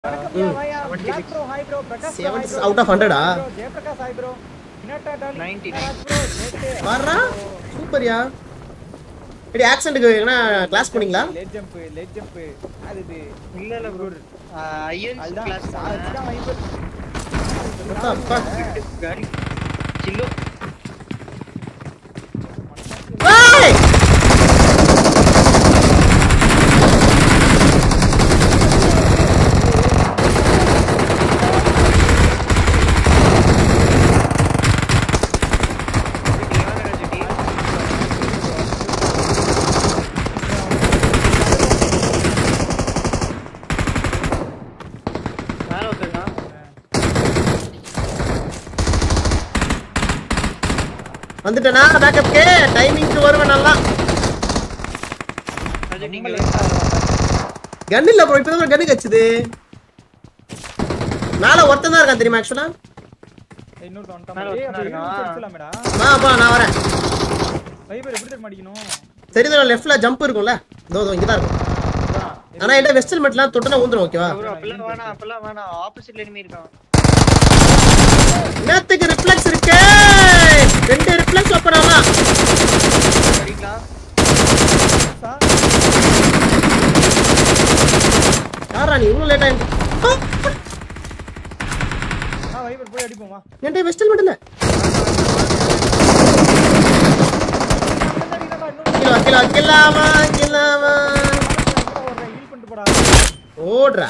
Seventy out of ஹண்ட்ரடா வர்றா சூப்பர்யா eddy ஆக்சென்ட்டுக்கு என்ன class பண்ணீங்களா லேட் ஜம்ப் லேட் ஜம்ப் அது இது இல்ல இல்ல ப்ரோ ஐஎன்ஸ் அதுதான் கிளாஸ் அதுதான் வைபர் அப்பா காடி சில்லு ஏய் மேல ஒருத்தருக்கான் வந்துட்டேனா பேக்கப்க்கு டைமிங்க்கு வருவேன் நல்லா ராஜு நீங்க கன் இல்ல ப்ரோ இப்போ தான் கன் கச்சுது மேல ஒருத்தன் தான் இருக்கான் தெரியுமா ஆக்சுவலா இன்னொரு வந்துட்டான் மேல ஏய் ஒருத்தன் அப்ப இருக்கான். இவனுக்கு அடிச்சலாமேடா வாப்பா நான் வரேன் வைபர் எப்படி தெரியுமா அடிக்கணும் தெரியுது லெஃப்ட்ல ஜம்ப் இருக்கும்ல இதோ இதோ இங்க தான் இருக்கும் அதான். ஆனா என்ன வெஸ்ட் ஹெல்மெட்லாம் தொட்டுனா ஊந்துரும் ஓகேவா ப்ரோ அப்பலாம் வேணாம் அப்பலாம் வேணாம் ஆப்போசிட்ல எனிமி இருக்கான் நேத்துக்கு ரிஃப்ளெக்ஸ் இருக்கு ரெண்டு ரிஃப்ளெக்ஸ் ஓப்பன் ஆகலாம் அடிங்களா சா, யாரா நீ இவ்வளவு லேட் ஆயிட்டு ஆ வைபர் போய் அடிப்போம் வா என்கிட்ட வெஸ்ட் ஹெல்மெட் இல்ல கிலோ கிலோ கில்லாமா கில்லாமா ஹீல் பண்ணிட்டு போடா ஓடுறா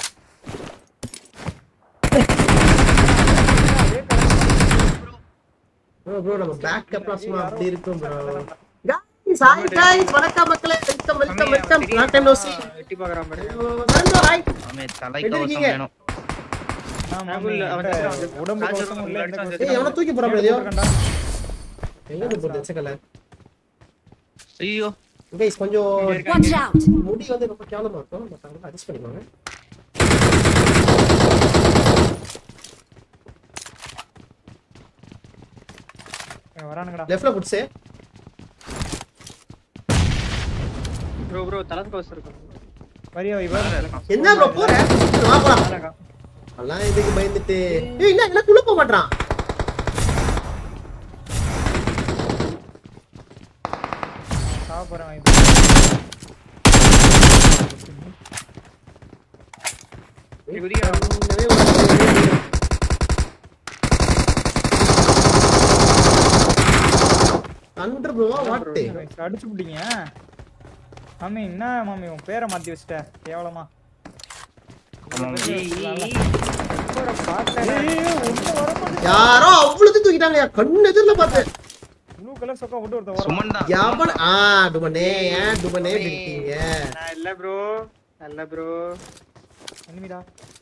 ப்ரோ ப்ரோ நம்ம பேக் அப்லாம் சும்மா அப்படி இருக்கும் ப்ரோ guys hi guys வணக்கம் மக்களே welcome welcome welcome long time no see எட்டி பாக்குறான் பாரு வரணும் ஹாய் ஆமே எப்படி தலைக்கவசம் இருக்கீங்க? வேணும் ஆமா, ஆமா, இல்ல, அவன் என்கிட்ட அவன் உடம்பு ராஜு கவசமும் இல்ல, எந்த ராஜு கவசமும் ஏய் எவன தூக்கி போறா இல்ல. பிரதியோ போட்டுக்கண்டா. எங்க இருந்து போறது செக்கல ஐயோ guys கொஞ்சம் Watch out! முடி வந்து ரொம்ப கேவலமா இருக்கும் பட் அதெல்லாம் அட்ஜஸ்ட் பண்ணிக்கோங்க ஏய், வரானுங்கடா லெஃப்ட்ல புடிச்சு ப்ரோ ப்ரோ தலை கவசம் இருக்கும் வரியா வைபர் என்ன ப்ரோ போற வா போலாம் அழகா எல்லாம் இதுக்கு பயந்துட்டு ஏய் என்ன என்ன குள்ள போக மாட்டான் சாவ போறேன் வைபர் குதிக்கிறான் ஒண்ணுமே வரல. அன்று ப்ரோ வாட்டு அடிச்சு விட்டீங்க மாமி என்ன மாமி உன் பேரை மாத்தி வச்சிட்ட கேவலமா பேரை பார்த்தேன். ஏய், ஏய், ஒண்ணும் வர மாட்டேங்குது. யாரோ அவ்வளவு தூக்கிட்டாங்க கண்ணு எதிரில பார்த்தேன் blue color சொக்கா போட்டு ஒருத்தன் வரான். சுமன் தான் யாவன் ஆ டுமனே ஏன் டுமனே இருக்கீங்க நான் இல்ல ப்ரோ நல்ல ப்ரோ enemy டா.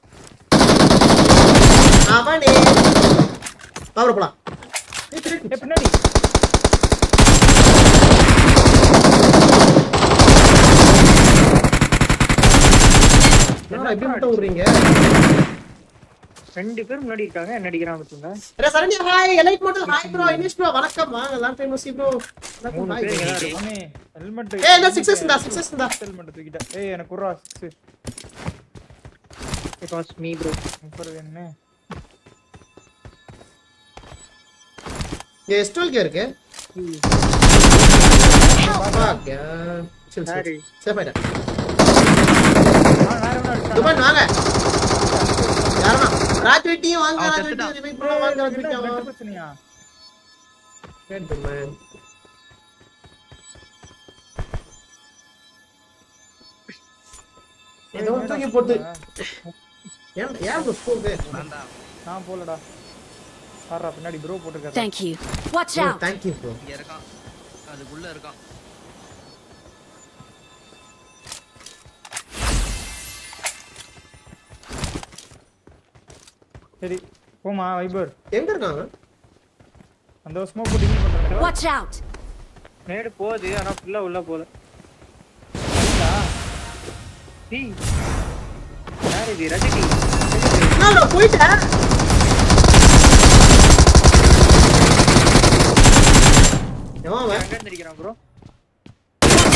அவனே பாவர போலாம் ஏய், பின்னாடி. ஏய், பின்னாடி என்னடா இப்படி மட்டும் விடுறீங்க ரெண்டு பேர் முன்னாடி இருக்காங்க என்ன அடிக்கிறான் பாத்தீங்களா அரே Saranya hi elite model hi bro இனிஷ் ப்ரோ வணக்கம் வாங்க லாங் டைம் சி ப்ரோ வணக்கம் மூணு ஹாய் பேர் இங்க தான் இருக்கு. மாமி ஹெல்மெட் ஏய் என்ன சிக்ஸஸ் இந்தா சிக்ஸஸ் இந்தா ஹெல்மெட் தூக்கிட்டேன் ஏய் எனக்கு குர்ரா six. It was me bro முப்பது வேணுமே இங்க எஸ்டோல் கே இருக்கு Fuck, yeah. Chill, chill. Sorry. Safe ஆயிட்டேன். ஆ, வேற எவனோ அடிச்சான். துபான் வாங்க யாரா ராஜ்வீட்டியும் வாங்க அவன் ராஜ்வீட்டியும் செத்துட்டான். ரிவைவ் பண்ண வாங்க என்ன ராஜ்வீட்டியும் blood பிரச்சனையா? Good, துபான். ஏதோ ஒண்ணு தூக்கி போட்டு ஏன் ஏன் bro போகுது நான் தான் நான் போலடா பாருடா பின்னாடி ப்ரோ போட்டுருக்காரு Thank you. Watch out! Thank you bro இங்க இருக்கான் அதுக்குள்ள இருக்கான் சரி போமா வைபர் எங்க இருக்காங்க அந்த ஸ்மோக் போட்டு ஹீல் பண்றேன் Watch out! நேடு போகுது ஆனா ஃபுல்லா உள்ள போல டேய் யார் இது ரஜினி நான் bro போயிட்டேன் எவன் அவன்? எங்க இருந்து அடிக்கிறான் ப்ரோ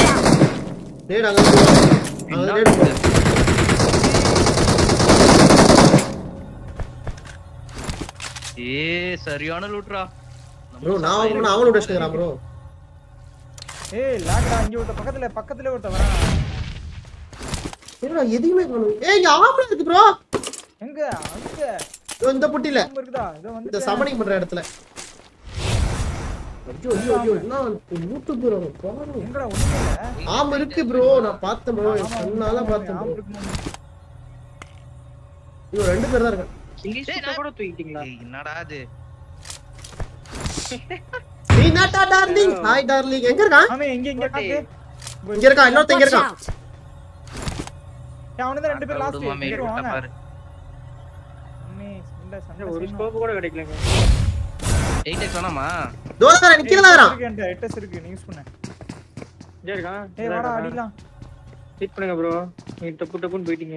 டேய், அங்க இருந்து வா. அங்க என்ன டேய் போ. ஏ சரியான லூட்ரா ப்ரோ நான் அவன் அவனோட வச்சுக்கிறான் ப்ரோ ஏய் லாக்டா இங்க ஒருத்த பக்கத்துல பக்கத்துல ஒருத்த வரான் என்னடா எதுவுமே காணும் ஏய் இங்க ஆம்பளை இருக்கு ப்ரோ எங்க அங்க இந்த புட்டில அங்க இருக்குதா இதோ இந்த வந்து சமனிங் பண்ற இடத்துல ஐயோ ஐயோ ஐயோ என்ன லூட்டு ப்ரோ பாரு எங்கடா ஒண்ணுமே இல்ல ஆம் இருக்கு ப்ரோ நான் பார்த்தேன் ப்ரோ ஆமா, கண்ணால ஆமா, பார்த்தேன் ஆமா, ப்ரோ இருக்கு, ஆமா. இவன் ரெண்டு பேர் தான் இருக்கான் இங்கிலீஷ் டேய், சுத்த நான்- கூட தூக்கிட்டீங்களா ஏய், என்னடா அது நீ நாட்டா டார்லிங் ஹாய் டார்லிங் எங்க இருக்கான் ஆமா இங்க இங்க காத்து இங்க இருக்கான் இன்னொருத்தன் இங்க Watch இருக்கான் out! அவனுக்கு ரெண்டு பேர் விடு லாஸ்ட் மாமே, இங்க விட்டா வாங்க பாரு. அம்மே, சண்டை, சண்டை, ஒரு சண்டை. ஸ்கோப் கூட கிடைக்கலங்க 8x வேணாமா தோதா நிக்கல தான் இருக்கான் இருக்கு, என்கிட்ட HTS இருக்கு, நீ use பண்ணு. இங்கே இருக்கான் ஏய், வாடா, அடிக்கலாம். ஹிட் பண்ணுங்க ப்ரோ நீ டப்பு டப்புன்னு போயிட்டீங்க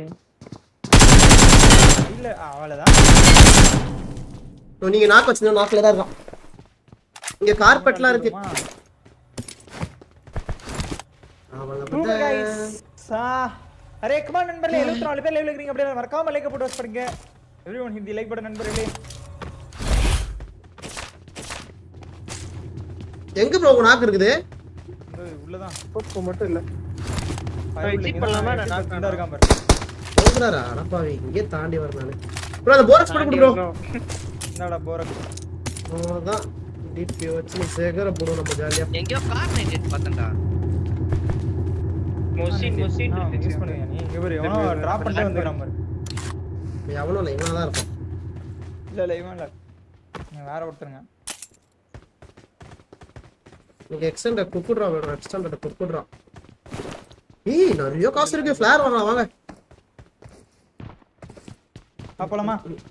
இல்ல, அவ்வளவுதான். ஓ, நீங்க நாக்கு வச்சிருந்தா நாக்குல தான் இருக்கான் இங்க கார்பெட்லாம் இருக்கு போதுமா? அவளை Super பார்த்தா- guys. சா. அரே come on நண்பர்களே 74 பேர் லைவ்ல இருக்கீங்க அப்படியே மறக்காம லைக் போட்டு வாட்ச் பண்ணுங்க எவ்ரிஒன் ஹிந்தி லைக் பட்டன் நண்பர்களே எங்க ப்ரோ உங்க நாக்கு இருக்குது இந்த உள்ளதான் ஸ்கோப் மட்டும் இல்ல Fire check இங்க பண்ணலாமா? தான் நான் இந்தா இருக்கான் பாரு போகிறாரா அடப்பாவி இங்கே தாண்டி வரேன் நானு ப்ரோ அந்த போரக்ஸ் போட்டு கொடு ப்ரோ என்னடா போறக்கு அவ்வளோதான் டிபி வச்சு நீ சேகர போடும் நம்ம ஜாலியா எங்கேயோ கார் நைட் பார்த்தேன்டா மொசின் மொசின் யூஸ் பண்ணுங்க நீ இவரு எவனோ டிராப் பண்ணிட்டே வந்துக்கிறான் பாரு எவனும் இல்லை இவனா தான் இருப்பான் இல்ல இல்ல இவன் இல்ல இவன் வேற ஒருத்தருங்க நீங்க எக்ஸ்டெண்டர் குக்குடுறான் வேணும் எக்ஸ்டெண்டர் குக்குடுறான் ஏய் நிறைய காசு இருக்கு ஃபிளார் வாங்கலாம் வாங்க அப்பலாமா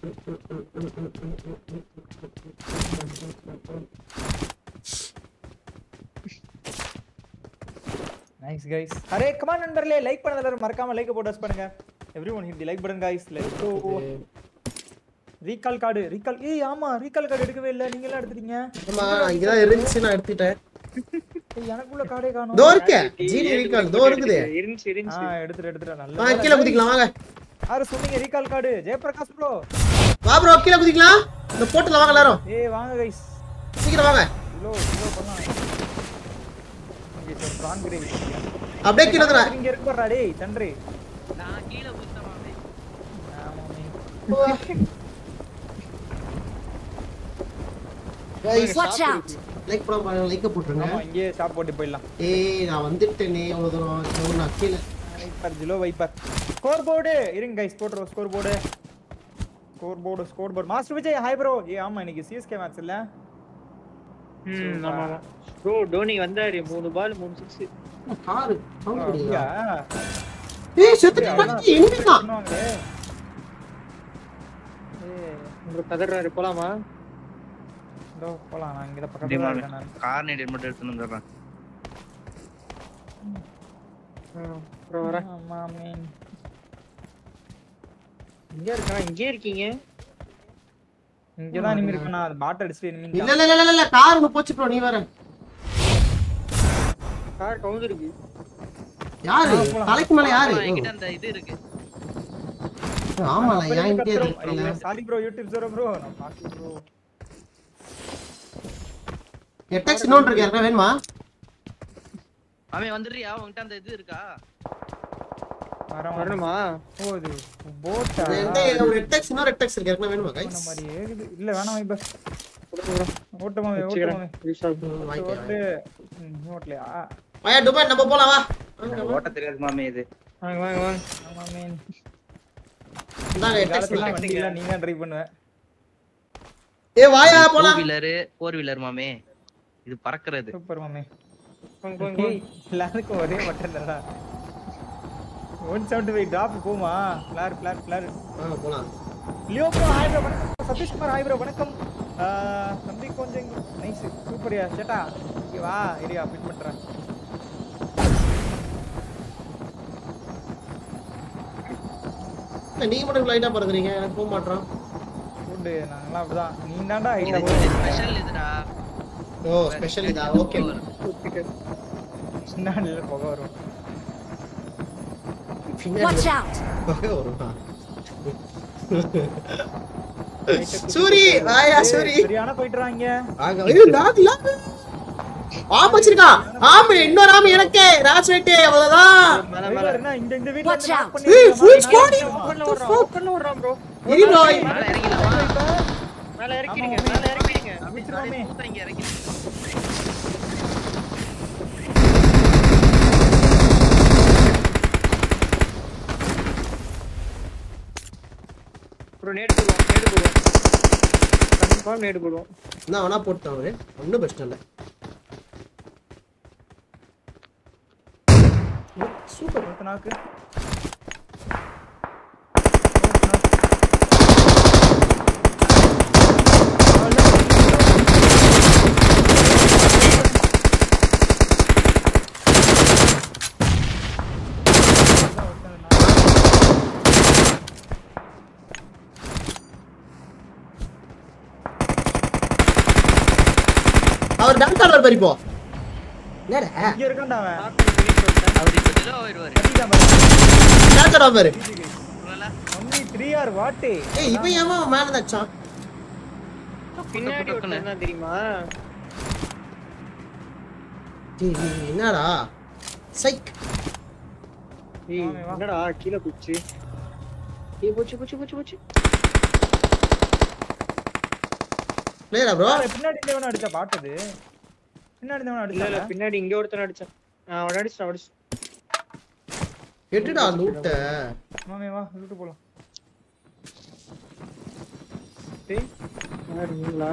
நைஸ் கைஸ் அரே கமான் நண்பர்களே லைக் பண்ண எல்லாரும் மறக்காம லைக் போட்டு வாட்ச் பண்ணுங்க everyone hit the like button guys let's go recall card recall ஏய் ஆமா ரீகால் கார்டு எடுக்கவே இல்ல நீங்க எல்லாம் எடுத்துட்டீங்க ஆமா இங்கதான் இருந்துச்சு நான் எடுத்துட்டேன் ஏய் எனக்குள்ள கார்டே காணோம் தோ இருக்கே ஜீனி ரீகால் தோ இருக்குது இருந்துச்சு ஆ இருந்துச்சு எடுத்துட்டு எடுத்துட்டு ஆ நல்ல கீழே குதிக்கலாம் வாங்க யாரு சொன்னீங்க ரீகால் கார்டு ஜெயபிரகாஷ் ப்ரோ வா ப்ரோ கீழே குதிக்கலாம் இந்த போட்டுல வாங்க எல்லாரும் ஏய் வாங்க கைஸ் சீக்கிரம் வாங்க இவ்வளோ இவ்வளோ பண்ணலாம் இங்கே சார் ப்ரான் கிரேவி அப்படியே கீழே வந்துடுறேன் இங்க இருக்கு பாருடா டேய் தன்றி நான் கீழே குதிச்சேன் மாமே Watch out! லைக் போட பாருங்க லைக்க போட்டுருங்க ஆமா இங்கே ஷாப் போட்டு போயிடலாம் ஏய் நான் வந்துட்டேனே அவ்வளவு தூரம் சரி, நான் கீழே வைப்பர் ஜிலோ வைப்பர் ஸ்கோர் போர்டு இருங்க கைஸ் போட்டுறோம் scoreboard scoreboard scoreboard master Vijay hi bro ஏ ஆமா இன்னைக்கு சிஎஸ்கே மேட்ச் இல்ல ம் ஆமா ஆமா ப்ரோ டோனி வந்தாரு மூணு பால் மூணு சிக்ஸ் காரு இங்க ஏய் செத்து எங்க இருக்கான் பண்ணுவாங்களே உங்களுக்கு கதறாரு போலாமா இதோ போலாம் நான் இங்க தான் டேய் பக்கத்துல தான் மாமே இருக்கேன் நான் கார் நைட் மட்டும் எடுத்துன்னு வந்துடுறேன் ப்ரோ வரேன் ஆமா மீன் இங்க இருக்கா இங்கே இருக்கீங்க இங்க தான் நிம்மி இருக்கேன் நான் பாட் அடிச்சுட்டு இல்ல நிம்மி இல்ல இல்ல இல்ல, இல்ல கார் ஒண்ணு போச்சு ப்ரோ நீ வேற கார் கவுந்துருக்கு யாரு தலைக்கு மேல யாரு ஆமா, என்கிட்ட அந்த இது இருக்கு ஆமால ஏன் இங்கே இருக்கீங்க சாரி ப்ரோ யூடியூப் ஜோரோ ப்ரோ நான் பாக்கி ப்ரோ எட்டெக்ஸ் இன்னொன்று இருக்கு யாருக்கா வேணுமா அவன் வந்துடுறியா உன்கிட்ட அந்த இது இருக்கா வரேன் வரணும் வரணுமா ஓ இது போட்டா இது எந்த ஒரு எட்டெக்ஸ் இன்னொரு எட்டெக்ஸ் இருக்கு யாருக்கா வேணுமா இந்த கைஸ் மாதிரி ஏகுது இல்ல வேணாம் இப்ப கொடுங்க bro. ஓட்டமாவே வச்சுக்கிறேன். ஓட்டமாவே யூஸ் ஆகும். ஓட்டு ம், ஓட்டலையா வாயா துபாய் நம்ம போலாம் வா ஓட்ட தெரியாது மாமே இது வாங்க வாங்க வாங்க ஆமா மீன் இந்தாங்க எட்டெக்ஸ் காலத்துல வண்டில நீ தான் டிரைவ் பண்ணுவ ஏ வாயா டூ போலாம் வீலரு ஃபோர் வீலர் மாமே இது பறக்கிறது சூப்பர் மாமே வாங்க வாங்க ஏய் எல்லாருக்கும் ஒரே பட்டன் தானடா ஒன் செவன்டி ஃபைவ் டாப் போமா ஃபிளார் ஃபிளார் ஃபிளார் வாங்க போலாம் லியோ ப்ரோ ஹாய் ப்ரோ வணக்கம் சதீஷ்குமார் ஹாய் ப்ரோ வணக்கம் ஆ, தம்பி கொஞ்சம் நைஸ் சூப்பர்யா சேட்டா இங்க வா ஏரியா ஃபிட் பண்றேன் இல்ல, நீங்க மட்டும் லைட்டா பறக்குறீங்க எனக்கு போக மாட்டான் உண்டு நாங்களாம் அப்படிதான் நீ தான்டா இது ஹைட்டா ஸ்பெஷல் இதுடா ஓ ஸ்பெஷல் இதா ஓகே சின்ன புகை வரும் Watch out! பகை வருமா சூரி ஆயா சூரி சரியான போயிட்டுறாங்க வாங்க ஐயோ லாக் லாக் ஆம் வச்சிருக்கான் ஆம் இன்னொரு ஆம் எனக்கே ராஜ் வெட்டி அவ்வளவுதான் மேல மேல என்ன இந்த இந்த வீட்ல Watch இருந்து out. knock பண்ணி ஏய் வைக்கிற ஃபுல் மாதிரி ஸ்குவாட் ஓப்பன்ல ஓடுறான் ஓப்பன்ல ஓடுறான் ப்ரோ இரு bro மேல இறங்கிடலாமா மேல இறக்கிடுங்க மேல இறக்கிடுங்க அமைச்சிருவாமே. சூப்பர் இங்க இறங்கி ப்ரோ நேடு போடுவோம் நேடு போடுவோம் கன்ஃபார்ம் நேடு போடுவோம் நான் வேணா போட்டான் அவரு ஒன்றும் பிரச்சனை இல்லை சூப்பர் ஒருத்த நாக்கு அவர் டான்ஸ் ஆடுவார் பாரு இப்போ என்னடா இங்க இருக்கான்டா அவன் அவர் இப்ப ஏதோ வருவாரு கட்டிட்டான் பாரு. டான்ஸ் ஆடுவார் பாரு சொல்லல only three are what? ஏய் இப்போ ஏமா மேல தச்சான் பின்னாடி ஒருத்தன் தான் தெரியுமா டேய், டேய், டேய், என்னடா சைக் ஏய் வாங்க, வா. என்னடா கீழே போச்சு ஏய் போச்சு போச்சு போச்சு போச்சு பிளேயரா ப்ரோ பாரு, பின்னாடி இருந்தவன அடிச்சா பாட்டது பின்னாடி இருந்தவன இல்ல இல்ல அடிச்சா பின்னாடி இங்க ஒருத்தன் அடிச்சான் நான் அவன் அடிச்சான் அடிச்சு எட்டுடா லூட்ட மாமே வா விட்டு போலாம் டேய் யார் நீங்களா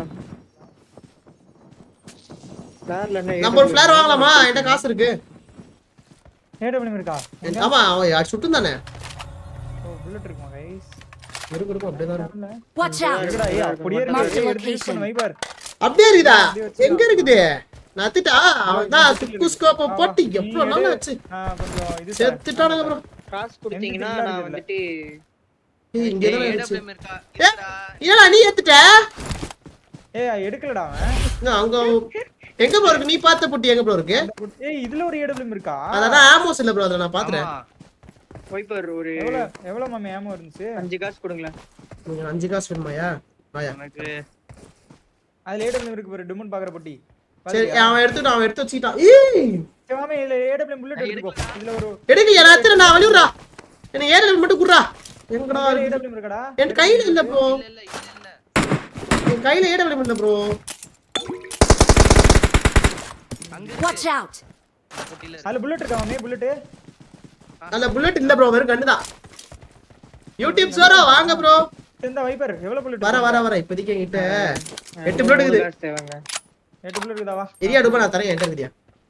ஃபிளார்ல என்ன நம்ம ஒரு ஃபிளேர் வாங்கலாமா என்கிட்ட காசு இருக்கு ஏடபிள்யூ இருக்கா என்- ஆமா அவன் சுட்டும் தானே ஓ புல்லட் இருக்குமா கைஸ் இருக்கும் இருக்கும் அப்படியே தான் இருக்கும். Watch out! இருக்குடா ஏய் அப்படியே Mark இருக்கு the எடுத்து யூஸ் பண்ணு location. வைபார் அப்படியே இருக்குதா எங்க இருக்குது நான் அத்துட்டா அவன் தான் துக்கு ஸ்கோப்ப போட்டு எவ்வளவு நாள் ஆச்சு கொஞ்சம் இது செத்துட்டானுங்க ப்ரோ காசு கொடுத்தீங்கன்னா எனக்கு நான் இல்ல. வந்துட்டு ஏய் இங்க தான் இருந்துச்சு AWM இருக்கா ஏ, ஏடா நீ ஏத்துட்ட ஏய் எடுக்கலடா அவன் நான் அங்க எங்க ப்ரோ இருக்கு நீ பார்த்த புட்டி எங்க ப்ரோ இருக்கு ஏய் இதுல ஒரு ஏடபிள்யூ இருக்கா அதான் ஆமோஸ் இல்ல ப்ரோ அத நான் பாத்துறேன் ஆமா. வைப்பர் ஒரு எவ்வளவு எவ்வளவு மாமே ஏமோ இருந்துச்சு அஞ்சு காசு கொடுங்களேன் நீங்க அஞ்சு காசு வேணுமாயா வாயா எனக்கு அதுல ஏடபிள்யூ இருக்கு பாரு டிமன் பாக்குற பொட்டி சரி அவன் எடுத்துட்டான் அவன் எடுத்து வச்சுக்கிட்டான் ஏய் சரி மாமே இதுல ஏடபிள்யூ புல்லட் எடுத்துக்கோ இதுல ஒரு எடுக்கலையா நான் எத்தனை நான் வெளியூரா எனக்கு ஏறல மட்டும் குடுறா எங்கடா இருக்கு? ஏடபிள்யூ இருக்கடா என் கையில இல்ல ப்ரோ இல்ல இல்ல இல்ல இல்ல என் கையில ஏட விட இல்ல ப்ரோ அங்க Watch out! போட்டில அதுல புல்லட் இருக்கா மாமே புல்லட் நல்ல புல்லட் இல்ல ப்ரோ வெறும் கண்ணு தான் யூடியூப் சோரா வாங்க ப்ரோ இந்த வைப்பர் எவ்வளவு புல்லட் வர வர வர இப்போதைக்கு என்கிட்ட எட்டு புல்லட் இருக்குது காசு தேவைங்க எட்டு புல்லட் இருக்குதா வா எரியா டுபா நான் தரேன் என்கிட்ட இருக்குதியா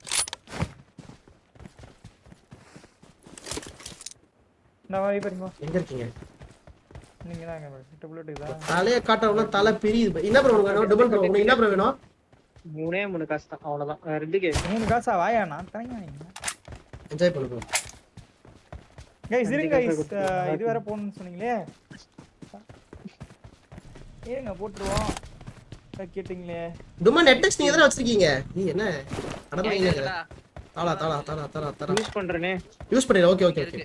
இந்த வா வைப்பர் இங்க வா எங்க இருக்கீங்க நீங்க தான் எட்டு புல்லட் இருக்குதா தலைய காட்டறவங்க தலை பிரியுது என்ன ப்ரோ உனக்கு வேணும் டபுள் ப்ரோ உனக்கு என்ன ப்ரோ வேணும் மூணே மூணு காசு தான் அவ்வளவுதான் வேற எதுக்கு மூணு காசா வாயா நான் தரேங்க நீங்க என்ஜாய் பண்ணு ப்ரோ கைஸ் இருங்க அஞ்சு கைஸ் காசை கொடுத்து இது வேற போகணும்னு சொன்னீங்களே இருங்க போட்டுருவோம் கேட்டீங்களே டுமா நெட்டெக்ஸ் நீங்க தானே வச்சிருக்கீங்க நீ என்ன நடந்து இல்லடா. தாளா தாளா தாளா தாளா தாளா யூஸ் பண்றேனே யூஸ் பண்ணிடு ஓகே ஓகே ஓகே இருக்கு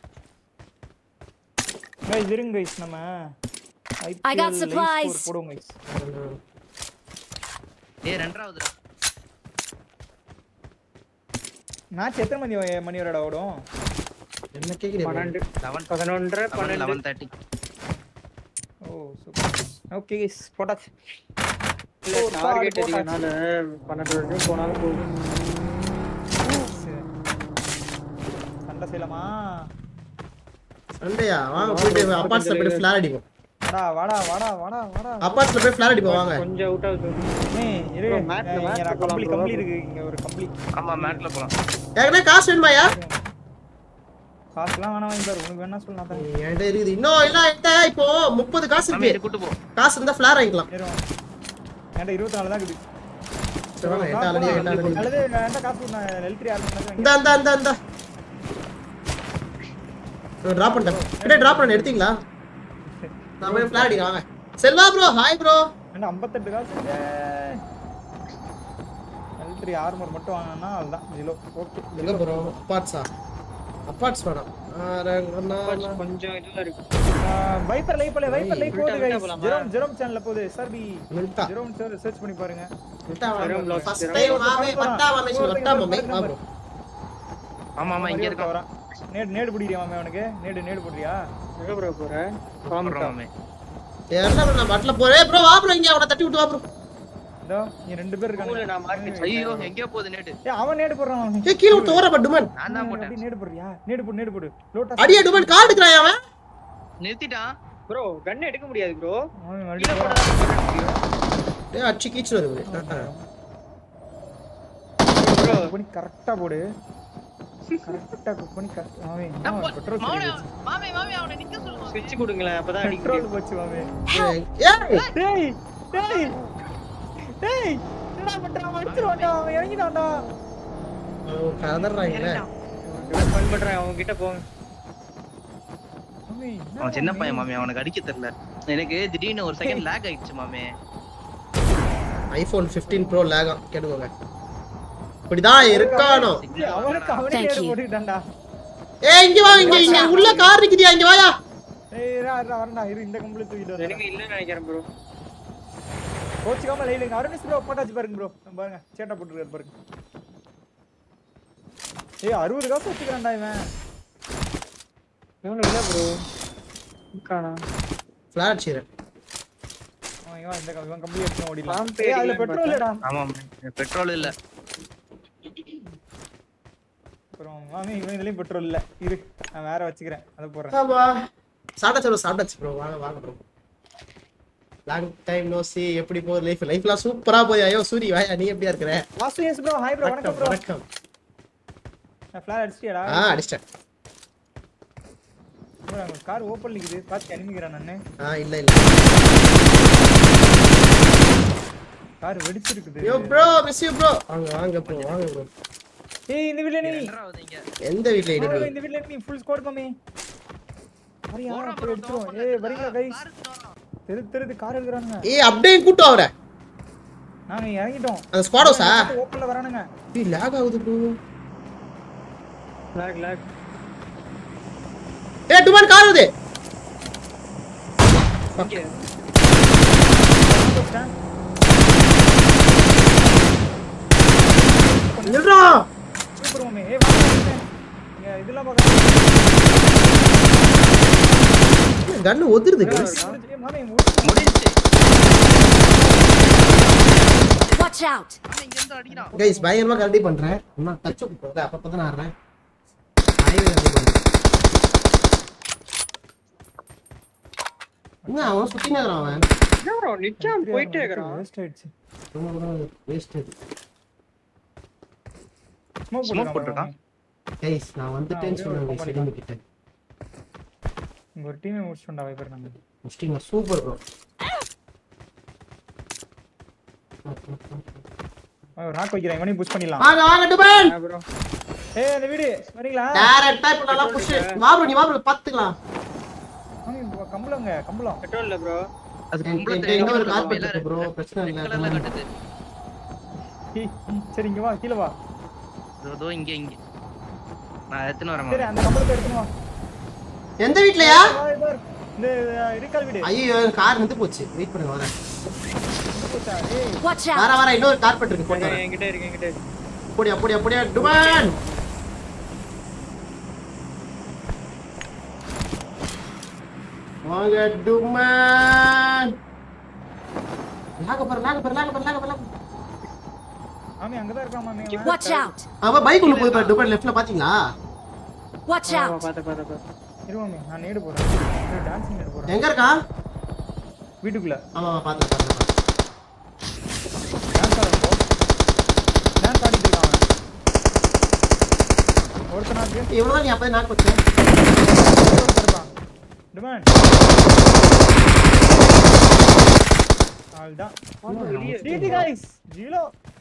கைஸ் இருங்க கைஸ் நம்ம I got IPL live supplies. score போடுவோம் கைஸ் ஏய் ரெண்டாவதுடா மேட்ச் எத்தனை மணி மணி வரடா ஓடும் என்ன கேக்குறீங்க பன்னெண்டு லெவன் பதினொன்றரை பன்னெண்டு eleven thirty oh super okay guys போட்டாச்சு இல்ல ஒரு card டார்கெட் போட்டாச்சு. அதிகனால பன்னெண்டு வரைக்கும் போனாலும் போதும் சரி. சண்டை செய்யலாமா சண்டையா வாங்க போயிட்டு அப்பார்ட்ஸ்ல போயிட்டு ஃபிளார் அடிப்போம் வாடா வாடா வாடா வாடா வாடா அப்பார்ட்ஸ்ல போய் ஃபிளார் அடிப்போம் வாங்க கொஞ்சம் அவுட் ஆகுது ஏய், இரு Bro, mat ல, இங்க mat ல நான் போலாம் கம்பளி bro. கம்பளி இருக்கு இங்க ஒரு கம்பளி ஆமா மேட்ல போலாம் ஏற்கனவே காசு வேணுமாயா காசுலாம் வேணாம் வாங்கி பாரு உனக்கு வேணா சொல்லு நான் தரேன் என்கிட்ட இருக்குது இன்னும் இல்ல என்கிட்ட இப்போ முப்பது காசு நம்ம இருக்கு கூட்டு போ காசு இருந்தா ஃபிளார் வாங்கிக்கலாம் ஏறும் என்கிட்ட இருபத்தி நாலு தான் இருக்குது சரி வாங்க என்கிட்ட ஆல்ரெடி என்கிட்ட already அல்லது என்கிட்ட காசு நான் எல்த்ரி ஆறு மணி இந்த இந்த இந்த இந்த டிராப் பண்ணிட்டேன் அப்படியே டிராப் பண்ண எடுத்தீங்களா நான் போய் ஃபிளார் அடிக்கலாம் வாங்க செல்வா ப்ரோ ஹாய் ப்ரோ என்ன ஐம்பத்தெட்டு காசு எல்த்ரி ஆர்மர் மட்டும் வாங்கினா அதுதான் ஜிலோ ஓகே எங்க ப்ரோ பார்ட்ஸா அப்பார்ட்ஸ் வேணாம் ஆரங்கண்ணா. கொஞ்சம் இதுவா இருக்கு வைப்பர் லைவ் போல வைப்பர் லைவ் போகுது விட்டா கைஸ் போலாமா? ஜெரோம் ஜெரோம் சேனல்ல போகுது சர்பி விட்டா. ஜெரோம் சார் சர்ச் பண்ணி பாருங்க விட்டா வா. வெறும் blouse, First வெறும் time மாமே, வட்டா மாமே சொல்லு, வட்டா மாமே. வா bro. ஆமா ஆமா இங்க இருக்கான் வரான் நேடு நேடு பிடிக்கிறியா மாமே அவனுக்கு நேடு நேடு போடுறியா எங்க ப்ரோ போற போடுறோம் மாமே. தெரியல bro, நான் பட்ல போறேன். ஏய் bro, வா bro, இங்க அவனை தட்டி விட்டு வா bro. இதோ இங்க ரெண்டு பேர் ஸ்கூல்ல இருக்காங்க நான் மார்க் ஐயோ எங்கேயோ போகுது நேட்டு ஏய் அவன் நேடு போடுறான் அவன் ஏய், கீழே விட்டு ஓர பட் டுமன். நான் தான் போட்டேன் அப்படி நேடு போடுறியா நேடு போடு நேடு போடு லோட்டஸ் அடியே டுமன், கால் எடுக்கிறான் அவன். நிறுத்திட்டான் ப்ரோ கன் எடுக்க முடியாது ப்ரோ அவன் கீழ மறுபடியும் போட போறான். தான் முடியும் ஏய், அடிச்சு கீச்சுன்னு வருது. ஆ, ஆ. ப்ரோ பண்ணி கரெக்டா போடு கரெக்டா குக் பண்ணி correct- அவன் நான் என்ன போ- பெட்ரோல் மாமே மாமே மாமே அவனை நிக்க சொல்லுவான் ஸ்விட்ச் கொடுங்களேன் அப்பதான் அடிக்க பெட்ரோல் முடியும் போச்சு அவன் ஏய், ஏய், டேய் டேய் டேய் என்னடா பண்றான் அவன் அடிச்சிருவான்டா அவன் இறங்கிட்டான்டா அவன் கதறாங்கல்ல. ஃபன் பண்றேன் அவங்க கிட்ட போங்க மாமி, என்ன அவன் சின்ன மாமி? பையன் மாமே அவனுக்கு அடிக்க தெரியல எனக்கு திடீர்னு ஒரு செகண்ட் லேக் ஆயிடுச்சு மாமே ஐபோன் 15 ப்ரோ லேகம் கேட்டுக்கோங்க இப்படிதான் இருக்கானோ ஏய், அவனுக்கு அவனே Thank நேடு you. போட்டுக்கிட்டான்டா ஏய் இங்க வா இங்க இங்க உள்ள கார் நிக்குதியா இங்க வாயா ஏய் இரா இரா வரண்டா இரு இந்த கம்பளி தூக்கிட்டு வரேன் எனிமி இல்லன்னு நினைக்கிறேன் ப்ரோ கோச்சிக்காம லைலுங்க அருணேஷ் ப்ரோ போட்டாச்சு பாருங்க ப்ரோ பாருங்க சேட்டா போட்டுருக்காரு பாருங்க ஏய் அறுபது காசு வச்சுக்கிறான்டா இவன் இவனு இல்ல ப்ரோ காணா ஃபிளாட் சீரன் அவன் இவன் இந்த கம்- இவன் கம்பளி எடுத்து ஓடிடலாம் Pump ஏய் அதுல ஏறிடலான்னு பெட்ரோல் இல்லடா ஆமா பெட்ரோல் இல்ல அப்புறம் மாமி இவன் இதுலயும் பெட்ரோல் இல்ல இரு நான் வேற வச்சுக்கிறேன் அதை போடுறேன் ஆமா சாப்பிட்டாச்சு ப்ரோ சாப்பிட்டாச்சு ப்ரோ வாங்க வாங்க bro long time no see எப்படி போகுது லைஃப் லைஃப்லாம் சூப்பரா போகுது ஐயோ சூரி வாயா நீ எப்படியா இருக்கிற Vasu yes bro hi bro வணக்கம் வணக்கம் ப்ரோ வணக்கம் நான் ஃபிளார் அடிச்சிட்டியாடா ஆ அடிச்சிட்டேன் ப்ரோ அங்க கார் ஓப்பன் நிக்குது பாத்து அனுப்பிக்கிறேன் நானு ஆ இல்ல இல்ல கார் வெடிச்சிருக்குது yo bro miss you bro வாங்க வாங்க ப்ரோ வாங்க ப்ரோ ஏய் இந்த வீட்ல நீ ரெண்டாவது இங்க எந்த வீட்ல ஆமா, இடிப்பி இந்த வீட்ல நீ ஃபுல் ஸ்குவாட் மாமி வரியா போறான் போய் bro, எடுத்துருவோம் டோர் ஏய் வரீங்களா பண்ணல. கைஸ் கார் எடுத்துட்டு வரான். தெரு தெருது கார் எடுக்கறானுங்க ஏய் அப்படியே கூட்டம் அவரை நாங்க இறங்கிட்டோம் அந்த ஸ்குவாட் ஹவுஸா ஓப்பன்ல வரானுங்க ஏய் லாக் ஆகுது ப்ரோ லாக் லாக் ஏய் டுமான் கார் வருது இங்க நில்றா சூப்பர் மாமி ஏய் வாங்க வாங்க. இங்க இதெல்லாம் பார்க்க கன்னு ஒதுருது guys. ஏய் மாமி முடிச்சு முடிஞ்சுச்சு Watch out! மாமே இங்க இருந்து அடிக்கிறான் கைஸ் பயங்கரமா கரடி பண்றேன் நான் டச் போகுது அப்பப்ப தான் ஆடுறேன் ஹைவே கரடி பண்றேன் என்ன அவன் சுத்தினே இருக்கிறான் அவன் என்ன ப்ரோ நிக்காம போயிட்டே இருக்கறான் வேஸ்ட் ஆயிடுச்சு வேஸ்ட் ஸ்மோக் Smoke போட்டுருக்கான் போட்டிருக்கான். கைஸ் நான் வந்துட்டேன்னு ஆ, சொன்னேன் ஒரே ஒரு guys, company இனிமே கிட்ட இங்க ஒரு டீமே முடிச்சுட்டா வைப்பர் நாங்க முஸ்டிங்க சூப்பர் ப்ரோ ராக் வைக்கிறேன் இவனையும் புஷ் பண்ணிடலாம் வாங்க வாங்க டுபன் ப்ரோ ஏய் அந்த வீடு வரீங்களா டைரக்டா இப்ப நல்லா புஷ் வா ப்ரோ நீ வா ப்ரோ பாத்துக்கலாம் மாமி இப்ப கம்பளங்க கம்பளம் பெட்ரோல் இல்ல ப்ரோ அது என்- கும்பல என்கிட்ட இன்னொரு தெரியும் கார்பெட் இருக்கு ப்ரோ பிரச்சனை இல்ல கலர்ல கட்டுது ஏய், சரி இங்க வா கீழ வா இதோ, இதோ இங்க இங்க நான் எடுத்துன்னு வரேன் சரி மாமே. அந்த கம்பளத்தை எடுத்துன்னு வா எந்த வீட்லயா வா, இதோ இரு. இந்த இருக்கால் வீடு ஐயோ கார் நின்று போச்சு வெயிட் பண்ணுங்க வரேன் போச்சா? ஏய் Watch வர out! வர இன்னொரு கார்பெட் இருக்கு போட்டு வரேன் என்கிட்ட இருக்கு என்கிட்ட இருக்கு அப்படியா அப்படியா அப்படியா டுபன் வாங்க டுமன் லாக பாரு லாக பாரு லாக பாரு லாக பாரு லாக பாரு. மாமி அங்கதான் இருக்கான் மாமி அவன். Watch out! அவன் பைக் உள்ள போய் பாரு டுபன் லெஃப்ட்ல பாத்தீங்களா Watch ஆ, out! பாத்த பாத்த பாத்த இரு மாமி நான் நேடு போறேன் டான்சிங் நேடு போறேன் எங்க இருக்கான் வீட்டுக்குள்ள ஆமா ஆமா பாத்து பாத்து டான்ஸ் ஆடுறோம் போ டான்ஸ் ஆடிட்டு இருக்கான் அவன் ஒருத்தனாக்கு இவ்வளவுதான் நீ அப்பவே நாக்கு வச்சேன் ஒருத்தன் இருக்கான் டிமாண்ட் அவ்வளவுதான் வெளியே டிடி गाइस ஜீலோ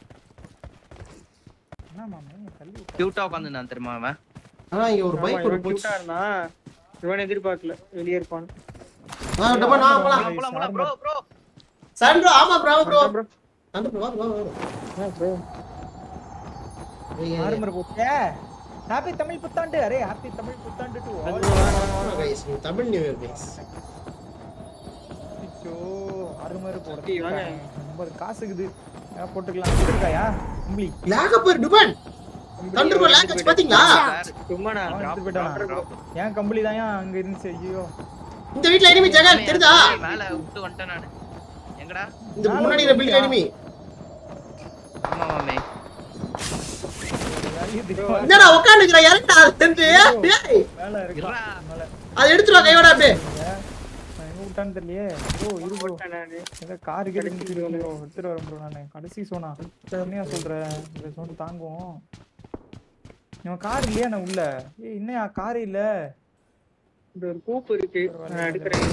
என்ன மாமே தள்ளி விட்டா. கியூட்டா உட்காந்துருந்தான் தெரியுமா அவன் ஆனா இங்க ஒரு ஆமா, பைக் ஒரு இவன் போச்சு cute ஆ இருந்தான். இவன் எதிர்பார்க்கல வெளியே இருப்பான் ஆ டுபன் வா போலாம் போலாம் போலாம் போலாம் ப்ரோ ப்ரோ சன் ப்ரோ ஆமா bro bro bro son bro வா வா வா ப்ரோ ஏய், ஏய், ஆர்மர் போட்டே ஹாப்பி தமிழ் புத்தாண்டு அரே ஹாப்பி தமிழ் புத்தாண்டு டு ஆல் guys, நீ தமிழ் நியூ இயர் guys. அச்சோ அருமரு ஏய், வாங்க. போட ஐம்பது காசுக்குது ஏன் போட்டுக்கலாம் இருக்காயா கும்பி lag up பாரு, டுபான். Thunder bro lag ஆச்சு, பாத்தீங்களா? சும்மா நான் அவன் drop எடுத்து போயிட்டானா? drop ஏன் கம்பளி தான் அங்க இருந்துச்சு ஐயோ இந்த வீட்ல enemy ஜெகன், தெரியுதா? மேல விட்டு வந்துட்டேன் நானு எங்கடா இந்த முன்னாடி இந்த building enemy. ஆமா மாமே என்னடா உட்கார்ந்துக்கிற, இறங்குடா, தெரிஞ்சு. ஏய், மேல இருக்கா இருடா. மேல அதை எடுத்துட்டு வா, கையோட அப்படியே. நான் எங்க விட்டான்னு தெரியலையே ப்ரோ இரு ப்ரோ போட்டேன் நானு. ஏதோ கார் கிட்ட ப்ரோ எடுத்துட்டு வரேன் ப்ரோ நான் கடைசி சோனா உண்மையா சொல்றேன் இந்த சோன் தாங்கும் இவன் கார் இல்லையா நான் உள்ள ஏய் என்னையா கார் இல்ல இந்த ஒரு கூப்பு இருக்கு நான் எடுக்கிறேன்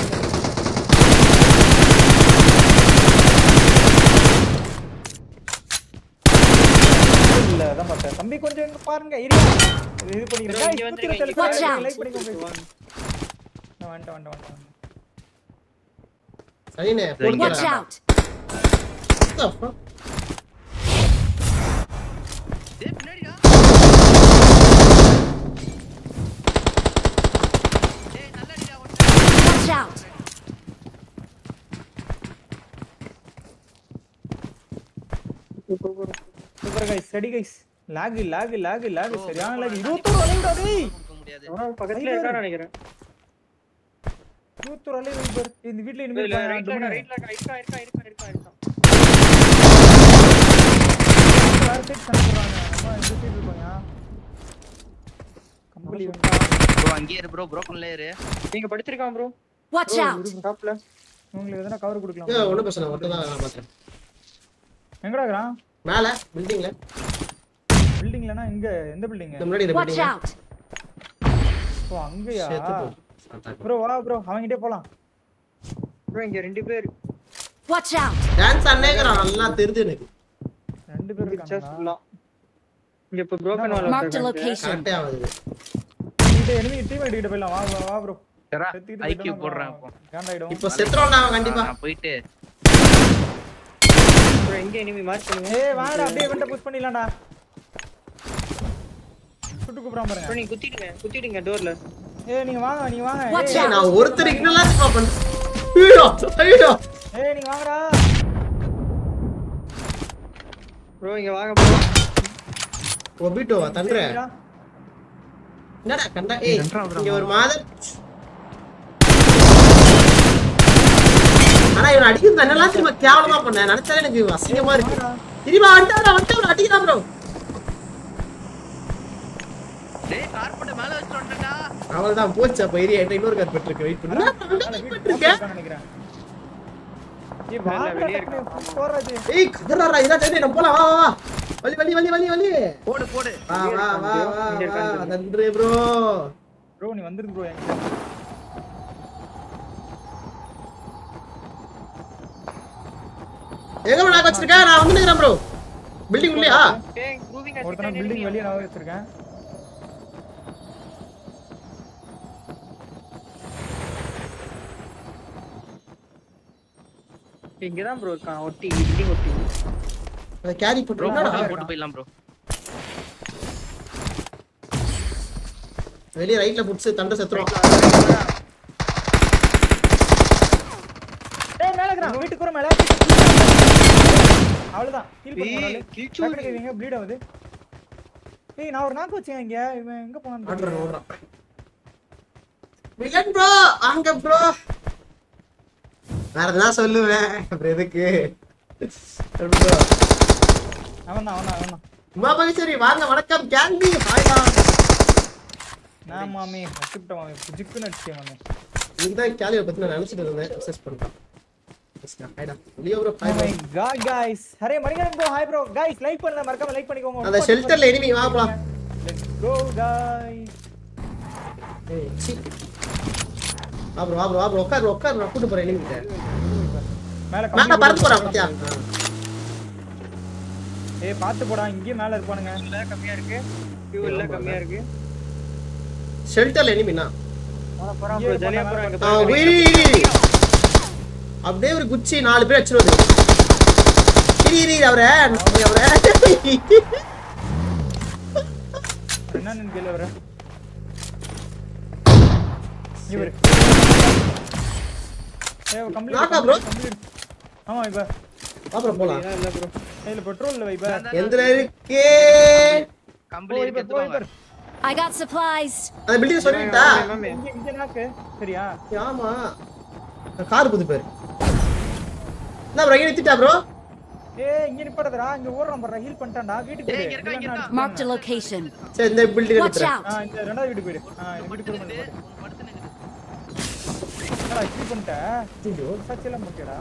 இல்ல அதான் பார்த்தேன் தம்பி கொஞ்சம் இங்க பாருங்க இரு இது இது பண்ணிக்கிறேன் இங்க Guys, வந்துருங்க, குத்திர இங்க தள்ளு, Watch out. like பண்ணிக்கோங்க guys. நான் வந்துட்டேன் வந்துட்டேன் வந்துட்டேன் சரிண்ணே, Watch போடுங்கடா. out! What the fuck? டேய் பின்னாடிடா டேய் நல்லா அடிடா ஒருத்தன். Watch out! Super guys ready guys lag lock lock lag சரியான லாக் இருபத்தோரு அலைவுடா டேய் கொடுக்க முடியாது அவன் பக்கத்துல இருக்கான்னு நினைக்கிறேன் இருபத்தோரு அலைவு பாரு இந்த வீட்ல இனிமே இல்ல, இருப்பாங்க, ரைட்ல டொமினோ. ரைட்ல இருக்கா இருக்கா இருக்கா இருக்கா இருக்கா வேற சைடு சண்டை போடுறாங்க அம்மா இந்த சைடு இருப்பாங்க கம்பளி வந்தா ப்ரோ அங்கேயே இரு ப்ரோ ப்ரோக்கன்ல இரு நீங்க படிச்சிருக்கான் ப்ரோ Watch out! டாப்ல உங்களுக்கு எதனா கவர் ஏய், கொடுக்கலாம் ஒண்ணும் பிரச்சனை இல்ல, ஒருத்தன் தான் நான் பாத்தேன். எங்கடா இருக்கிறான் மேல பில்டிங்ல பில்டிங்லனா எங்க எந்த பில்டிங் இந்த முன்னாடி இந்த Watch பில்டிங் out! ஓ அங்கயா சேர்த்து போ. ப்ரோ வா ப்ரோ அவங்கிட்டே போலாம் ப்ரோ இங்க ரெண்டு பேர் Watch out! டான்ஸ் அண்ணேங்கிறான் நல்லா தெரியுது எனக்கு ரெண்டு பேர் செஸ் இருக்காங்க ஃபுல்லா இங்க இப்ப broken wall Marked a வந்திருக்காங்க. location. கரெக்டே ஆகுது இது enemy டீம் கிட்ட போயிடலாம் வா வா, வா ப்ரோ சரிடா செத்துக்கிட்டு ஐக்யூ போயிட்டோம்னா போடுறேன் அப்புறம் இப்போ காண்டாயிடும் இப்ப செத்துறோம்டா அவன் கண்டிப்பா நான் போயிட்டு ப்ரோ எங்க enemy மார்க் பண்ணுங்க ஏய் வாடா அப்படியே வெண்ட புஷ் பண்ணிடலாம்டா சுட்டு கூப்பிடாம ப்ரோ பாருங்க நீங்க குத்திடுங்க குத்திடுங்க டோர்ல ஏய் நீங்க வாங்க நீங்க வாங்க Watch ஏய், ஏய், நான் ஒருத்தர் இக்னலாம் பண்றேன் ஐயோ ஐயோ ஏய் நீங்க வாங்கடா ப்ரோ இங்க வாங்க ப்ரோ ஒபிட்டோவா தன்ற சரிடா. என்னடா கண்டா ஏய் இங்க ஒரு மாதம் ஆனா இவன் அடிக்கிறது என்னெல்லாம் திரும்ப கேவலமா பண்ண நினைச்சாலே எனக்கு அசிங்கமா இருக்கு திரும்ப வந்துட்டாரா வந்துட்டாரா அடிக்கிறான் ப்ரோ டேய் கார் போட்டு மேல வச்சு வந்துட்டா அவள்தான் போச்சு அப்ப ஏரியா என்கிட்ட இன்னொரு கார் பெற்றிருக்கு வெயிட் பண்ணு மேல வெயிட் வீட்டு பண்ணிருக்கேன் இருக்கான்னு நினைக்கிறேன் ஏய் வாங்கடா வெளியே டக்குனு, போறது ஏய் கதறாரா இதா டேய் நம்ம போலாம் வா வா வா வலி வலி வலி வலி வலி போடு போடு வா வா வா வா இங்க வா இருக்கான் நன்றி ப்ரோ ப்ரோ நீ வந்துரு ப்ரோ என்கிட்ட எங்க நான் வச்சிருக்கேன் நான் வந்து நிக்கிறேன் ப்ரோ பில்டிங் உள்ளயா ஏய் மூவிங் ஒருத்தன பில்டிங் வெளிய நான் வச்சிருக்கேன் இங்க தான் ப்ரோ இருக்கான் ஒட்டி பில்டிங் ஒட்டி அதை கேரி ப்ரோ பண்றீங்களா போட்டு போயிடலாம் ப்ரோ வெளிய ரைட்ல புடிச்சு தண்டை செத்துறோம் ஏய் மேல இருக்கறான் வீட்டுக்கு கூட மேல அவ்வளவுதான் ஹீல் பண்ணி ஏய், போறாரு கிழிச்சு டக்குனு இவங்க ப்ளீட் ஆகுது ஏய் நான் ஒரு நாக்கு வச்சேன் இங்க இவன் எங்க போனான்னு ஆடுறேன் தெரியல. ஓடுறான் வில்லன் ப்ரோ வாங்க ப்ரோ வேற எதுனா சொல்லுவேன் அப்புறம் எதுக்கு bro. அவன் தான் அவன் தான் அவன் தான் உமா மகேஸ்வரி வாங்க வணக்கம் கேண்டி ஹாய்டா நான் மாமி அச்சுப்ட மாமி புஜுக்குன்னு அடிச்சேன் மாமி இதுதான் கேலியை பத்தி நான் நினைச்சிட்டு இருந்தேன் மெசேஜ் பண்ணிட்டேன் ஹாய்டா Leo bro Oh my god guys அரே Manikandan bro hi bro guys like பண்ணல மறக்காம லைக் பண்ணிக்கோங்க அந்த ஷெல்டர்ல எனிமி வா போலாம் let's go guys ஏய் சி வா ப்ரோ வா ப்ரோ வா ப்ரோ உட்கார் bro, உட்கார் நான் கூட்டு போறேன் எனிமி கிட்ட மேல மேல கம்பி பறந்து போறான் போட்டு பத்தியா ஏய் பாத்து போடா இங்கே மேல இருப்பானுங்க இல்ல கம்மியா இருக்கு கியூ இல்ல கம்மியா இருக்கு ஷெல்டர்ல எனிமினா போறா போறா ப்ரோ ஜலியா போறாங்க ஆ, உயிரி, உயிரி, உயிரி. அப்படியே ஒரு குச்சி நாலு பேர் அடிச்சிருவது இரி இரி அவரை அவரை என்னன்னு கேளு வர இவரு ஏய் கம்ப்ளீட் நாக்கா bro? கம்ப்ளீட் ஆமா இப்ப அப்புறம் போலாம் இல்ல ப்ரோ இல்ல பெட்ரோல் இல்ல இப்ப எந்த இருக்கே கம்பெனி ஓ இருக்கு இப்ப போ எடுத்துவாங்க இப்ப I got supplies. அந்த பில்டிங் சொல்லிட்டா இங்க இங்க நாக்கு சரியா ஆமா கார் புது பேர் என்ன ப்ரோ நிறுத்திட்டா ப்ரோ ஏய் இங்க நிப்பறதுடா இங்க ஓடுறான் பாரு ஹீல் பண்ணிட்டான்டா வீட்டுக்கு ஏய், போயிடு இங்க இருக்கா, இங்க இல்லைன்னா இருக்கா. Marked a location. சரி இந்த பில்டிங் Watch எடுத்துறேன் out. ஆ இந்த ரெண்டாவது வீட்டுக்கு போயிடு ஆ இந்த வீட்டுக்கு போயிடு ஒன்னு படுத்து நிக்குது. என்னடா இப்படி பண்ணிட்ட ஐயோ. சச்சி எல்லாம் பண்ணிட்டடா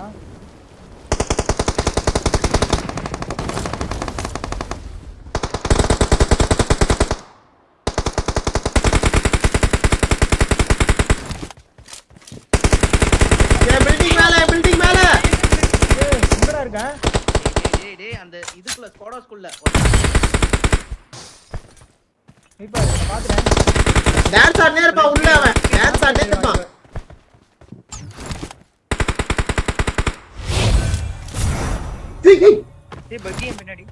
என் பில்டிங் மேல என் பில்டிங் மேல ஏய் எங்கடா இருக்கேன் டேய், டேய் டேய் அந்த இதுக்குள்ள ஸ்குவாடாஸ்குள்ள இப்ப பாத்துறேன் டான்ஸ் ஆடினே இருப்பான் உள்ள அவன் டான்ஸ் ஆடினே இருப்பான் ஏய், ஏய். ஏய் பக்கி என் பின்னாடி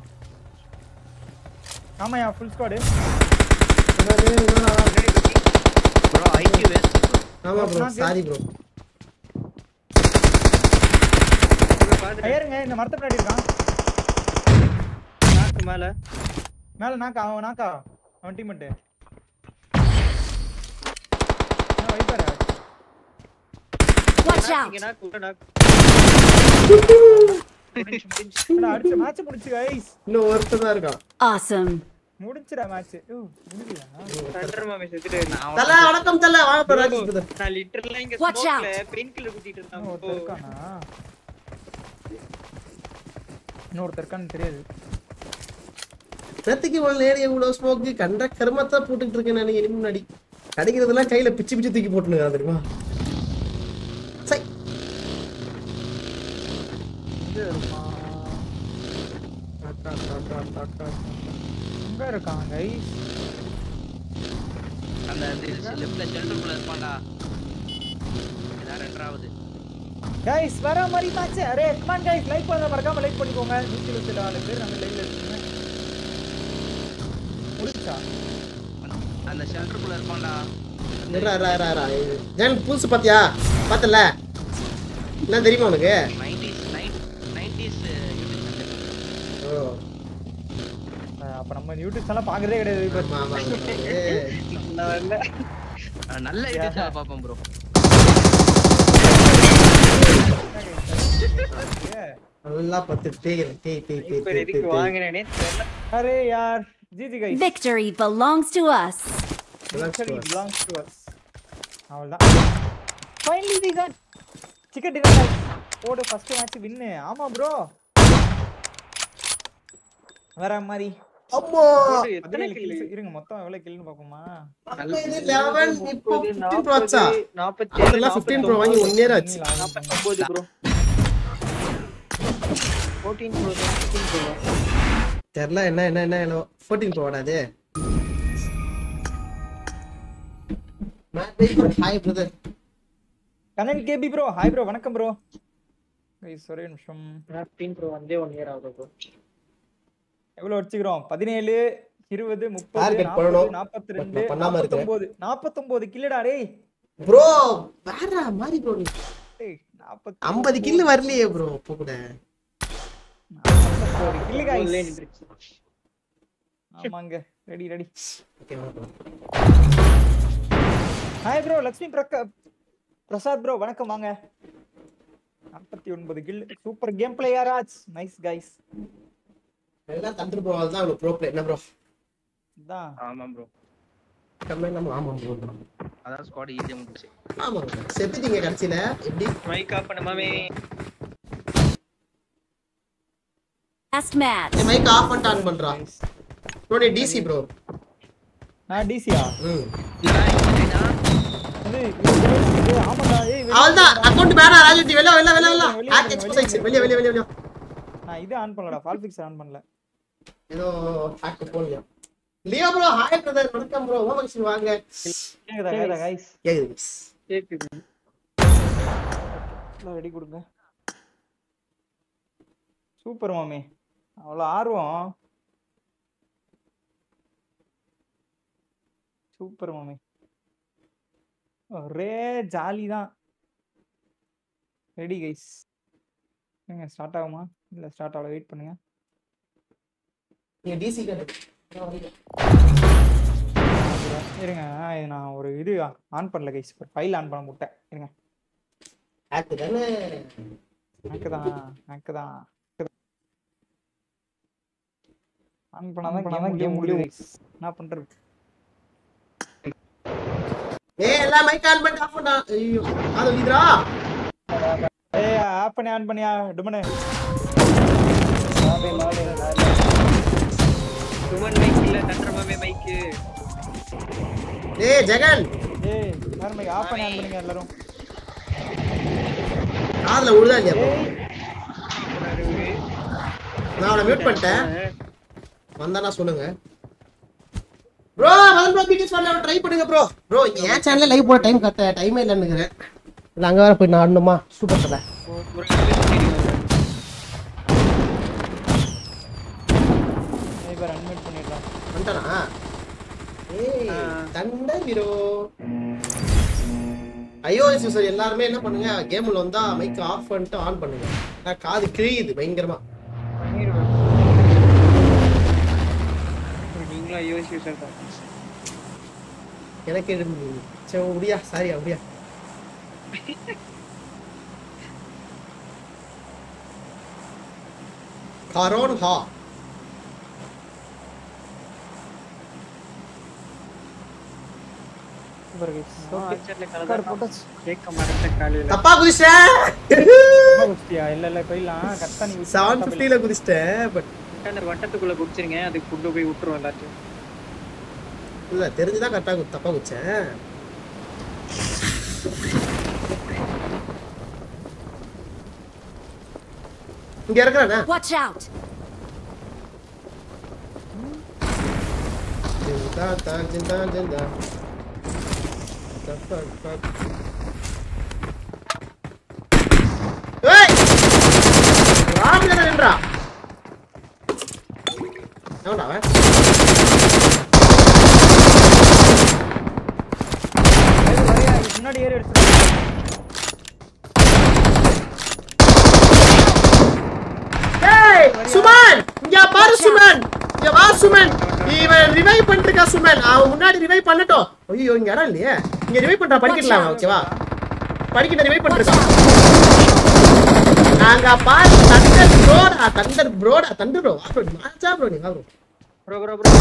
ஆமாயா ஃபுல் ஸ்குவாடு என்னது, என்னடா? பின்னாடி பக்கி ப்ரோ ஐக்யூ வேஸ்ட் ஆமா ப்ரோ சாரி ப்ரோ இவ பாத்துட்டேன் ஐயருங்க இந்த மரத்து பின்னாடி இருக்கான் நாக்கு மேல மேல நாக்கா அவன் நாக்கா அவன் டீம் மட்டும் வைப்பாரு Watch out. இங்க நாக்கு உள்ள நாக்கு முடிஞ்சு முடிஞ்சு என்னடா, அடிச்ச மேட்ச் முடிச்சு கைஸ் இன்னும் ஒருத்தன் தான் இருக்கான் Awesome. முடிச்சுடா மேட்ச் ஓ முடியல தண்டர் மாமே செத்துட்டு நான் தல வணக்கம் தல வாங்க ப்ரோ ராஜேஷ் brother. நான் லிட்டரலா இங்க Watch ஸ்மோக்ல பெயின் கில்லர் குத்திட்டு இருந்தாங்க ஒருத்தர் இருக்கானா இன்னொருத்தர் இருக்கான்னு தெரியாது நேத்துக்கு இவ்வளவு நேரம் இவ்வளவு ஸ்மோக்கு கண்ட கருமத்தை போட்டுட்டு இருக்கேன் நான் இனி முன்னாடி கிடைக்கிறதெல்லாம் கையில பிச்சு பிச்சு தூக்கி போட்டுனுங்க தெரியுமா சை எங்க இருக்கான் எங்க இருக்கான் கைஸ் அந்த லெஃப்ட்ல சென்டருக்குள்ள இருப்பான்டா இதான் ரெண்டாவது கைஸ் வர மாதிரி மேட்ச் அரே கமான் கைஸ் லைக் பண்ணுங்க மறக்காம லைக் பண்ணிக்கோங்க 124 பேர் நம்ம லைவ்ல இருக்கீங்க முடிச்சா அந்த சென்டருக்குள்ள இருப்பான்டா இருடா, இருடா, இருடா, இருடா. ஜென் புதுசு பாத்தியா பார்த்தல என்ன தெரியுமா உனக்கு நைன்டிஸ் நைன்டிஸ் ஓ, அப்ப நம்ம யூடியூப் எல்லாம் பாக்குறதே கிடையாது இப்ப ஆமா, ஆமா, ஆமா. ஏய், நான் வரல நல்ல இது பார்ப்போம் ப்ரோ நல்லா பத்து பேய் பேய் பேய் பேய் இப்ப பேய் எதுக்கு பேய் வாங்கினேனே தெரியல அரே யார் GG guys Victory belongs to us. Victory belongs to us. அவ்வளவுதான் finally we got chicken dinner guys ஓடு ஃபர்ஸ்ட் மேட்ச் வின் ஆமா ப்ரோ வேற மாதிரி அம்மா போட்டு எத்தனை பதினேழு கில்லு kills. இருங்க மொத்தம் எவ்வளவு கில்னு பாப்போமா அப்ப இது 11 இப்போ 15 ப்ரோ ஆச்சா நாற்பத்தி அதெல்லாம் 15 ப்ரோ வாங்கி ஒன் இயர் ஆச்சு நாற்பத்தொன்பது bro fourteen bro fifteen bro தெரியல என்ன என்ன என்ன என்ன 14 ப்ரோ வாடா அது hi brother Kannan KB bro hi bro வணக்கம் ப்ரோ கைஸ் ஒரே நிமிஷம் ஃபிஃப்டீன் ப்ரோ வந்தே ஒன் இயர் ஆகுது ப்ரோ எவ்வளவு வச்சுக்கிறோம் பதினேழு இருபது முப்பது Target நாற்பது பண்ணணும். நாற்பத்தி But ரெண்டு நான் பண்ணாம இருக்கேன். நாற்பத்தொன்பது நாற்பத்தொன்பது கில்லுடா டேய் ப்ரோ வேற மாதிரி ப்ரோ டேய், நாற்பத்தி 50 கில்லு வரலையே ப்ரோ இப்போ கூட நாற்பத்தொன்பது கில்லு guys. உள்ளே நின்றுச்சு ஆமாங்க ready ready okay bro. Hi bro Lakshmi பிரக பிரசாத் ப்ரோ வணக்கம் வாங்க நாற்பத்தி ஒன்பது கில் சூப்பர் கேம் பிளேயர் ஆச் நைஸ் கைஸ் எல்லாம் தந்துரு ப்ரோ தான் அவ்வளவு ப்ரோ ப்ளே என்ன ப்ரோ இதான் ஆமா ப்ரோ கம்மியா நம்ம ஆமா ப்ரோ அதான் ஸ்குவாட் ஈஸியா முடிச்சு ஆமா bro. செத்துட்டீங்க கடைசியில எப்படி மைக் ஆஃப் பண்ண மாமே Last match. மைக் ஆஃப் பண்ணிட்டு ஆன் பண்றா ப்ரோ நீ டிசி ப்ரோ நான் டிசியா ம் இல்லடா இல்லடா இது இது ஆமாடா ஏய் வெளிய அவ்வளவுதான் வாடா. அக்கவுண்ட் பேனா ராஜதி வெளிய வெளிய வெளிய வெளிய வெளிய ஹேக் வெளிய எக்ஸ்போஸ் ஆயிடுச்சு வெளிய வெளிய வெளிய வெளிய நான் இது ஆன் பண்ணலடா ஃபால் ஃபிக்ஸ் ஆன் பண்ணல ஏதோ ஹேக் போன்ல லியோ ப்ரோ ஹாய் பிரதர் வணக்கம் ப்ரோ ஓம் மகிழ்ச்சி வாங்க கேக்குதா கேக்குதா கைஸ் கேக்குது miss. கேக்குது ரெடி கொடுங்க சூப்பர் மாமி அவ்வளோ ஆர்வம் சூப்பர் மாமி ஒரே ஜாலி தான் ரெடி கைஸ் நீங்க ஸ்டார்ட் ஆகுமா இல்ல ஸ்டார்ட் ஆகல வெயிட் பண்ணுங்க நீங்க டிசி கார்டு இருங்க இது நான் ஒரு இது ஆன் பண்ணல கைஸ் ஒரு ஃபைல் ஆன் பண்ண முட்டேன் இருங்க ஆக்ட் தானே எனக்கு தான் எனக்கு தான் ஆன் பண்ணாதான் பண்ணாதான் கேம் முடியும் guys. என்ன பண்றது ஏய் எல்லாம் மைக் ஆன் பண்ணிட்டு ஆஃப் பண்ணா ஐயோ அது இதுடா ஏய் ஆப் பண்ணி ஆன் பண்ணியா டுமனு சுமன் மைக் இல்ல தண்டரமாமே மைக்கு ஏய் ஜெகன் ஏய் யார் மைக் ஆஃப் பண்ணி ஆன் பண்ணுங்க எல்லாரும் காதுல விழுதா இல்லையா bro? நான் அவனை மியூட் பண்ணிட்டேன் வந்தானா சொல்லுங்க ப்ரோ மதன் ப்ரோ பிடிஎஸ் வரல ட்ரை பண்ணுங்க ப்ரோ ப்ரோ என் சேனல்ல லைவ் போட டைம் கத்த டைமே இல்லைன்னுக்கிறேன் இல்லை அங்கே வேற போய் நான் ஆடணுமா சூப்பர் சார் ஒரு நிமிஷம் இப்போ அன்மியூட் பண்ணிடலாம் வந்துட்டானா ஏய் தண்ட வீரோ ஐஓஎஸ் யூசர் எல்லாருமே என்ன பண்ணுங்க கேம்ல வந்தா மைக் ஆஃப் பண்ணிட்டு ஆன் பண்ணுங்க நான் காது கிழியுது பயங்கரமா நீங்களும் ஐயோசி யூசர் தான் எனக்கு சரி அப்படியா சாரி அப்படியா கரோன் ஹா சூப்பர் கைஸ் ஓகே ஆச்சர்ல கார்டு கலதான் போட்டாச்சு கேட்க மறந்த காலையில தப்பா குதிச்சிட்டேன் குஸ்தியா இல்ல இல்ல போயிடலாம் கரெக்டா நீ செவன் பிப்டில குதிச்சிட்டேன் பட் அந்த வட்டத்துக்குள்ள குடிச்சிருங்க அதுக்கு கொண்டு போய் விட்டுருவோம் எல்லாத்தையும் இல்ல தெரிஞ்சுதான் கரெக்டா கு- தப்பா குதிச்சேன் இங்க இருக்கிறானே Watch out! ஜிந்தா தான் ஜிந்தா ஜிந்தா தப்பா தப்பா. ஏய் ராமில நின்றா எவன்டா அவன் முன்னாடி ஏறி எடுத்து ஏய் சுமன் இங்க பாரு சுமன் இங்க வா சுமன் இவன் ரிவைவ் பண்ணிருக்கா சுமன் அவன் முன்னாடி ரிவைவ் பண்ணட்டும் ஐயோ இங்க இடம் இல்லையே இங்க ரிவைவ் பண்றா படிக்கலாம் ஓகேவா படிக்கிட்ட ரிவைவ் பண்ணிருக்கான் நாங்க பாரு தண்டர் ப்ரோடா தண்டர் ப்ரோடா தண்டர் ப்ரோ வா ப்ரோ மாச்சா ப்ரோ நீ வா bro bro bro bro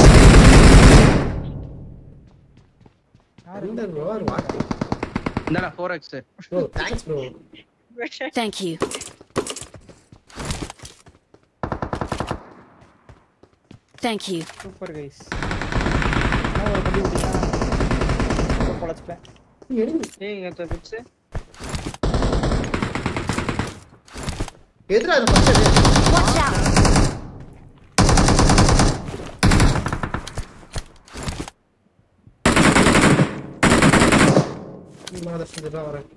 thunder bro வா இந்தாடா four X bro thanks bro Thank you. Thank you. Super guys ஒரு படி விட்டீங்கன்னா பொழைச்சிப்பேன் எடுங்க ஏய் இங்க பிடிச்சு எதுரா இதை பச்சது Watch out! மாதம் செஞ்சுட்டு வரேன்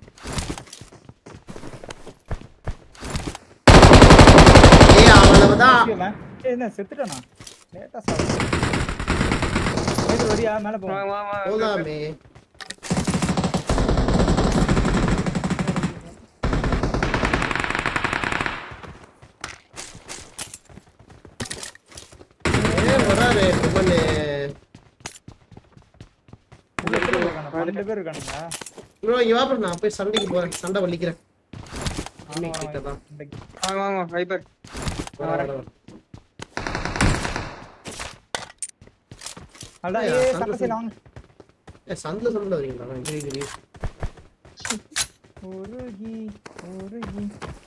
ஏய் அவ்வளவுதான் ஏய், என்ன செத்துட்டானா லேட்டா சாப்பிடு மைக்கேல் வரியா மேல போ வா வா வா போதாமே ஏன் வராரு சுமனு உள்ள எத்தனை பேர் இருக்காங்க? பன்னெண்டு பேர் இருக்கானுங்க ப்ரோ இங்க வா bro, நான் போய் சண்டைக்கு போறேன் சண்டை வலிக்கிறேன் ஆமா, அன்னைக்கு ஆமா, கிட்ட தான். இன்றைக்கு. வாங்க வாங்க வைபர் வர, வர, வர. அதான் ஏய், ஏய், சண்டை சண்டை செய்யலாம் வாங்க. ஏ சந்தில சந்தில வரீங்களா நான் கிரி கிரி உருகி உருகி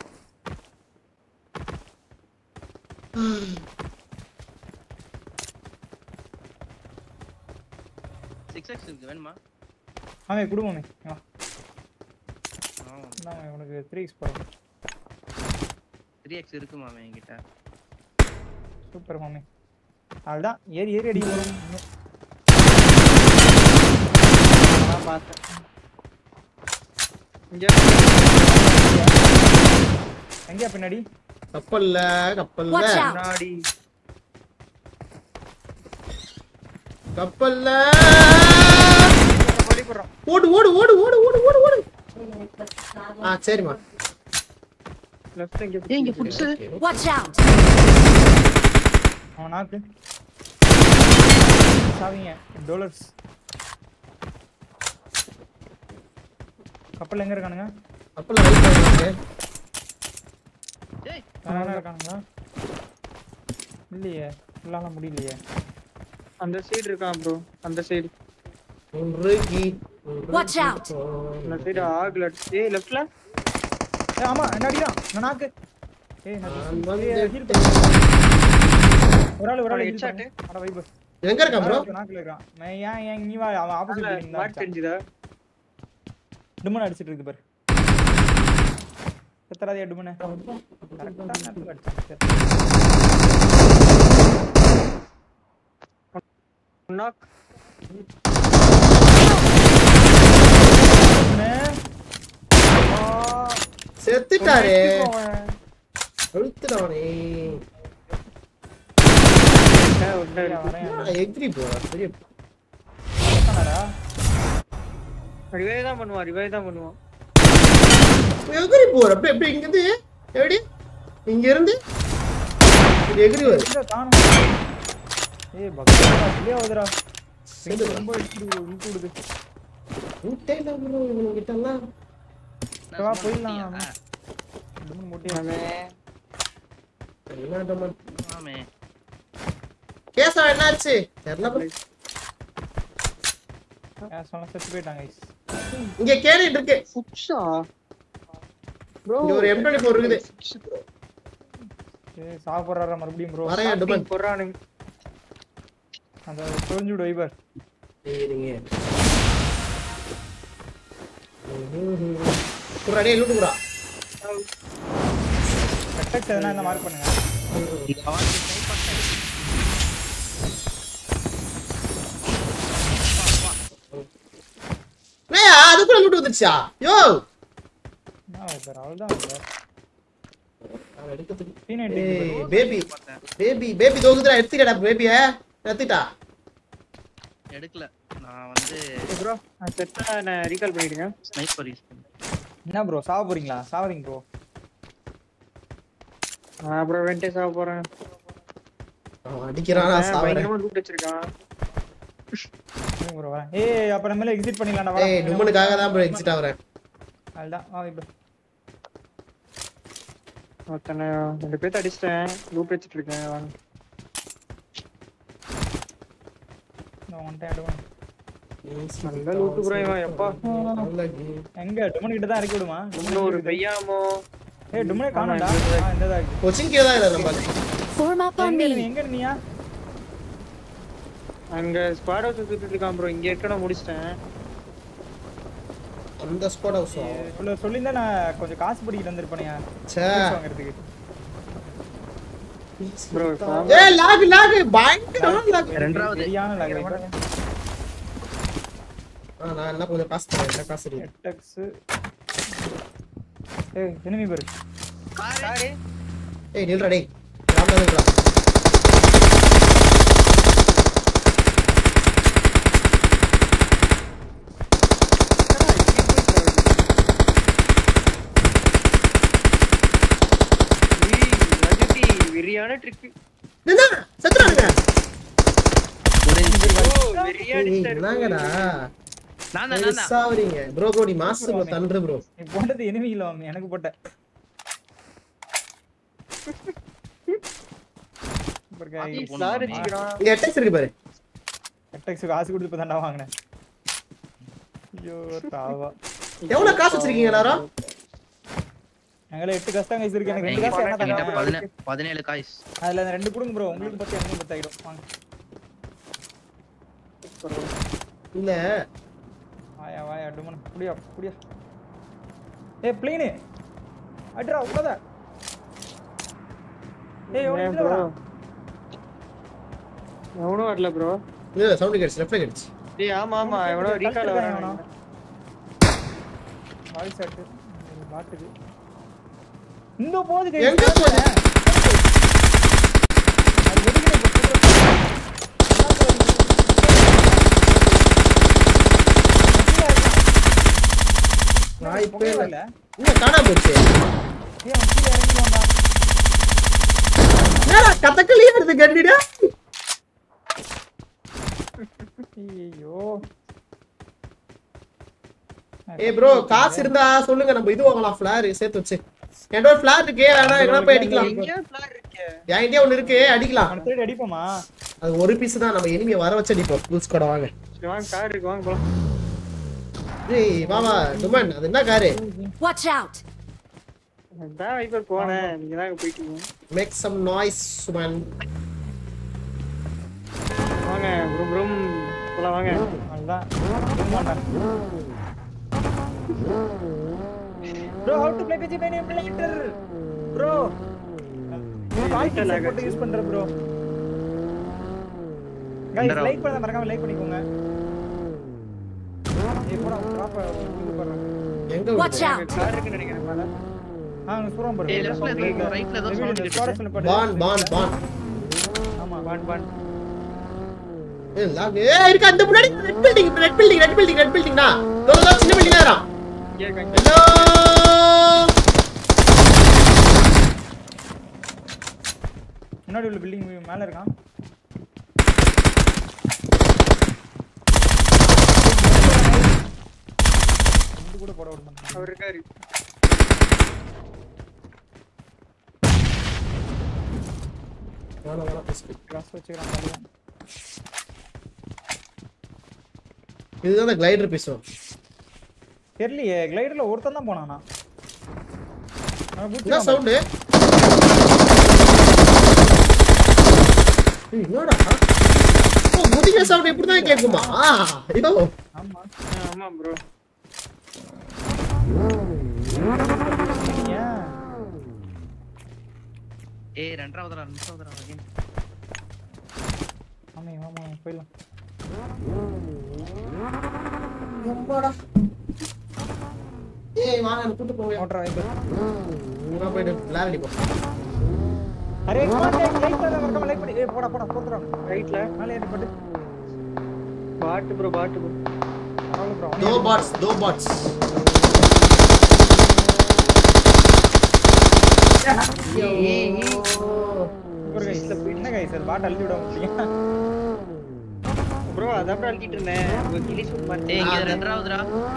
சிக்ஸ் எக்ஸ் இருக்கு வேணுமா ஆமே குடும்பமே வா ஆ இந்தாங்க, உனக்கு த்ரீ எக்ஸ் போகிறோம் த்ரீ எக்ஸ் இருக்கு மாமே என்கிட்ட சூப்பர் மாமி அதுதான் ஏறி ஏறி அடி வரும் நான் பார்த்தேன் இங்க எங்கேயா பின்னாடி கப்பல்ல கப்பல்ல Watch out! முன்னாடி கப்பல்ல படி போடுறோம் ஓடு ஓடு ஓடு ஓடு ஓடு ஓடு ஓடு ஆ சரிம்மா லெஃப்ட் எங்க ஏய், இங்க புதுசு Watch out! அவன் நாக்கு சாவிங்க டாலர்ஸ் கப்பல் எங்க இருக்கானுங்க கப்பல்ல வெயிட் பண்ணிட்டு ஏய் வேற யாரா இருக்கானுங்களா இல்லையே இல்லாம முடியலையே அந்த சைடு இருக்கான் ப்ரோ அந்த சைடு முருகி Watch out! அந்த சைடு ஆகல ஏய் லெஃப்ட்ல ஏய் ஆமா என்ன அடிக்கிறான் நான் நாக்கு ஏய் நான் நான் ஏய், வந்துட்டேன். heal பண்ணு. ஒரு ஆள் ஒரு ஆள் அவனை heal headshot. பண்ணு. அட வைபு எங்க இருக்கான் ப்ரோ நாக்குல இருக்கான் நான் ஏன் ஏன் நீ வா அவன் ஆப்போசிட் பில்டிங் மார்க் தான் தெரிஞ்சுதா டுமன் அடிச்சிட்டு இருக்கு பாரு எத்தராதியா டுமன் கரெக்டா நேரத்துல அடிச்சான் நாக் செத்துட்டாரே அழுத்துடானே எக்ரி ப்ரோ பெரிய ரிவைவ் தான் பண்ணுவான் ரிவைவ் தான் பண்ணுவான் எகிரி போற அப்படி எப்படி இங்க இருந்து எப்படி இங்க இருந்து இது எகிரி வரும் ஏய் பக்கத்துல வெளியே வருதுடா பிங்க் ரொம்ப இழுத்து இழுத்து விடுது விட்டேல ப்ரோ இவங்க கிட்ட எல்லாம் வா, போயிடலாம். டுமன் மூட்டியா என்ன ஆமே கேசா என்னாச்சு தெரியல bro. ஏன் சொன்ன செத்து போயிட்டாங்க guys. இங்க கேரிட்டு இருக்கு ஃபுட்ஸா ப்ரோ இங்க ஒரு M24 இருக்குது. ஏய் சாப்பிடுறாரா மறுபடியும் ப்ரோ வரையா டுமன் போறானுங்க அந்த தொலைஞ்சு விடு வைபர் சரிங்க குறா டேய் லூட்டு குறா கட்டக்ஸ் எதனா இந்த மார்க் பண்ணுங்க இங்க அவன் ட்ரை பண்ணேன் ஏய் அதுக்குள்ள லூட்டு வந்துச்சா யோ என்ன வைபர் அவ்வளவுதான் வைபர் பீனட் ஏய் பேபி பேபி பேபி தோகுதுடா எடுத்துக்கடா பேபிய எடுத்துட்டா எடுக்கல நான் வந்து ப்ரோ செத்தா நான் ரீகால் பண்ணிடுங்க ஸ்னைப்பர் யூஸ் பண்ணேன் என்ன ப்ரோ சாவ போறீங்களா சாவறீங்க ப்ரோ நான் அப்புறம் வெண்டே சாக போறேன் அவன் அடிக்கிறானா சாவறேன் பயங்கரமா லூட் வச்சிருக்கான் ப்ரோ வரேன் ஏய் அப்ப நம்ம எக்ஸிட் பண்ணிடலாம்டா ஏய் வா டும்மனுக்காக தான் ப்ரோ எக்ஸிட் ஆவறேன் அதுதான் வா வைபர் ஒருத்தனை ரெண்டு பேர்த்த அடிச்சிட்டேன் லூட் வச்சிட்டு இருக்கேன் வாங்க நான் வந்துட்டேன் டுமன் நல்ல லூட் ப்ரோ இவன் எப்பா எங்க டுமன் கிட்ட தான் இறக்கி விடுமா இன்னும் ஒரு பெய்யாமோ ஏய் டுமனே காணோம்டா ஆ இந்த தான் இருக்கு கோச்சிங் கீழ தான் இல்ல நம்ம Form up on எங்க me. நீ எங்க இருந்தியா அங்க ஸ்குவாட் ஹவுஸ் சுத்திட்டு இருக்கான் ப்ரோ இங்க இருக்க நான் முடிச்சிட்டேன் அந்த ஸ்குவாட் ஹவுஸ் இவ்வளவு சொல்லியிருந்தா நான் கொஞ்சம் காசு படிக்கிட்டு வந்திருப்பேனையா ச்சே வாங்குறதுக்கு ப்ரோ ஏய் லாக் லாக் பயங்கர லாக் ரெண்டாவது சரியான lag வைபர் ஆ நான் என்ன கொஞ்சம் காசு தரேன் என்ன காசு இருக்கு எட்டக்ஸ் ஏய் enemy பாரு காரு ஏய் நில்றா டேய் ராமனா நில்றா வெறியான ட்ரிக் என்ன செத்துறானுங்க ஒரே வெறியா ஏய், அடிச்சிட்டாரு என்னங்கடா நான் தான் நான் தான் சாவறீங்க ப்ரோ ப்ரோ நீ மாசு ப்ரோ தன்று ப்ரோ நீ போட்டது enemy இல்ல மாமி எனக்கு போட்ட Super guys. சார் அடிச்சுக்கிறான் இங்க எட்டக்ஸ் இருக்கு பாரு எட்டக்ஸ் காசு கொடுத்து இப்ப தாண்டா வாங்கினேன் ஐயோ தாவா எவ்வளவு காசு வச்சிருக்கீங்க எல்லாரும் எங்களை எட்டு கஷ்டம் கைஸ் இருக்கு எனக்கு ரெண்டு என்கிட்ட காசு என்ன என்கிட்ட தரேன் பதினே- பதினேழு காய்ஸ் அதுல அந்த ரெண்டு கொடுங்க ப்ரோ உங்களுக்கு பத்தி எனக்கு பத்து ஆயிடும் வாங்க இல்ல வாயா வாயா டுமன் குடியா குடியா ஏய் பிளேனு அட்ரா உள்ளத ஏய் எவ்வளவு ஏன் இதுல ப்ரோ வரா? எவனும் வரல ப்ரோ இல்ல சவுண்ட் கேட்ஸ் லெஃப்ட்ல கேட்ஸ் டேய் ஆமா ஆமா எவனோ ரீகால் கழுத்துல வரான் எவனோ? வாய்ஸ் அட்டு பாட்டுக்கு இந்த போது guys. எங்க போகுது? அது வெடிக்கிற இப்ப சொல்றேன். வாய்ப்பே புகையே இல்ல வரல இன்னும் காணாம போச்சு ஏய் அவன் கீழே இறங்கி வந்தா என்னடா கதக்கலியா இருந்து கண்டிடா ஐயோ ஏய் ப்ரோ காசு இருந்தா சொல்லுங்க நம்ம இது வாங்கலாம் ஃபிளார் சேர்த்து வச்சு என்கிட்ட ஒரு ஃபிளார் இருக்கே வேணா எங்கனா போய் அடிக்கலாம் எங்கேயோ பிளான் இருக்கு என்கிட்டயே ஒண்ணு இருக்கு அடிக்கலாம் அவனை தேடி அடிப்போமா அது ஒரு பீஸ் தான் நம்ம எனிமியை வர வச்சு அடிப்போம் புல்ஸ் கூட வாங்க சரி, வாங்க கார் இருக்கு வாங்க போலாம் ஏய் மாமா துமன் அது என்ன காரு Watch out! தான் வைப்பர் போனேன் நீங்க தான் போயிட்டீங்க மேக் சம் நாய்ஸ் சுமன் வாங்க ரூம் ரூம் போலாம் வாங்க அதுதான் மாட்டான் bro how to play PG man emulator bro voice போட்டு யூஸ் பண்ற ப்ரோ गाइस லைக் பண்ண மறக்காம லைக் பண்ணிக்கோங்க ஏய் போடா டிராப் இது பண்றேன் எங்க Watch விடுது? out! கார் இருக்குன்னு நினைக்கிறேன் மேல ஆ சூரம் பாரு ஏய், leftல ஏதோ rightல ஏதோ sound கேட்டுச்சு. பான் பான் பான் ஆமா பான் பான் ஏய் லாக் ஏய் இருக்கு அந்த முன்னாடி red building red building red building red building தான் தோ தோ சின்ன பில்டிங் தான் இங்கே இருக்காங்க ஹலோ முன்னாடி உள்ள பில்டிங் மேல இருக்கான் இது கூட போட விட மாட்டான் அவர் இருக்காரு வேணாம் வேணாம் பிஸ்கட். கிராஸ் வச்சுக்கிறான் பாருங்க. இதுதான் அந்த கிளைடர் பேசுவோம் தெரியலையே கிளைடர்ல ஒருத்தன் தான் போனானா அவன் என்ன குதிச்சிட்டான் பாரு. சவுண்டு என்னடா ஓ முதிக சவுண்ட் இப்படி தான் கேட்குமா ஐயோ ஆமா ஆ, ஆமா ப்ரோ ஏன் ஏய் ரெண்டாவதுடா ரெண்டாவதுடா again. ஆமா ஆமா போயிடலாம் எம்மாடா ஏய் வாங்க என்ன கூட்டு போங்க ஓட்டுறா வைப்பு இங்க போயிட்டு விளையாட அடிப்போம் அரே கான்டாக்ட் லைக் பண்ண மறக்காம லைக் பண்ணி ஏய் போடா போடா போடுறான் ரைட்ல மேலே ஏறி பட்டு பாட்டு ப்ரோ பாட்டு ப்ரோ பரவாயில்ல ப்ரோ दो बॉट्स दो बॉट्स ஒரு கைஸ் என்ன கைஸ் அது பாட்டு அழுத்தி விட முடியும் ப்ரோ அதான் ப்ரோ அழுத்திட்டு இருந்தேன் உங்க கிளி சூட் ஏய் பார்த்தேன் இங்க ரெண்டாவதுடா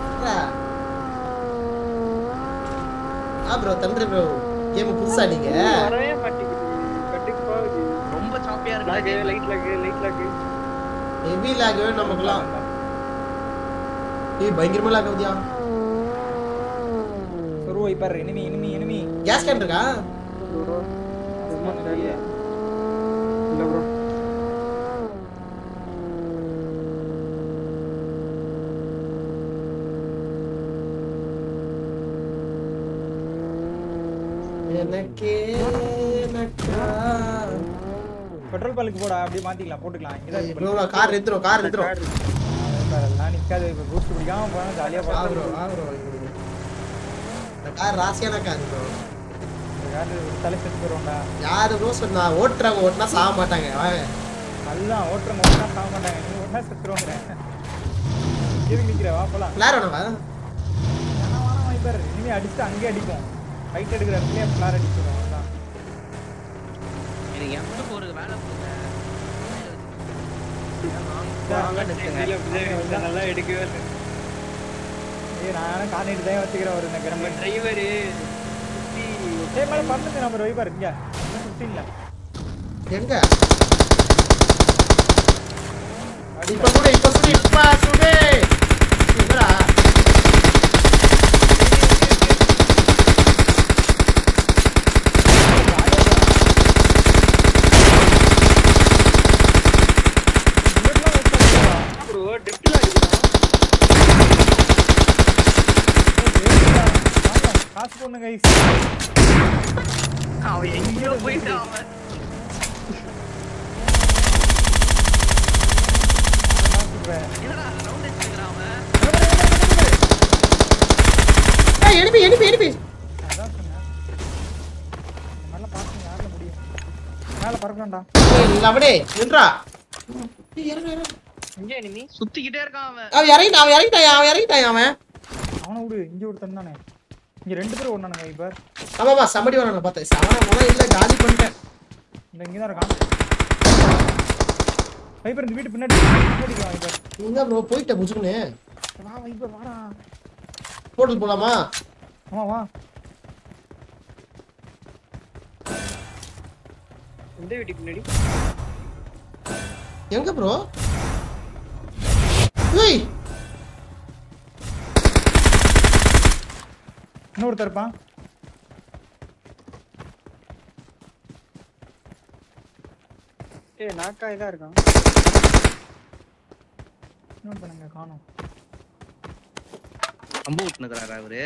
ஆ ப்ரோ தந்துரு ப்ரோ கேம் புதுசா நீங்க வரவே மாட்டேங்குது கட்டுக்கு போகுது ரொம்ப சாப்பியா லாக் இருக்கு light lag light lag heavy lag நமக்குலாம் ஏய் பயங்கரமா லாக் ஆகுதியா சொரு வைப்பாரு enemy enemy enemy gas can இருக்கா ப்ரோ சும்மா தெரியல இல்ல ப்ரோ எனக்கே எனக்கா பெட்ரோல் பல்லுக்கு போடா அப்படியே மாத்திக்கலாம் போட்டுக்கலாம் இங்கதான் ப்ரோ கார் எடுத்துரும் கார் எடுத்துரும் அதெல்லாம் நிக்காது இப்ப பூஸ்ட் பிடிக்காம போனா ஜாலியா வா ப்ரோ போறோம் வா ப்ரோ இந்த கார் ராசியான கார் ப்ரோ தலை செத்து போறோம்டா யாரு ப்ரோ சொன்னா ஓட்டுறவங்க ஓட்டுனா சாக மாட்டாங்க வாங்க அதுதான் ஓட்டுறவங்க ஓட்டா சாக மாட்டாங்க நீ ஓட்டா செத்துருவோங்கிற எதுக்கு நிக்கிற வா போலாம் பிளார் வேணாமா வேணா வேணா வைப்பாரு இனிமே அடிச்சுட்டு அங்கேயே அடிப்போம் ஃபைட் எடுக்கிற இடத்துலயே ஃபிளார் அடிச்சிடும் அதான் எனக்கு எவ்வளவு ஒரு வேலை கொடுங்க நல்லா எடுக்கவே இல்லை ஏய் நான் கார்னேட் தான் வச்சுக்கிறேன் ஒரு இந்த நம்ம கிரம டிரைவரு ஏய் மேல பறந்துச்சு நம்ம வைப்பாரு இங்க ஃபிஃப்டீன்ல எங்க இப்ப சுடு இப்ப சுடு இப்ப சுடு என்னடா ப்ரோ ட்ரிப்ல அடிக்கிறான் காசு பொண்ணு கைஸ் அவன் எங்கேயோ போயிட்டான் அவன் என்னடா ரவுண்ட் அடிச்சுக்கிறான் அவன் ஏய் எனிமி எனிமி எனிமி அதான் சொன்னேன் இந்த மாதிரிலாம் பார்த்து யாரால முடியும் மேல பறக்கலாம்டா ஏய் லவடே நின்றா ஏய் இறங்கு இறங்கு இங்க enemy சுத்திக்கிட்டே இருக்கான் அவன் அவன் இறங்கிட்டான் அவன் இறங்கிட்டான் அவன் இறங்கிட்டான் அவன் அவனை விடு இங்க ஒருத்தன் தானே இங்க ரெண்டு பேரும் ஒண்ணானுங்க இப்ப ஆமாமா சம்படி வரான பார்த்தேன் சவன இல்ல காலி பண்ணிட்டேன் இந்த இங்க தான் இருக்கான் வைப்பர் இந்த வீட்டு பின்னாடி பின்னாடி இருக்கான் வைப்பர் இங்க ப்ரோ போயிட்ட புஜுக்குன்னு வா வைப்பர் வாடா போர்ட்டல் போலாமா ஆமா வா எந்த வீட்டுக்கு முன்னாடி எங்க ப்ரோ ஏய் இன்னொருத்தர் இருப்பான் ஏய் நாக்கா இதா இருக்கான் இன்னொருத்தனுங்க காணோம் அம்பு விட்டுனுக்குறாரு அவரு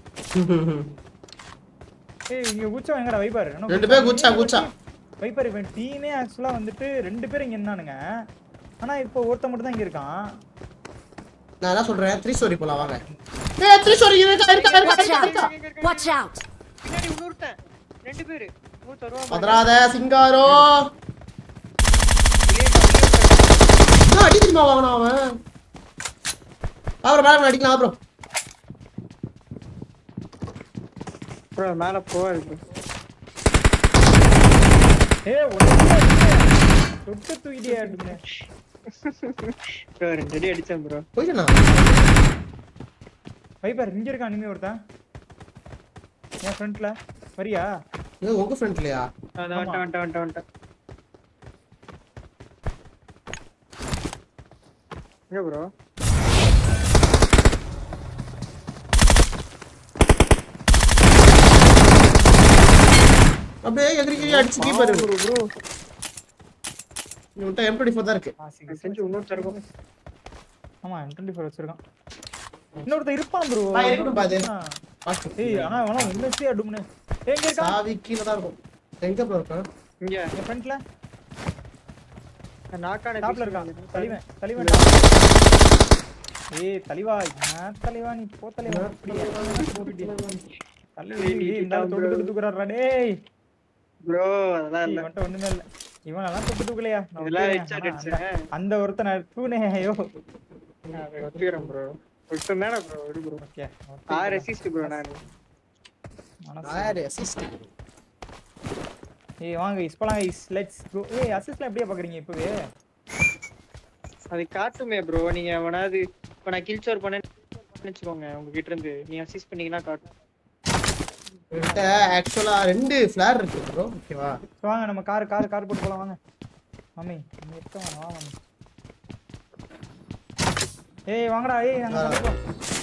ஏய் இங்க குச்சா எங்கடா வைப்பர் ரெண்டு பேர் குச்சா குச்சா வைப்பர் இவன் டீமே ஆக்சுவலா வந்துட்டு ரெண்டு பேரும் இங்க இருந்தானுங்க ஆனா இப்போ ஒருத்த மட்டும் தான் இங்க இருக்கான் நான் என்ன சொல்றேன் த்ரீ ஸ்டோரி போலாம் வாங்க ஏய் த்ரீ ஸ்டோரி இருக்கா இருக்கா இருக்கா இருக்கா, இருக்கா Watch out! பின்னாடி இன்னொருத்தன் ரெண்டு பேரு மூத்த வருவா பதறாத சிங்காரோ என்ன அடி தெரியுமா வாங்கினா அவன் அப்புறம் மேல அடிக்கலாம் அப்புறம் ப்ரோ மேல போவாரு bro. ஏய் ஒண்ணு தொட்டு தூக்கிட்டே அப்படின்னு ப்ரோ ரெண்டு அடி அடிச்சேன் ப்ரோ போயிட்டேனா வைப்பர் இங்க இருக்கான் இனிமே ஒருத்தன் என் ஃப்ரண்ட்ல வரியா இது உங்க ஃப்ரெண்ட்லயா அதான் வந்துட்டேன் வந்துட்டேன் வந்துட்டேன் வந்துட்டேன் எங்க ப்ரோ அப்படியே எகிரி எகிரி அடிச்சு கீப்பர் இவன்ட்ட எம் தான் இருக்கு செஞ்சு இன்னொருத்தர் இருக்கும் ஆமா டுவெண்ட்டி ஃபோர் வச்சிருக்கான் இன்னொருத்தன் இருப்பான் ப்ரோ நான் இருக்கணும் பாரு. ஏய் ஆனா அவனா உண்மையே அடுமுனே ஏய் இங்க இருக்கான் சாவி கீழே தான் இருக்கும் எங்க ப்ரோ இருக்கான் இங்க என் ஃப்ரண்ட்ல நாக்கான டாப்ல இருக்கான் தலைவன் தலைவன் ஏய் தலைவா என்ன தலைவா நீ போ தலைவா அப்படியே தலைவா ஏய் இந்த ஆளு தொட்டு தொட்டு தூக்குறாருடா டேய் ப்ரோ அதெல்லாம் இல்ல இவன்ட்ட ஒண்ணுமே இல்ல இவனெல்லாம் தொட்டு தூக்கலையா நான் இதெல்லாம் ஒத்துக்கிறேன். headshot ஆனா அந்த- அடிச்சேன். அந்த ஒருத்தன் தூணே ஐயோ நான் ஒத்துக்கிறேன் ப்ரோ ஒருத்தன் தானே ப்ரோ விடு ப்ரோ ஓகே ஆறு அசிஸ்ட் ப்ரோ நான் யாரு அசிஸ்ட் ஏய் வாங்க இஸ் போலாம் இஸ் லெட்ஸ் கோ ஏய் அசிஸ்ட்லாம் எப்படியா பாக்குறீங்க இப்பவே அது காட்டுமே ப்ரோ நீங்க எவனாவது இப்ப நான் கில் சோர் பண்ணேன்னு வச்சுக்கோங்க உங்ககிட்ட இருந்து நீ அசிஸ்ட் பண்ணீங்கன்னா காட்டும் என்கிட்ட ஆக்சுவலா ரெண்டு ஃபிளார் இருக்கு ப்ரோ ஓகேவா So, வாங்க நம்ம கார் கார் கார் போட்டு போலாம் வாங்க மம்மி இங்க இருக்கோம் வா மம்மி ஏய் வாங்கடா ஏய் அங்க போலாம்.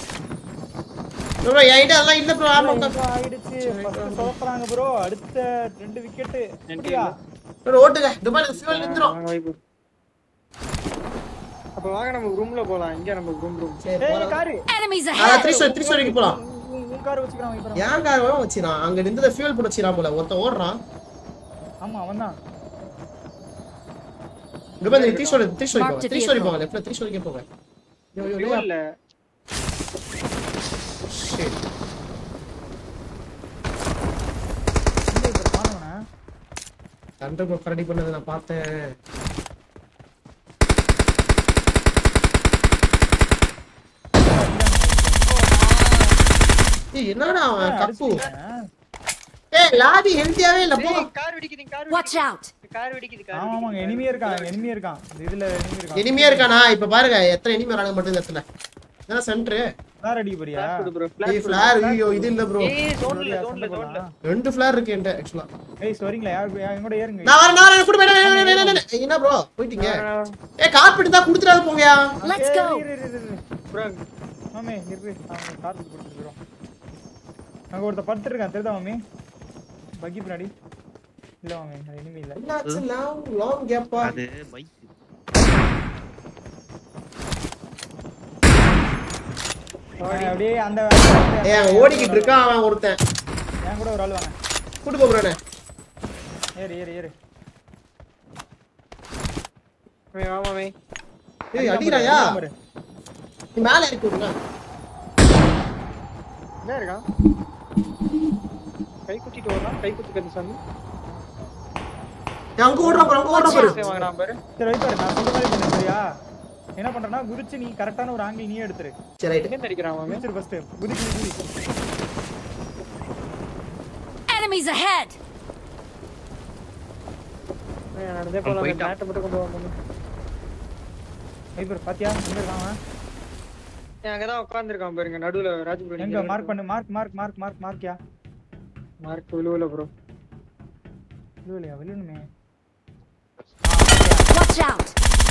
ப்ரோ என்கிட்ட அதெல்லாம் இல்ல ப்ரோ ஆமா ஏய், இதோ ஆயிடுச்சு ஃபர்ஸ்ட் சொதப்புறாங்க ப்ரோ அடுத்த ரெண்டு விக்கெட் அப்படியா ப்ரோ ஓட்டுங்க துபாய் ஃபியூல் நிந்துரும் வாங்க வைப்பு அப்ப வாங்க நம்ம ரூம்ல போலாம் இங்க நம்ம ரூம் ரூம் சரி ஏய் போலாம். Enemies ஆ ahead! த்ரீ ஸ்டோரி த்ரீ ஸ்டோரிக்கு போலாம் உன் கார் வச்சுக்கிறான் இப்போ ஏன் காரணம் வச்சிரான் அங்க நின்று ஃபியூல் போட்டு வச்சிரான் போல ஒருத்தன் ஓடுறான் ஆமா அவன் தான் Dubai three storey three storey Mark போங்க the த்ரீ ஸ்டோரி vehicle. போங்க லெஃப்ட்ல த்ரீ ஸ்டோரிக்கே போங்க யோ யோ யோ இல்ல ஷிட் இப்போ காணவனா தண்டை ப்ரோ கரடி பண்ணதை நான் பார்த்தேன் ஏய் என்னடா அவன் கப்பு ஏய் லாபி ஹெல்த்தியாவே இல்ல போ கார் வெடிக்குது கார் Watch out! கார் வெடிக்குது கார் ஆமா ஆமாங்க எனிமே இருக்கான் எனிமே இருக்கான் இந்த இதுல எனிமே இருக்கான் இனிமையா இருக்கானா இப்ப பாருங்க எத்தனை இனிமே வராங்க மட்டும் இந்த இடத்துல இதான் சென்டர் கார் அடிக்க போறியா ப்ரோ ஏய் ஃபிளார் ஐயோ இது இல்ல ப்ரோ ஏய் ஜோன்ல சொல்றியா, ஜோன்ல சண்டை ஜோன்ல போடலாம். ரெண்டு ஃபிளார் இருக்கு என்கிட்ட ஆக்சுவலா ஏய் சரிங்களா யார் என் கூட ஏறுங்க நான் வரேன் நான் வரேன் கூட போய் என்ன ப்ரோ போயிட்டீங்க ஏய் கார்பெட் தான் கொடுத்துறாது போங்கயா Let's go! இரு, இரு, இரு, இரு. ப்ரோ மாமே இரு அவங்க கார் கொடுத்துருக்கோம் அங்க ஒருத்த படுத்து இருக்கான் தெரியுதா மாமி பக்கி பின்னாடி இல்ல மாமி அது இனிமே இல்ல என்னாச்சு லாங் லாங் கேப்பா அது பைக் அவன் அப்படியே அந்த ஏய் அவன் ஓடிக்கிட்டு இருக்கான் அவன் ஒருத்தன் என் கூட ஒரு ஆள் வாங்க கூட்டு போறேன் ஏறு ஏறு ஏறு ஆமாமே ஏய் அடிக்கிறாயா பாரு. நீ மேல இறக்கி விடுங்க என்ன இருக்கான் கை குத்திட்டு வரான் கை குத்துக்கிறது சாமி ஏய், அங்க ஓடுறான் பாரு அங்க ஓடுறான் பாரு வாங்கினான் பாரு சரி வைப்பாரு நான் சொல்ற மாதிரி பண்ணு சரியா என்ன பண்றேன்னா குதிச்சு நீ கரெக்டான ஒரு ஆங்கிள் நீயே எடுத்துரு சரி ரைட்டு எங்க அடிக்கிறான் அவன் குதிச்சிரு ஃபர்ஸ்ட் குதிக்கு நீ குதி Enemies ahead! ஏய், நடந்தே போலாம் போயிட்டான். மேட்டை மட்டும் கொண்டு வாங்க வைப்பர் பாத்தியா எங்க இருக்கான் அவன்? ஏன் அங்கதான் உட்கார்ந்திருக்கான் பாருங்க நடுவுல ராஜபுரம் எங்க மார்க் பண்ணு மார்க் மார்க் மார்க் மார்க் மார்க்யா மார்க் விழுவல ப்ரோ இல்லையா வெளியணுமே Watch out!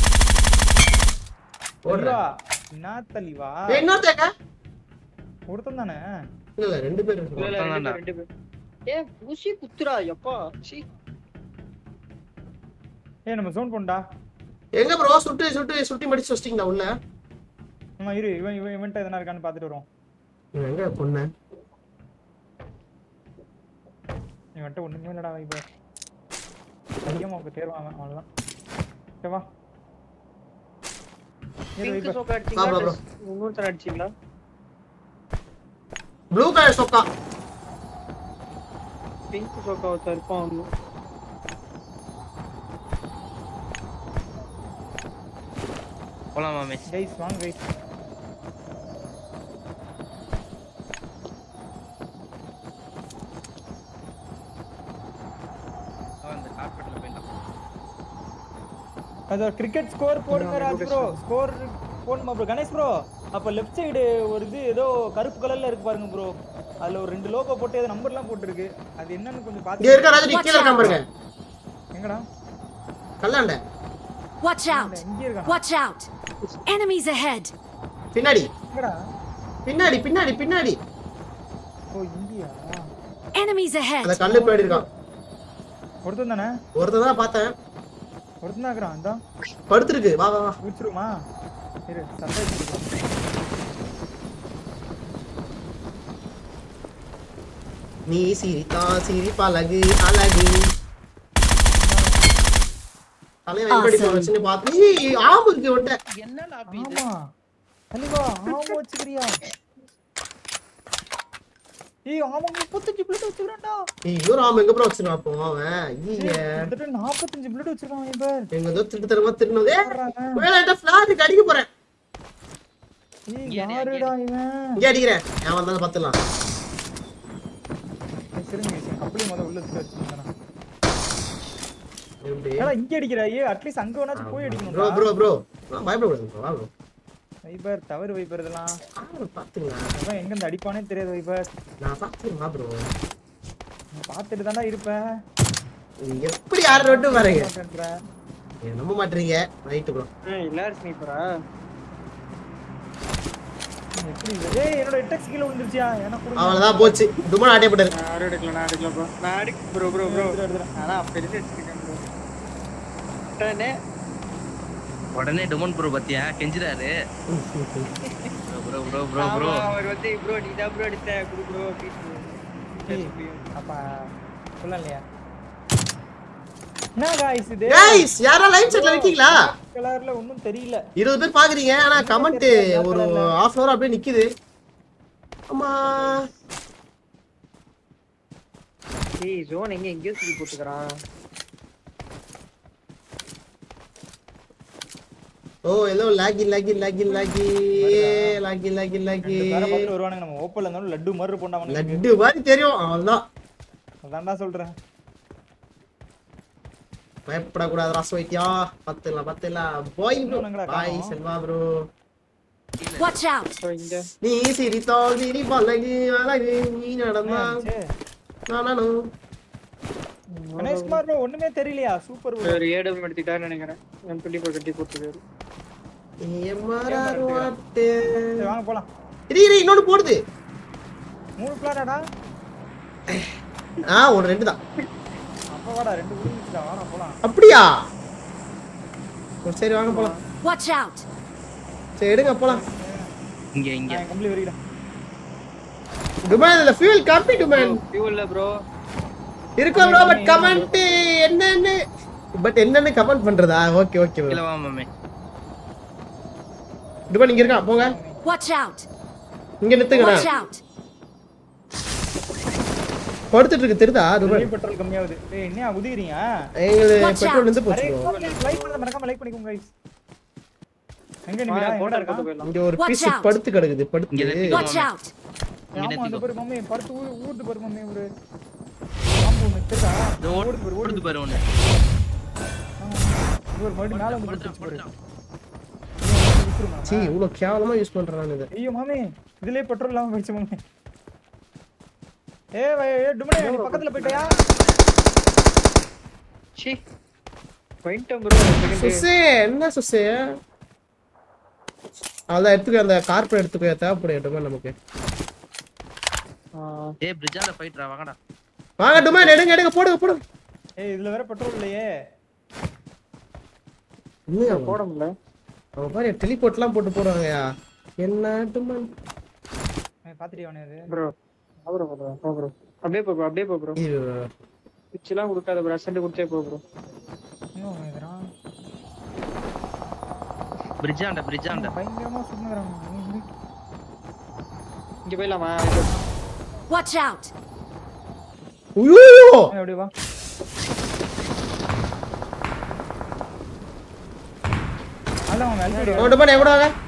தெளிவா என்ன தெளிவா ஏய், இன்னொருத்தங்க ஒருத்தன் தானே இல்ல இல்ல ரெண்டு பேர் இல்ல இல்ல ஒருத்தன் ரெண்டு தான்டா. பேர், ரெண்டு பேர் ஏ ஊசி குத்துறா எப்பா சீ ஏய் நம்ம ஜோன் போண்டா எங்க ப்ரோ சுட்டு சுட்டு சுட்டி மடிச்சு வச்சிட்டீங்களா உள்ள ஆமா இரு இவன் இவன் இவன்ட்ட எதனா இருக்கான்னு பாத்துட்டு வருவோம் இவன் எங்க பொண்ணு இவன்ட்ட ஒண்ணுமே இல்லடா வைப்பர் அதிகமா உங்க தேர்வான் அவன் அவ்வளவுதான் ஓகேவா இரு பிங்க் வைப்பர் சோக்கா ஆ, bro, அடிச்சீங்களா bro. இன்னொருத்தர் அடிச்சீங்களா ப்ளூ கலர் சொக்கா பிங்க் சோக்கா ஒருத்தர் இருப்பான் அவனு. போலாம் மாமே கைஸ் வாங்க கைஸ் அவன் அந்த கார்பெட்ல போயிட்டான் அது கிரிக்கெட் ஸ்கோர் போடுங்க ராஜ் ப்ரோ ஸ்கோர் போடுமா ப்ரோ கணேஷ் ப்ரோ அப்ப லெஃப்ட் சைடு ஒரு இது ஏதோ கருப்பு கலர்ல இருக்கு பாருங்க ப்ரோ அதுல ஒரு ரெண்டு லோகோ போட்டு ஏதோ நம்பர்லாம் போட்டுருக்கு அது என்னன்னு கொஞ்சம் இங்க இருக்க பாத்து ராஜடி கீழ இருக்கான் பாருங்க எங்கடா கல்லாண்ட Watch out! இங்கே இருக்கான் Watch out! Enemies ahead! பின்னாடி எங்கடா பின்னாடி பின்னாடி பின்னாடி ஓ இந்தியா Enemies ahead! அந்த கல்லு பின்னாடி இருக்கான் ஒருத்தன் தானே ஒருத்தன் தான் பார்த்தேன் ஒருத்தன் தான் இருக்கிறான் அதான் படுத்துருக்கு வா வா வா குடிச்சிருமா இரு சர்ப்ரைஸ் நீ சிரித்தா சிரிப்பழகு அழகு தலைவன் எப்படி Awesome. வச்சுன்னு பார்த்து ஏய், ஆம்பு இருக்கு உன்ட்ட என்ன லாபி இது ஆமா அலிவா ஆமா வச்சுக்கிறியா ஏய் ஆமா முப்பத்தஞ்சு பிளேட் வச்சுக்கிறான்டா ஐயோ ராம் எங்க ப்ரோ வச்சிருக்கான் அப்போ அவன் ஐய கிட்டத்தட்ட நாற்பத்தஞ்சு பிளேட் வச்சிருக்கான் இவர் எங்க ஏதோ திருட்டு தரமா திருநதே வர்றாங்க. வேலை ஃபிளாருக்கு அடிக்க போறேன் ஏய் யாருடா இவன் இங்க அடிக்கிறேன் அவன் வந்தாலும் பாத்துலாம் ஏய், சரிங்க மிஸ் அப்படியே முத உள்ள வச்சு வச்சிருந்தேன் எப்படி ஏடா இங்க அடிக்கிற ஏ அட்லீஸ்ட் அங்க வேணாச்சும் போய் ப்ரோ அடிக்கணும் ப்ரோ ப்ரோ பயப்படக்கூடாது bro. வா ப்ரோ வைபர் தவறு வைபர் இதெல்லாம் பாத்துக்கலாம் அதான் எங்க இருந்து அடிப்பானே தெரியாது வைபர் நான் பாத்துக்கலாம் வா ப்ரோ நீ பார்த்துட்டு தானே இருப்பேன் எப்படி ஆடுற விட்டு பாருங்க மாட்டேன்ற. நீங்க நம்ப மாட்டீங்க ரைட்டு ப்ரோ ஏய், எல்லாரும் ஸ்னீப்பரா நீ எப்படி இது? ஏய் என்னோட எட்டெக்ஸ் கீழ விழுந்துருச்சியா எனக்கு கொடுங்க. அவ்வளவுதான் போச்சு தும்மா ஆட்டியப்பட்டாரு நான் யாரும் எடுக்கல நான் எடுக்கல ப்ரோ நான் எடுக்க ப்ரோ ப்ரோ ப்ரோ எடுத்துரு, எடுத்துரு. ஆனா அப்ப இருந்து எடுத்துருக்கேன் ப்ரோ உடனே உடனே டொமன் ப்ரோ பத்தியா கெஞ்சுறாரு ப்ரோ ப்ரோ ப்ரோ ப்ரோ ஆமா, அவர் வந்து ப்ரோ நீ தான் ப்ரோ எடுத்த குடு ப்ரோ ஏய், அப்ப சொல்லலாம் இல்லையா என்ன guys இது கைஸ் யாரா லைவ் செட்ல இருக்கீங்களா கலர்ல ஒண்ணும் தெரியல இருபது பேர் பாக்குறீங்க ஆனா கமெண்ட் ஒரு ஹாஃப் அன் அவர் அப்படியே நிக்குது ஆமா ஏய் ஜோன் எங்க எங்கேயோ தூக்கி போட்டுக்கறான் ஓ ஏதோ லாகி லாகி லாகி லாகி லாகி லாகி லாகி வேற பக்கத்துல வருவானுங்க நம்ம ஓப்பன்ல இருந்தாலும் லட்டு மாதிரி இருப்போம்டா அவனுக்கு லட்டு மாதிரி தெரியும் அவன்தான் அதான்டா சொல்றேன் பயப்படக்கூடாது ராசு வைத்தியா பத்துலாம் பத்துலாம் போய் ப்ரோ இன்னொன்னு எங்கடா பாய் காணோம்? Selva bro Watch out! So இங்க நீ சிரித்தால் சிரி பழகு அழகு நீ நடந்தா சரி. நானும் கணேஷ் குமார் bro, ஒண்ணுமே தெரியலையா சூப்பர் bro. ஒரு ஏடம் எடுத்துட்டாருன்னு நினைக்கிறேன் என் துள்ளி போய் கட்டி போட்டுருக்காரு சரி, வாங்க போலாம் இரு இரு இன்னொன்னு போடுது மூணு பிளாடாடா ஆ ஒரு ரெண்டு தான் அப்ப வாடா ரெண்டு விழுந்துச்சுடா வாடா போலாம் அப்படியா ஓ, சரி வாங்க போலாம் Watch out! சரி எடுங்க போலாம் இங்க இங்க நான் கம்பளி வரீடா டுமேன் இல்ல ஃபியூல் காப்பி டுமேன் ஃபியூல்ல ப்ரோ இருக்கும் ப்ரோ பட் கமெண்ட் என்னன்னு பட் என்னன்னு கமெண்ட் பண்றதா ஓகே ஓகே கீழ வா மாமே டுமேன் இங்க இருக்கா போங்க Watch out! இங்க நிறுத்துங்கண்ணா Watch out! படுத்துட்டு இருக்கு தெரியுதா டுமேன் பெட்ரோல் கம்மியாகுது ஏய் என்ன உதிக்கிறீங்க எங்களுக்கு Watch பெட்ரோல் out. இருந்து அரே போச்சு bro. லைக் பண்ணத மறக்காம லைக் பண்ணிக்கோங்க guys எங்க நீ வாங்க, எங்கடா போட்டு இருக்கான் போயிடலாம் இங்க ஒரு Watch பீஸ் out. படுத்து கிடக்குது இங்க படுத்து நிறுத்திக்கோ. Watch out! இங்க ஆமா அந்த நிறுத்திக்கோ. பேரு மம்மி படுத்து ஊ ஊர்ந்து பாரு மம்மி ஒரு பாம்பு ஒண்ணு தெரியுதா இதோ ஓடு- ஓடுது பாரு ஓடுது ஓடுது பாரு ஒண்ணு. ஒரு மறுபடியும் மேல வந்து படுத்துறான், படுத்துச்சு பாரு படுத்துறான். விட்டுருமா சீ இவ்வளவு கேவலமா யூஸ் பண்றான் இது ஐயோ மாமி இதுலயே பெட்ரோல் இல்லாம போயிடுச்சு மாமி ஏ வை- ஏ டுமனே நீ பக்கத்துல போயிட்டியா சி போயிட்டோம் ப்ரோ செகண்ட் சுசே என்ன சுசே அதான் எடுத்துக்க அந்த கார்பரேட் எடுத்துக்கோ தேவைப்படும் நமக்கு ஏய் பிரிட்ஜால ஃபைட்ரா வாங்கடா வாங்க டுமான் எடுங்க எடுங்க போடுங்க போடுங்க ஏய் இதுல வேற பெட்ரோல் இல்லையே இல்லையா அவன்? போட முடியல அவன் பாரு டெலிபோர்ட்லாம் போட்டு போடுவாங்கயா என்ன டுமான் ஏய், பாத்துட்டியா அவனே அது ப்ரோ ப்ரோ ப்ரோ ப்ரோ அப்படியே போ ப்ரோ அப்படியே போ ப்ரோ இது பிச்செல்லாம் கொடுக்காத ப்ரோ அசண்ட் கொடுத்தே போ ப்ரோ இன்னும் அவன் எதுறான் பிரிட்ஜாண்ட பிரிட்ஜாண்ட பயங்கரமா சுண்ணுறான் இங்க போயிடலாமா Watch out! ஐயோ அப்படியே வா அதான் அவன் மேல போயிடுவான். அவன் டுமான் எவ்வளோ வாங்க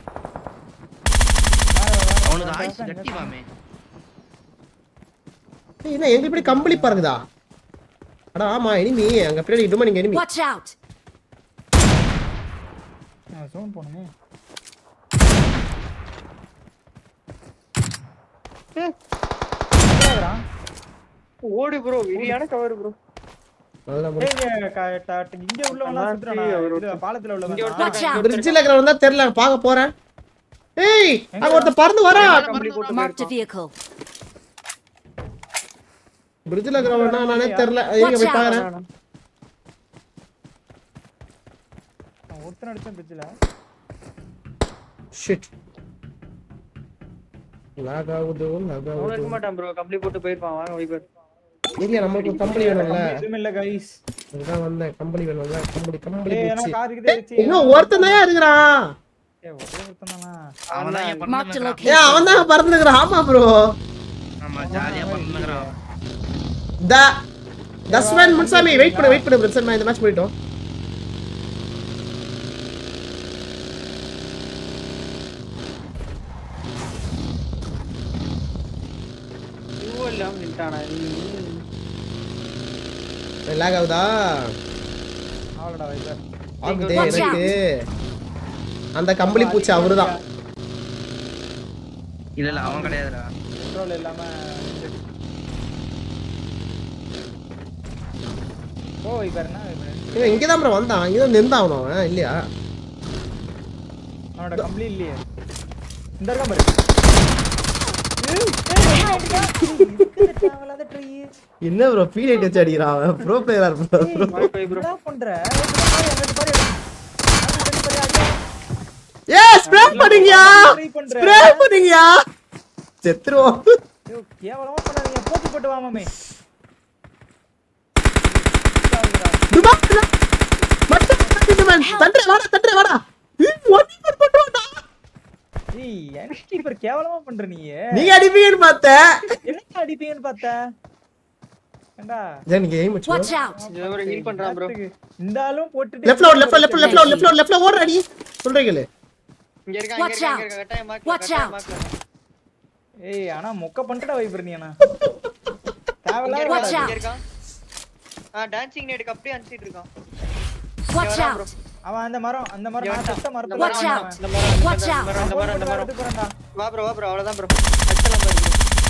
அவனுக்கு ஆயுசு கட்டி வாமே ஏய், என்ன எங்க இப்படி கம்பளி பறக்குதா அடா ஆமா எனிமி அங்க பின்னாடி டுமான் இங்க எனிமி Watch out! நான் zone போகணுமே. எங்கடா? ஓடு ப்ரோ விரியான கவர் ப்ரோ அதுதான் ஏய், இங்க க- ட- இங்க உள்ளவன்லாம் சுத்துறானா? இது பாலத்துல இங்க உள்ளவன் ஒருத்தன் Watch out! பிரிட்ஜில் இருக்கிறவன் தான் தெரியல பார்க்க போறேன் ஏய் அங்க ஒருத்தன் பறந்து வரான் கம்பளி போட்டு Marked a vehicle. பிரிட்ஜில் இருக்கிறவன் நானே தெரியல இருங்க போய் பாக்குறேன் அவன் ஒருத்தன் அடிச்சான் bridge-ல. ஷிட் லாக் ஆகுது லாக் அவன் இருக்க ஆகுது மாட்டான் ப்ரோ கம்பளி போட்டு போயிருப்பான் வாங்க வைபர் ஏரியா நம்மளுக்கு கம்பெனி வேணும்ல எதுவுமே இல்ல guys. அதுதான் வந்தேன் கம்பெனி வேணும்ல கம்பெனி கம்பெனி ஏய், நம்ம போச்சு car இருக்குது, வச்சு. இன்னும் ஒருத்தன் தான் இருக்கிறான் ஏய், ஒரே ஒருத்தன் தானா? அவன் தான் என் Marked a பறந்துக்கிறான் ஏன் அவன் தான் பறந்துக்கிறான் ஆமா ப்ரோ ஆமா ஜாலியா பறந்துக்கிறான் த தஸ்வன் முன்சாமி வெயிட் பண்ணு வெயிட் பண்ணு பிரச்சனை நான் இந்த மேட்ச் போயிட்டோம் இதுவும் இல்லாம நின்ட்டானா லாக் ஆகுதா அவ்வளோடா, வைப்பர். ஆகுதே Watch out. எனக்கு அந்த கம்பளி பூச்சி அவருதான் இல்ல இல்ல அவன் கிடையாதுடா petrol இல்லாம நின்னுட்டு. ஓ வைப்பர் என்ன வைப்பர்? இவன் இங்கதான் ப்ரோ வந்தான் இங்கதான் நின்றான் அவன் இல்லையா அவனோட கம்பளி இல்லையே இந்த இருக்கா பாரு ஏய், ஏய், என்ன அடிக்கிறா? இருக்குது தேவையில்லாத tree. என்ன ப்ரோ ஃபீல் ஆயிட்டு வச்சு அடிக்கிறான் அவன் ப்ரோ பிளேயர் ப்ரோ வாய் போய் ப்ரோ என்னடா பண்ற பாரு, அங்கிட்டு பாரு. அங்கிட்டு பாரு, அடியா. ஏ ஸ்ப்ரே பண்ணுங்கயா Try பண்ற. ஸ்ப்ரே பண்ணுங்கயா செத்துருவோம் ஐயோ, கேவலமா பண்ணாதீங்க போட்டு போட்டு வா மாமே துபா மட்டும் மட்டும் தண்டே வாடா தண்டே வாடா ஒன் பண்ணுவாடா ஏய் எனக்கு இப்ப கேவலமா பண்ற நீ நீங்க அடிப்பீங்கன்னு பார்த்தேன் என்ன அடிப்பீங்கன்னு பார்த்த ஏண்டா இதான் நீங்க எய்ம் வச்சு Watch out! இந்த மாதிரி ஹீல் பண்றான் ப்ரோ இந்த ஆளும் போட்டுட்டு லெஃப்ட்ல ஓடு லெஃப்ட்ல லெஃப்ட்ல லெஃப்ட்ல லெஃப்ட்ல லெஃப்ட்ல ஓடுற அடி சொல்றீங்களே இங்க இருக்கான் இங்க Watch இருக்கான் out. இங்க இருக்கான் கட்டாய மார்க்ல Watch கட்டாய out. மார்க்ல ஏய் ஆனா மொக்க பண்ணிட்டடா வைப்பர் நீ ஆனா இங்க தேவையில்லாத இருக்கான் Watch வேலை. out. இங்க இருக்கான் ஆ டான்சிங் நேடுக்கு அப்படியே அனுப்பிச்சிட்டு இருக்கான் Watch Yeah, out! அவன் அந்த மரம் அந்த மரம் இங்க நான் வந்துட்டான். செத்த இந்த மரத்துல Watch மரம், out. இந்த மரம், இந்த Watch மரம், out. இந்த மரம், இந்த மரம், இந்த மரம். போறேன்டா வா ப்ரோ வா ப்ரோ அவ்வளவுதான் ப்ரோ அடிச்சலாம் பாருங்க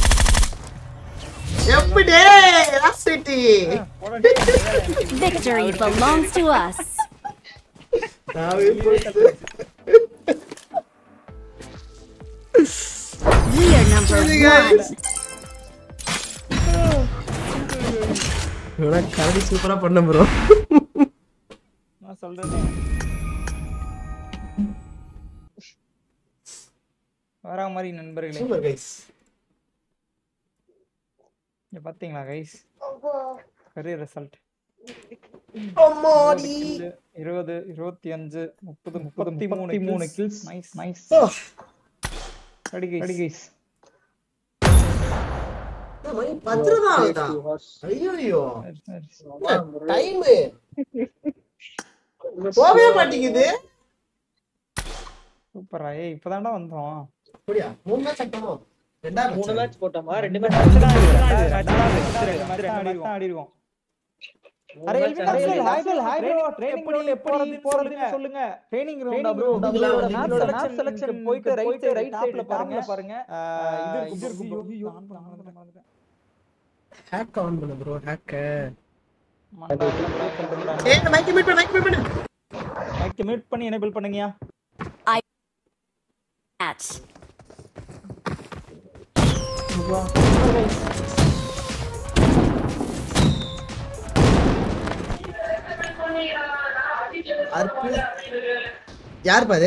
எப்படி ராசிட்டி Victory belongs to us. We are number one. இவனா கரடி சூப்பரா பண்ண ப்ரோ நான் சொல்றேன் வரா மாதிரி நண்பர்களே சூப்பர் கைஸ் இங்க பாத்தீங்களா கைஸ் கரியர் ரிசல்ட் அம்மாடி இருபது இருபத்தி அஞ்சு முப்பது முப்பத்தி மூணு மூணு கில்ஸ் நைஸ் நைஸ் அடி கைஸ் அடி கைஸ் பத்திரதான் ஆகுதா ஐயோ டைம் போகவே மாட்டேங்குது சூப்பரா ஏய் இப்பதான்டா வந்தோம் அப்படியா மூணு மேட்ச் ஆட்டணும் ரெண்டாவது மூணு match. மேட்ச் போட்டோமா ரெண்டு ரெண்டு மேட்ச் match தான் ஆடிருக்கோம். ரெண்டு match தான் ஆடிருக்கோம். ஆடிருக்கோம். அரே Elvin Afsal, hi bro, hi bro. Training ground எப்படி போறதுன்னு சொல்லுங்க. Training ground ஆ bro? உங்களோட map selection selection போயிட்டு right side, right side ல பாருங்க. ஆஹ் இது இருக்கு, இது இருக்கு bro. ஐயோ, on பண்ண மறந்துட்டேன், மறந்துட்டேன். Hack on பண்ணு bro, hack. மண்டை எல்லாம் break பண்ணிட்டாங்க. ஏய், இந்த mic mute பண்ணு, mic mute பண்ணு. mic mute பண்ணி enable பண்ணுங்கயா. Match. அற்பு. யார் பாரு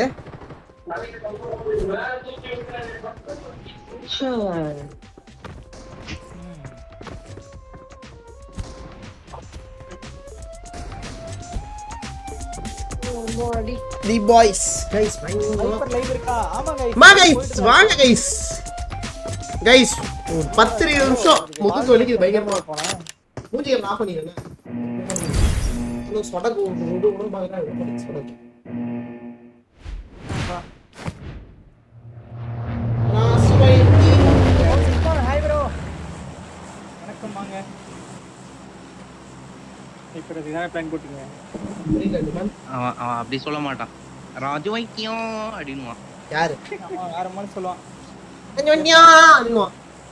the boys guys Hyper live இருக்கா? ஆமா guys. மா கைஸ் வாங்க கைஸ் கைஸ் ஒரு பத்து இருபது நிமிஷம் முதுகு வலிக்குது பயங்கரமா போனேன். மூஞ்சியை ஆஃப் பண்ணிடுங்க இன்னும் சொடக்கு விடு விடு பார்க்குறேன் சொடக்கு Hi bro. வணக்கம் வாங்க. இப்ப இதுதான் பிளான் போட்டீங்க அவன் அவன் அப்படி சொல்ல மாட்டான் ராஜு வைக்கியம் அப்படின்னுவான் யாரு ஆமா, வேற மாதிரி சொல்லுவான். அப்படின்னுவான்.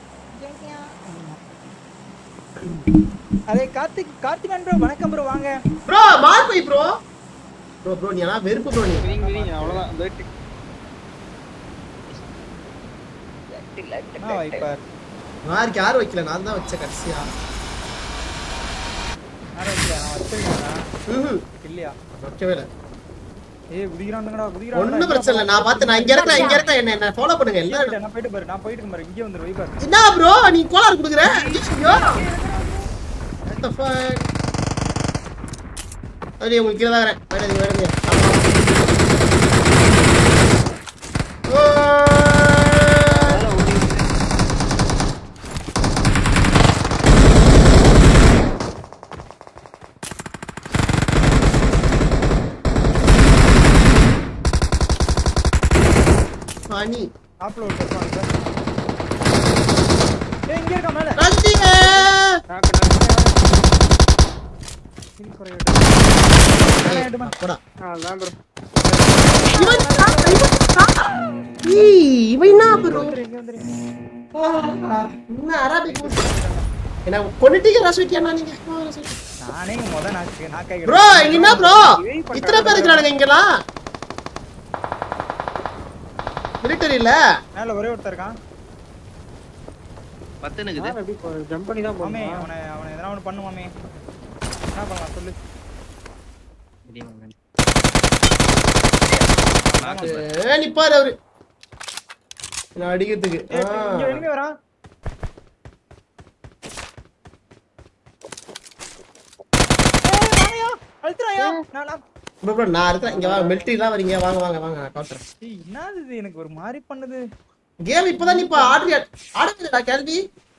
அரே கார்த்திக் கார்த்திகன் ப்ரோ வணக்கம் ப்ரோ வாங்க ப்ரோ மார் போய் ப்ரோ ப்ரோ ப்ரோ நீ ஆனா வெறுப்பு ப்ரோ நீ விரிங்க விரிங்க அவ்வளவுதான் வேட்டு என்ன வைப்பர் மார்க்கு யாரும் வைக்கல நான் தான் வச்சேன் கடைசியா யாரும் வைக்கல நான் வச்சிருக்கேன் ம்ஹும். இல்லையா வைக்கவே இல்லை ஏய் குதிக்கிறானுங்கடா குதிக்கிறானுங்கடா ஒண்ணும் பிரச்சனை இல்லை நான் பார்த்து நான் இங்க இருக்கேன் இங்க இருக்கேன் என்ன என்ன ஃபாலோ பண்ணுங்க எல்லாம் நான் போயிட்டு பாரு நான் போயிட்டு இருக்கேன் பாரு இங்கே வந்துரு வைப்பர் என்ன ப்ரோ நீ கோளாறு கொடுக்குற ஐயோ What the fuck? அப்படியே உங்களுக்கு கீழே தான் வரேன் வேடாதீங்க வேடாதீங்க பனி அப்லோட் பண்ணுவாங்க ஏய் இங்க இருக்க மேல ரத்தியே கில் குறையட்டும் போடா அதான் ப்ரோ இவன் தான், இவன் தான். ஏய், இவன் என்ன bro? இங்க வந்துரு ஆ, என்ன அரபிக் என்ன கொண்டுட்டீங்க ரசூட்டியா நீங்க நானே முத நாக்கு நாக்கை ப்ரோ இங்க என்ன ப்ரோ இத்தனை பேர் இருக்கிறானுங்க இங்கலாம் மிலிட்டரி இல்ல மேல ஒரே ஒருத்தர் இருக்கான் பத்து நிக்குது எப்படி ஜம்ப் பண்ணி தான் மாமே போகணும் அவனை அவனை எதனா ஒன்று பண்ணு மாமே என்ன பண்ணலாம் சொல்லு ஏ, நிப்பாரு அவரு நான் அடிக்கிறதுக்கு ஏய், இங்க எனிமி வரான் ஏய், வாங்கயா, அழுத்துறாயா? நான் நான்- ப்ரோ ப்ரோ நான் இருக்கிறேன் இங்க வாங்க மிலிட்டரிலாம் வரீங்க வாங்க வாங்க வாங்க நான் காட்டுறேன் ஏய், என்னது இது எனக்கு ஒரு மாதிரி பண்ணுது கேம் இப்பதான் நீ இப்ப ஆர்டர் ஆடுறதுடா கேள்வி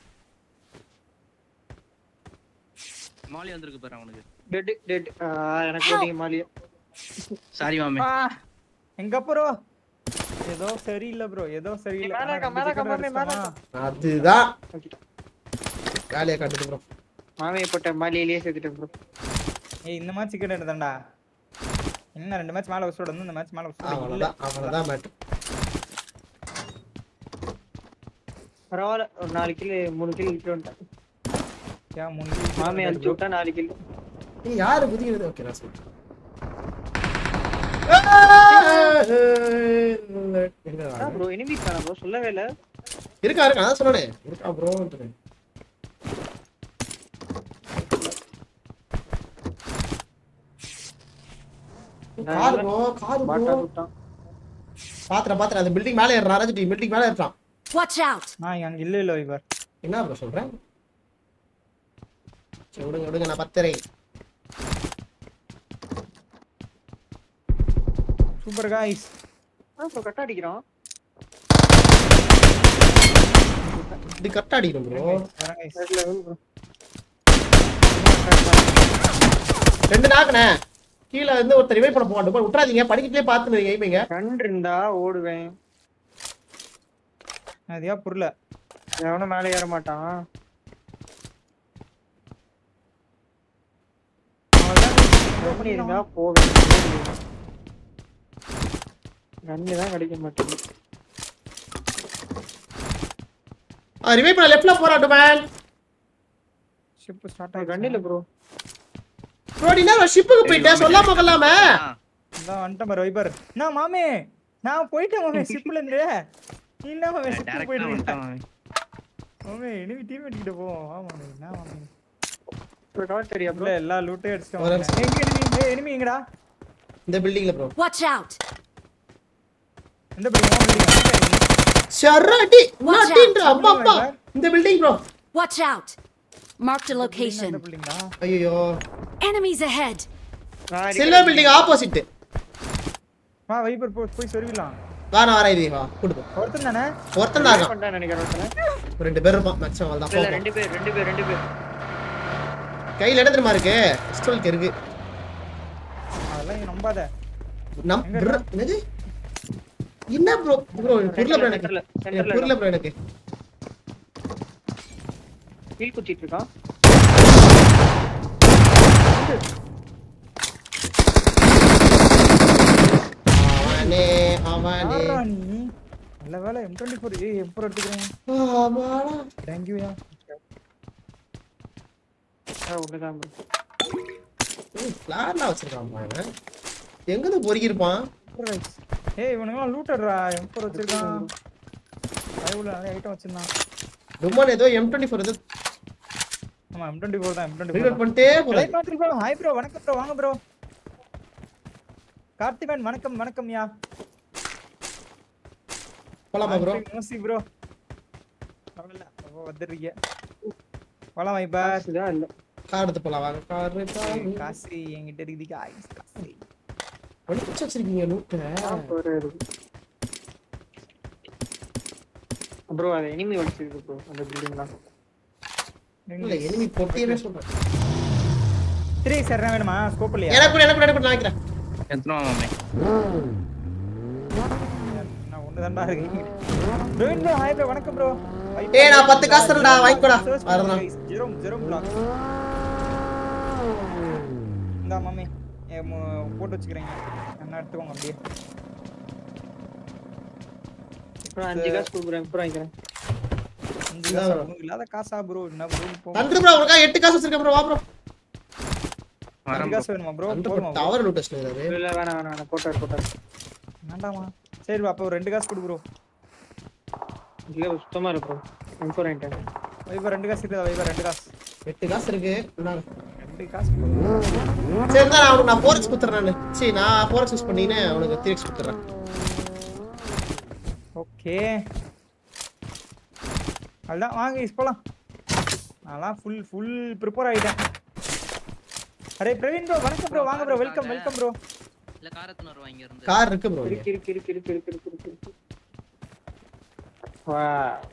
மாலி வந்திருக்கு பாரு அவனுக்கு டெட் டெட் எனக்கு போட்டீங்க மாலியா சாரி மாமே ஆ, எங்க ப்ரோ ஏதோ சரியில்லை ப்ரோ ஏதோ சரியில்லை மேல இருக்க, மேல இருக்க, மாமே, மேல இருக்க. அதுதான் Okay. காலியா காட்டுது ப்ரோ மாமையை போட்ட மாலியிலேயே சேர்த்துட்டேன் ப்ரோ ஏய் இந்த மேட்ச் சிக்கன் எடுத்தான்டா என்ன ரெண்டு மேட்ச் மேல வச்சு வந்து இந்த மேட்ச் மேல வச்சு இல்ல அவ்வளவுதான் அவ்வளவுதான் மேட்ரு பரவாயில்ல ஒரு நாலு கிலோ மூணு கிலோ விட்டு வந்துட்டேன் ஏன் மூணு kill மாமி அடிச்சு விட்டா நாலு கிலோ நீ யாரு குதிக்கிறது ஓகே நான் சொல்றேன் எங்க ப்ரோ எனிமி காண ப்ரோ சொல்லவே இல்ல இருக்கா இருக்கா அதான் சொன்னேன் இருக்கா ப்ரோ கார் ப்ரோ கார் பாட்டா ப்ரோ விட்டான் பாத்திரம் பாத்திரம் அந்த பில்டிங் மேல ஏறான் ராஜடி பில்டிங் மேல ஏறான் Watch out! நான் அங்க இல்ல இல்ல இவர் என்ன ப்ரோ சொல்றேன் சரி விடுங்க விடுங்க நான் பத்துறேன் சூப்பர் காய்ஸ் ப்ரோ கட்ட அடிக்கிறான் இப்படி கரெக்டா அடிக்கணும் ப்ரோ வரேன் guys. வேற level bro. ரெண்டு நாக்குனே கீழே வந்து ஒருத்தர் ரிவைவ் பண்ண போக விட்டுறாதீங்க படிக்கட்டுலயே பார்த்துருங்க எய்மிங்க கண் இருந்தா ஓடுவேன் அதையா புரியல எவனும் மேலே ஏற மாட்டான் கண்ணு இருந்தா போவேன் கண்ணு தான் கிடைக்க மாட்டேங்குது ரிவைவ் பண்ண லெஃப்ட்ல போறாட்டு மேன் ஷிப் ஸ்டார்ட் கண்ணு ஆயிடுச்சு இல்ல ப்ரோ ரோடினா ஷிப்புக்கு போயிட்டேன் சொல்லாம கொள்ளாம ஆ, இதான் வந்துட்டேன் பாரு வைபர் நான் மாமே நான் போயிட்டேன் மாமே ஷிப்ல இருந்து நீ என்ன மாமே ஷிப் direct ஆ போயிட்டு வந்துட்டேன் மாமி. மாமே இனிமே டீம் கிட்ட போவோம் ஆ மாமே என்ன மாமே ஒரு கவர் தெரியா இல்ல ப்ரோ எல்லா லூட்டையும் அடிச்சிட்டோம் ஒரு மாமே. எங்க எனிமி ஏய் எனிமி எங்கடா இந்த பில்டிங்ல ப்ரோ Watch out! எந்த பில்டிங் பில்டிங் சரடி Watch மாட்டின்ற out. அப்பா அப்பா இந்த building bro Watch out! Marked a எந்த location. பில்டிங்கா ஐயோ Enemies ahead! Silver building opposite வா வைபர் போ போய் சொருவிடலாம் வா நான் வரேன் இது வா கொடுப்போ ஒருத்தன் தானே ஒருத்தன் தான் இருக்கான். பண்றேன் நினைக்கிறேன் ஒருத்தனை. ஒரு ரெண்டு பேர் இருப்பான் மேக்ஸிமம் அவ்வளோ இல்ல தான் ரெண்டு பேர் ரெண்டு பேர் ரெண்டு பேர் கையில என்ன தெரியுமா இருக்கு பிஸ்டலுக்கு இருக்கு அதெல்லாம் நீ நம்பாத நம் எங்க bro, என்னது என்ன ப்ரோ ப்ரோ புரியல ப்ரோ எனக்கு சென்டர்ல எனக்கு சென்டர்ல புரியல ப்ரோ எனக்கு கீழ் குத்திட்டு இருக்கான் அவனே அவனே யாரா நீ நல்ல வேலை எம் டுவெண்ட்டி ஃபோர் ஏ எம் ஃபோர் எடுத்துக்கிறேன் ஆமாடா. தேங்க்யூயா ஒண்ணுதான் bro. ஏய், பிளான்லாம் வச்சிருக்கான் அவன் எங்க பொறுக்கிருப்பான் ஏய் இவனுங்களாம் லூட்டர்ரா எம் ஃபோர் வச்சிருக்கான் அதுக்குள்ள நிறைய ஐட்டம் வச்சிருந்தான் டுமான் ஏதோ எம் டுவெண்ட்டி ஃபோர் ஏதோ ஆமா எம் டுவெண்ட்டி ஃபோர் தான் எம் டுவெண்ட்டி ரீலோட் ஃபோர் பண்ணிட்டே போறாரு ப்ரோ ஹாய் ப்ரோ வணக்கம் ப்ரோ வாங்க ப்ரோ கார்த்திகன் வணக்கம் வணக்கம் யா போலாமா ப்ரோ மோசி ப்ரோ பரவாயில்ல அப்போ வந்துடுறீங்க போலாம் வைபார் காசுதான் இல்ல கார் எடுத்து போலாம் வாங்க கார் காசு என்கிட்ட இருக்குது guys, காசு ஒளிச்சு வச்சிருக்கீங்க லூட்ட ஒரு ப்ரோ அது எனிமி வச்சிருக்கு ப்ரோ அந்த பில்டிங்லாம் இல்ல எனிமி பொட்டியவே சொல்றேன் த்ரீ சார் வேணுமா ஸ்கோப் இல்லையா எனக்கு கூட எனக்கு கூட எனக்கு கூட நான் வைக்கிறேன் எத்தனை மாமே நான் ஒன்று தான்டா இருக்கேன் பிரவீன் ப்ரோ ஹாய் ப்ரோ வணக்கம் ப்ரோ ஏய், நான் பத்து காசு தரேன்டா, வாங்கிக்கோடா. வரேன்டா. ஜெரோம் ஜெரோம் பிளாக் இந்தா மாமி ஏ, மு- போட்டு வச்சுக்கிறேங்க என்ன எடுத்துக்கோங்க அப்படியே அப்புறம் அஞ்சு காசு கொடுக்குறேன் அப்புறம் வாங்கிக்கிறேன் அஞ்சு காசா உனக்கு இல்லாத காசா ப்ரோ என்ன ப்ரோ இப்போ தண்டு ப்ரோ உனக்கா எட்டு காசு வச்சிருக்கேன் ப்ரோ வா ப்ரோ அஞ்சு வரேன் காசு வேணுமா ப்ரோ தண்டு போதுமா bro? டவர் லூட் வச்சிருக்காரு இல்ல வேணாம் வேணாம் வேணாம் போட்டார் போட்டார் வேண்டாமா சரி bro, அப்போ ஒரு ரெண்டு காசு கொடு ப்ரோ இல்ல சுத்தமா இருக்கு ப்ரோ எம்போ வாங்கிட்டேன் வைபர் ரெண்டு காசு இருக்குதா வைபர் ரெண்டு காசு எட்டு காசு இருக்கு இந்தாங்க. ரெண்டு காசு கொடு. சரி இருந்தா நான் அவனுக்கு நான் ஃபோர் குத்துறேன் நான் சரி நான் ஃபோர் யூஸ் பண்ணின்னு அவனுக்கு த்ரீ எக்ஸ் குத்துறேன் ஓகே அதான் வாங்க இஸ் போலாம் நான்லாம் ஃபுல் ஃபுல் ப்ரிப்பேர் ஆயிட்டேன் அரே பிரவீன் ப்ரோ வணக்கம் ப்ரோ வாங்க ப்ரோ வெல்கம் வெல்கம் ப்ரோ இல்ல காரத்துல வருவா இங்க இருந்து கார் இருக்கு ப்ரோ இருக்கு இருக்கு இருக்கு இருக்கு இருக்கு இருக்கு இருக்கு இருக்கு வா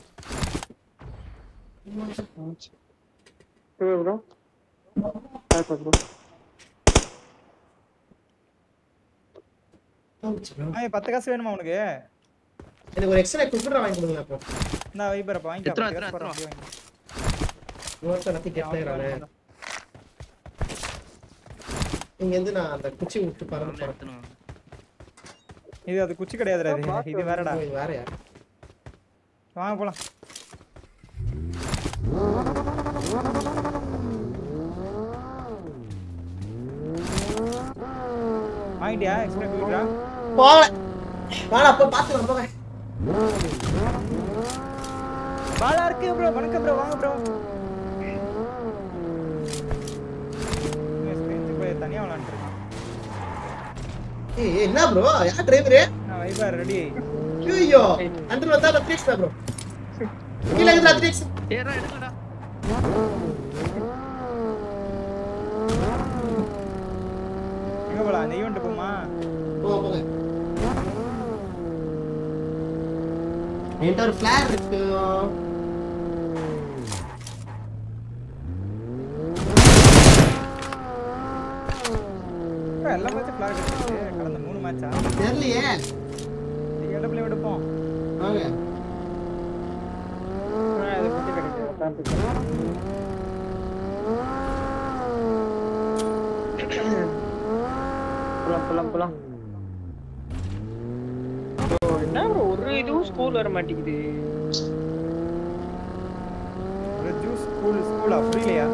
ப்ரோ பாப்பா ப்ரோ ஆ பத்து காசு வேணுமா உனக்கு எனக்கு ஒரு எக்ஸ்ட்ரா குக்கர் வாங்கி கொடுங்க அப்போ நான் வைபர் அப்ப வாங்கி எத்தனை, பத்து காசு எத்தனை, போடுறேன், அப்படியே வாங்கி. இன்னொருத்தர் எல்லாத்தையும் கேட்டுறானே இங்க இருந்து நான் அந்த குச்சி விட்டு பறந்து போறேன் எடுத்துன்னு வா. இது அது குச்சி கிடையாதுடா இது இது வேறடா இது வேற யார் வாங்க போலாம் வாங்கிட்டியா எக்ஸ்பிளைன் கொடுக்குறா போகல வாடா அப்போ பார்த்துக்கலாம் போங்க பாலா இருக்கு ப்ரோ வணக்கம் ப்ரோ வாங்க ப்ரோ தனியா விளாண்டுருக்கான் ஏய் ஏய், என்ன ப்ரோ யார் டிரைவரு நான் வைபார் ரெடி ஐயோ அண்டர் வந்தா த்ரீ எக்ஸ் தான் ப்ரோ கீழே இருக்குதா த்ரீ எக்ஸ் ஏறா எடுக்கடா எங்க போலாம் அந்த ஈவெண்ட் போமா போங்க போங்க என்கிட்ட ஒரு ஃபிளார் இருக்கு என்னடா எல்லா மேட்சும் ஃபிளாக் அடிச்சிருக்கு கடந்த மூணு மேட்சா தெரியலையே இடத்துல எடுப்போம் வாங்க ஆ, அது மட்டும் கிடைக்காது. அதான் பிரச்சனை. போலாம் போலாம் போலாம் bro, என்ன bro ஒரு இதுவும் ஸ்கூல் வர மாட்டேங்குது ஒரு ஜூஸ் ஸ்கூல் ஸ்கூலா புரியலையா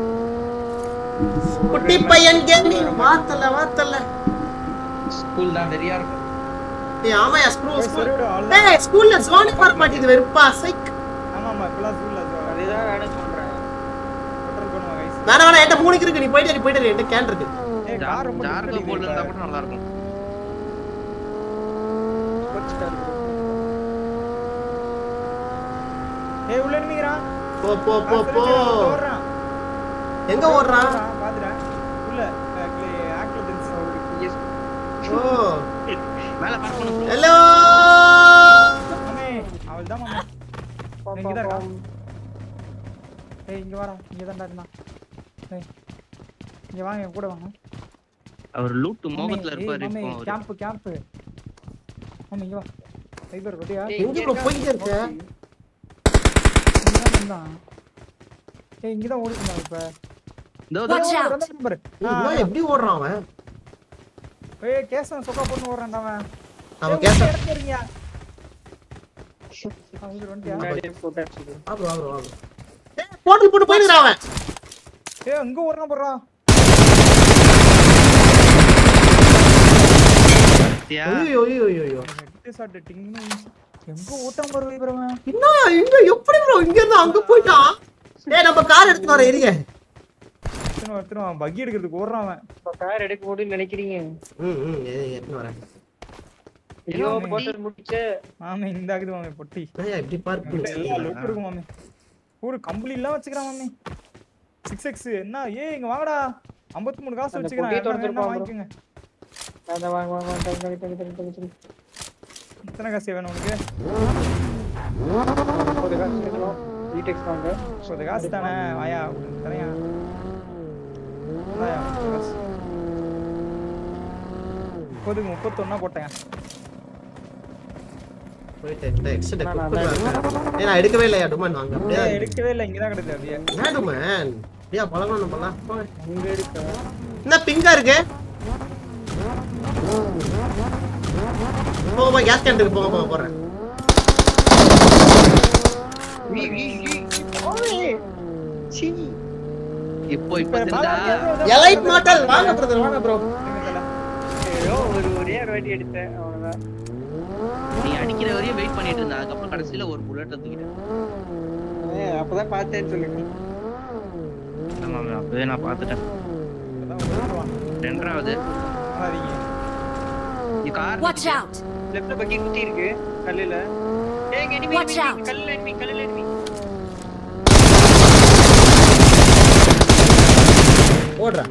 குட்டி பையன் கேமிங் வாத்தல வாத்தல ஸ்கூல் தான் வெறியா இருக்கும் ஏய் ஆமாயா ஸ்கூல் போய் ஸ்கூல் சொல்லிவிடு, அவ்வளவுதான். ஏய் ஸ்கூல்ல ஜோனே வர மாட்டேங்குது வெறுப்பா சைக் ஆமா ஆமா இப்பெல்லாம் ஸ்கூல்ல அதுதான் நானும் சொல்றேன் கண்ட்ரோல் பண்ணுவாங்க guys. வேணா வேணா என்கிட்ட மூணு இருக்கு நீ போயிட்டு இரு, போயிட்டு இரு, என்கிட்ட கேன் இருக்கு ஏய், car ரொம்ப ஜார்கோ difficult போல் இருந்தா இப்ப. கூட நல்லா இருக்கும் கோச்சிட்டாரு bro. ஏய் உள்ள நிமிக்கிறான் போ போ போ போ ஓடுறான் எங்க ஓடுறான் பாத்துறேன் உள்ள ஆக்ல தெரிஞ்சு Yes. ஓ மேல பாஸ் பண்ணு bro. ஹலோ மாமே அவள் தான் மாமே பா, இங்க தான் பா, இருக்கான். ஏய் இங்க வாடா இங்க தான்டா இருந்தான் ஏய் இங்க வாங்க என் கூட வாங்க அவர் லூட்டு மோகத்துல இருப்பாரு இப்போ அவரு. கேம்ப் கேம்ப் மாமே இங்க வா சைபர் பத்தியா ஏய், எங்க இங்க bro இருக்கா? போயிட்டு இருக்க இங்க தான் இருந்தான் ஏய் இங்க தான் ஓடிட்டு இப்ப இதோ Watch ஏய், out. வந்தான் பாரு. ஆ, இவன் எப்படி ஓடுறான் அவன் ஏய் கேசவன் சொக்கா போட்டு ஓடுறான்டா அவன் அவன் கேட்ட எடுத்துறீங்க அவங்க வந்துட்டியா முன்னாடியே போட்டாச்சு bro. ஆ ப்ரோ ஆ ப்ரோ ஆ bro. ஏய் போட்டு போட்டு போயிடுறான் அவன் ஏய் அங்க ஓடுறான் போடுறா பாத்தியா? ஐயோ ஐயோ ஐயோ ஐயோ ஹெட் ஷாட் டிங்னு எங்க ஓட்டம் போற வைப்ரவன் என்ன இங்க எப்படி ப்ரோ இங்க இருந்து அங்க போயிட்டான் ஏய் நம்ம கார் எடுத்து வர இருங்க எத்தனை ஒருத்தரும் அவன் பக்கி எடுக்கிறதுக்கு ஓடுறான் அவன் இப்ப car எடுக்க போடுன்னு நினைக்கிறீங்க ம் ம் எ- எடுத்து வரேன் ஐயோ மாமே. போட்டு முடிச்ச மாமே இந்த ஆகுது மாமே பொட்டி ஏய் இப்படி பார்ப்பு இந்த எல்லா லுக் இருக்கும் மாமே ஒரு கம்பளி எல்லாம் வச்சுக்கிறான் மாமே சிக்ஸ் எக்ஸ் என்ன ஏய் இங்க வாங்கடா 53 மூணு காசு அந்த வச்சுக்கிறான் பொட்டியை யாருன்னா வேணா திறந்துருப்பான் bro. வாங்கிக்கோங்க அதான் வாங்க வாங்க வாங்க தள்ளி, தள்ளி, தள்ளி, தள்ளி, தள்ளி, தள்ளி. எத்தனை காசு வேணும் உனக்கு முப்பது காசு எடுக்கணும். VTEX வாங்க முப்பது காசு தானே வாயா உனக்கு தரையா இந்தாயா, முப்பது காசு முப்பதுக்கு முப்பத்தொன்னா போட்டேன் போயிட்டு இந்த எக்ஸ்ட்ரா நான் டெக் ஏய் நான் எடுக்கவே இல்லையா டுமான் வாங்க அப்படியே ஏய், எடுக்கவே இல்லை இங்கதான் கிடக்குது அப்படியே என்ன டுமான் அப்படியா பழகணும் பண்ணலாம் போங்க அங்க இருக்கா என்ன பிங்கா இருக்கு போங்க போங்க கேஸ் கேன் இருக்கு போங்க போங்க போறேன் வீ, வீ, வீ. ஓய். சீ. இப்போ இப்போ இப்ப தெரிஞ்சா பாலாஜி ஏதோ- எலைட் மாட்டல் வாங்க பிரதர் வாங்க ப்ரோ இருங்க தல. ஏதோ ஒரு ஒரே ஒரு வாட்டி எடுத்தேன் அவ்வளவுதான் நீ அடிக்கிற வரையும் வெயிட் பண்ணிட்டு இருந்தா அதுக்கப்புறம் கடைசியில ஒரு புல்லட் தூக்கிட்டேன் ஏய், அப்பதான் பார்த்தேன்னு சொல்லுங்க ஆமா ஆமா, அப்பவே நான் பார்த்துட்டேன் இப்பதான் ஓடுவான். ரெண்டாவது வராதீங்க. நீ கார் Watch out! லெஃப்ட்ல பக்கி குத்தி இருக்கு கல்லுல ஏய் enemy Watch enemy out. கல்லுல enemy கல்லுல enemy ஓடுறேன்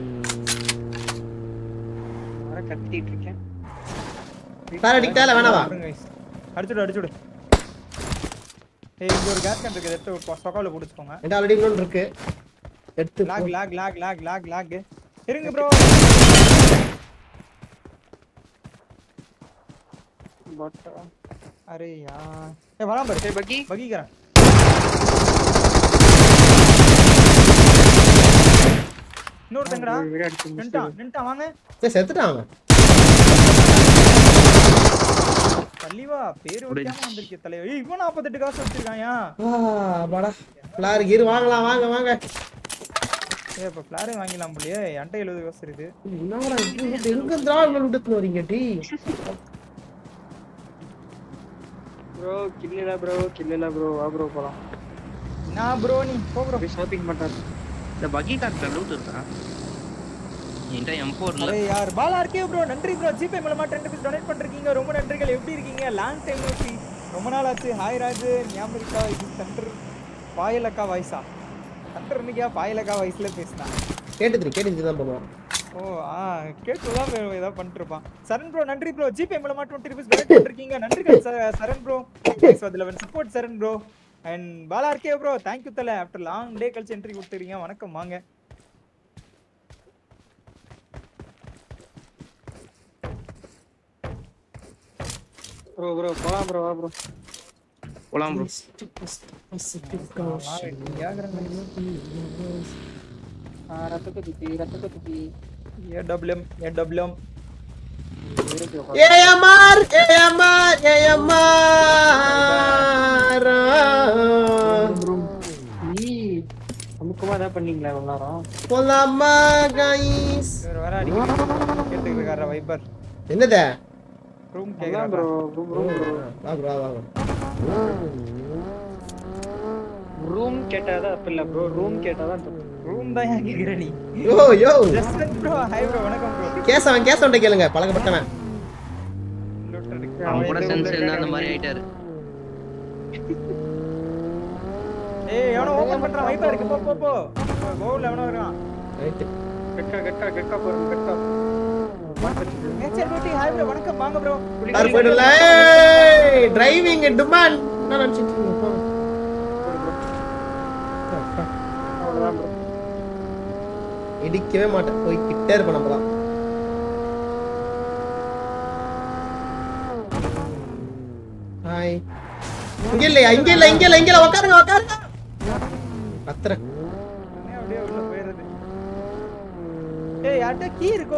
வர கத்திட்டு இருக்கேன் சார் அடிக்கிட்டா இல்ல வேணாவா பாருங்க guys. அடிச்சுடு அடிச்சுடு ஏய் இங்க ஒரு கேஸ் கேன் இருக்கு எடுத்து ஒரு சொக்கால புடிச்சுக்கோங்க என்கிட்ட ஆல்ரெடி இன்னொன்று இருக்கு எடுத்து lock lock lock lock lock lock இருங்க ப்ரோ பட்டா அரே யார் ஏய் வராம பாரு சரி பக்கி பகிக்கிறேன் இன்னொருத்தங்கடா ஒரு விட அடிச்சு நின்ட்டான் முடிச்சிடு. நின்ட்டான் வாங்க சரி செத்துட்டான் அவன் தள்ளிவா பேரு வைக்காம வந்திருக்கே தலைவர் ஏய் இவன் 48 காசு வச்சிருக்காயா ஆ, அப்பாடா பிளார் கீர் வாங்கலாம் வாங்க வாங்க ஏய் இப்ப ஃபிளாரே வாங்கிடலாம் போலயே என்கிட்ட 70 காசு இருக்கு என்னடா இப்படி விட்டு எங்க இருந்தா இவ்வளவு விட்டு வரீங்க டி ப்ரோ கில்லல ப்ரோ கில்லல ப்ரோ வா ப்ரோ போலாம் நான் ப்ரோ நீ போ ப்ரோ போய் ஷாப்பிங் பண்றாரு இந்த பக்கி கார்ல லூட் இருக்கா என்கிட்ட M4 இல்ல அரே யார் பாலா இருக்கே ப்ரோ நன்றி ப்ரோ ஜிபே மூலமா 10 rupees டொனேட் பண்ணிருக்கீங்க ரொம்ப நன்றிகள் எப்படி இருக்கீங்க லாங் டைம் நோக்கி ரொம்ப நாள் ஆச்சு ஹாய் ராஜ் ஞாபகம் இருக்கா இது தண்டர் பாயலக்கா வாய்ஸா தண்டர் இன்னைக்கா பாயலக்கா வாய்ஸ்ல பேசினா கேட்டுது கேட்டுட்டு தான் பண்ணுவான் ஓ ஆ கேட்டுதான் ஏதாவது பண்ணிட்டு இருப்பான் சரண் ப்ரோ நன்றி ப்ரோ ஜிபே மூலமா 20 rupees டொனேட் பண்ணிருக்கீங்க நன்றிகள் ச- Charan bro thanks for the eleven support Charan bro and Bala இருக்கே ப்ரோ தேங்க்யூ தல ஆஃப்டர் லாங் டே கழிச்சு என்ட்ரி கொடுத்துறீங்க வணக்கம் வாங்க ப்ரோ ப்ரோ போலாம் ப்ரோ வா ப்ரோ போலாம் ப்ரோ ரத்தத்தை துப்பி ரத்தத்தை துப்பி AWM AWM AMR AMR AMR அமுக்கமா தான் பண்ணீங்களா இவ்வளவு நேரம் போலாமா கைஸ் இவர் வர அடிக்கடி கேட்டுக்கிட்டு இருக்காரு வைப்பர் என்னது ரூம் அதான் கேக்குறாரு ப்ரோ ரூம் ரூம் ப்ரோ வா ப்ரோ வா வா ரூம் கேட்டாதான் தப்பு இல்ல ப்ரோ ரூம் கேட்டாதான் தப்பு ரூம் தான் ஏன் கேக்குற நீ yo yo just bro hi bro வணக்கம் ப்ரோ கேசவன் கேசவன்ட்ட கேளுங்க பழக்கப்பட்டவன் அவன் கூட சென்ஸ் இருந்தா அந்த மாதிரி ஆயிட்டாரு ஏய் எவனோ ஓபன் பண்றான் வைப்பர் இருக்கு போ போ போ கோவுல எவனோ இருக்கான் ரைட்டு கெட்டா கெட்டா கெட்டா போறோம் கெட்டா நேச்சர் பியூட்டி ஹாய் ப்ரோ வணக்கம் வாங்க ப்ரோ யார் போயிடல டிரைவிங் டிமாண்ட் என்ன நினைச்சிட்டு இருக்கீங்க போங்க. அவ்வளவுதான் ப்ரோ இடிக்கவே மாட்டேன் போய் கிட்டே இருப்பேன் நம்மலாம் ஹாய் இங்க இல்லையா இங்க இல்ல இங்க இல்ல இங்க இல்ல உட்காருங்க உட்காருங்க கத்துறேன் ஏன் அப்படியே உள்ள போயிடுறது ஏய் யார்ட்ட கீ இருக்கோ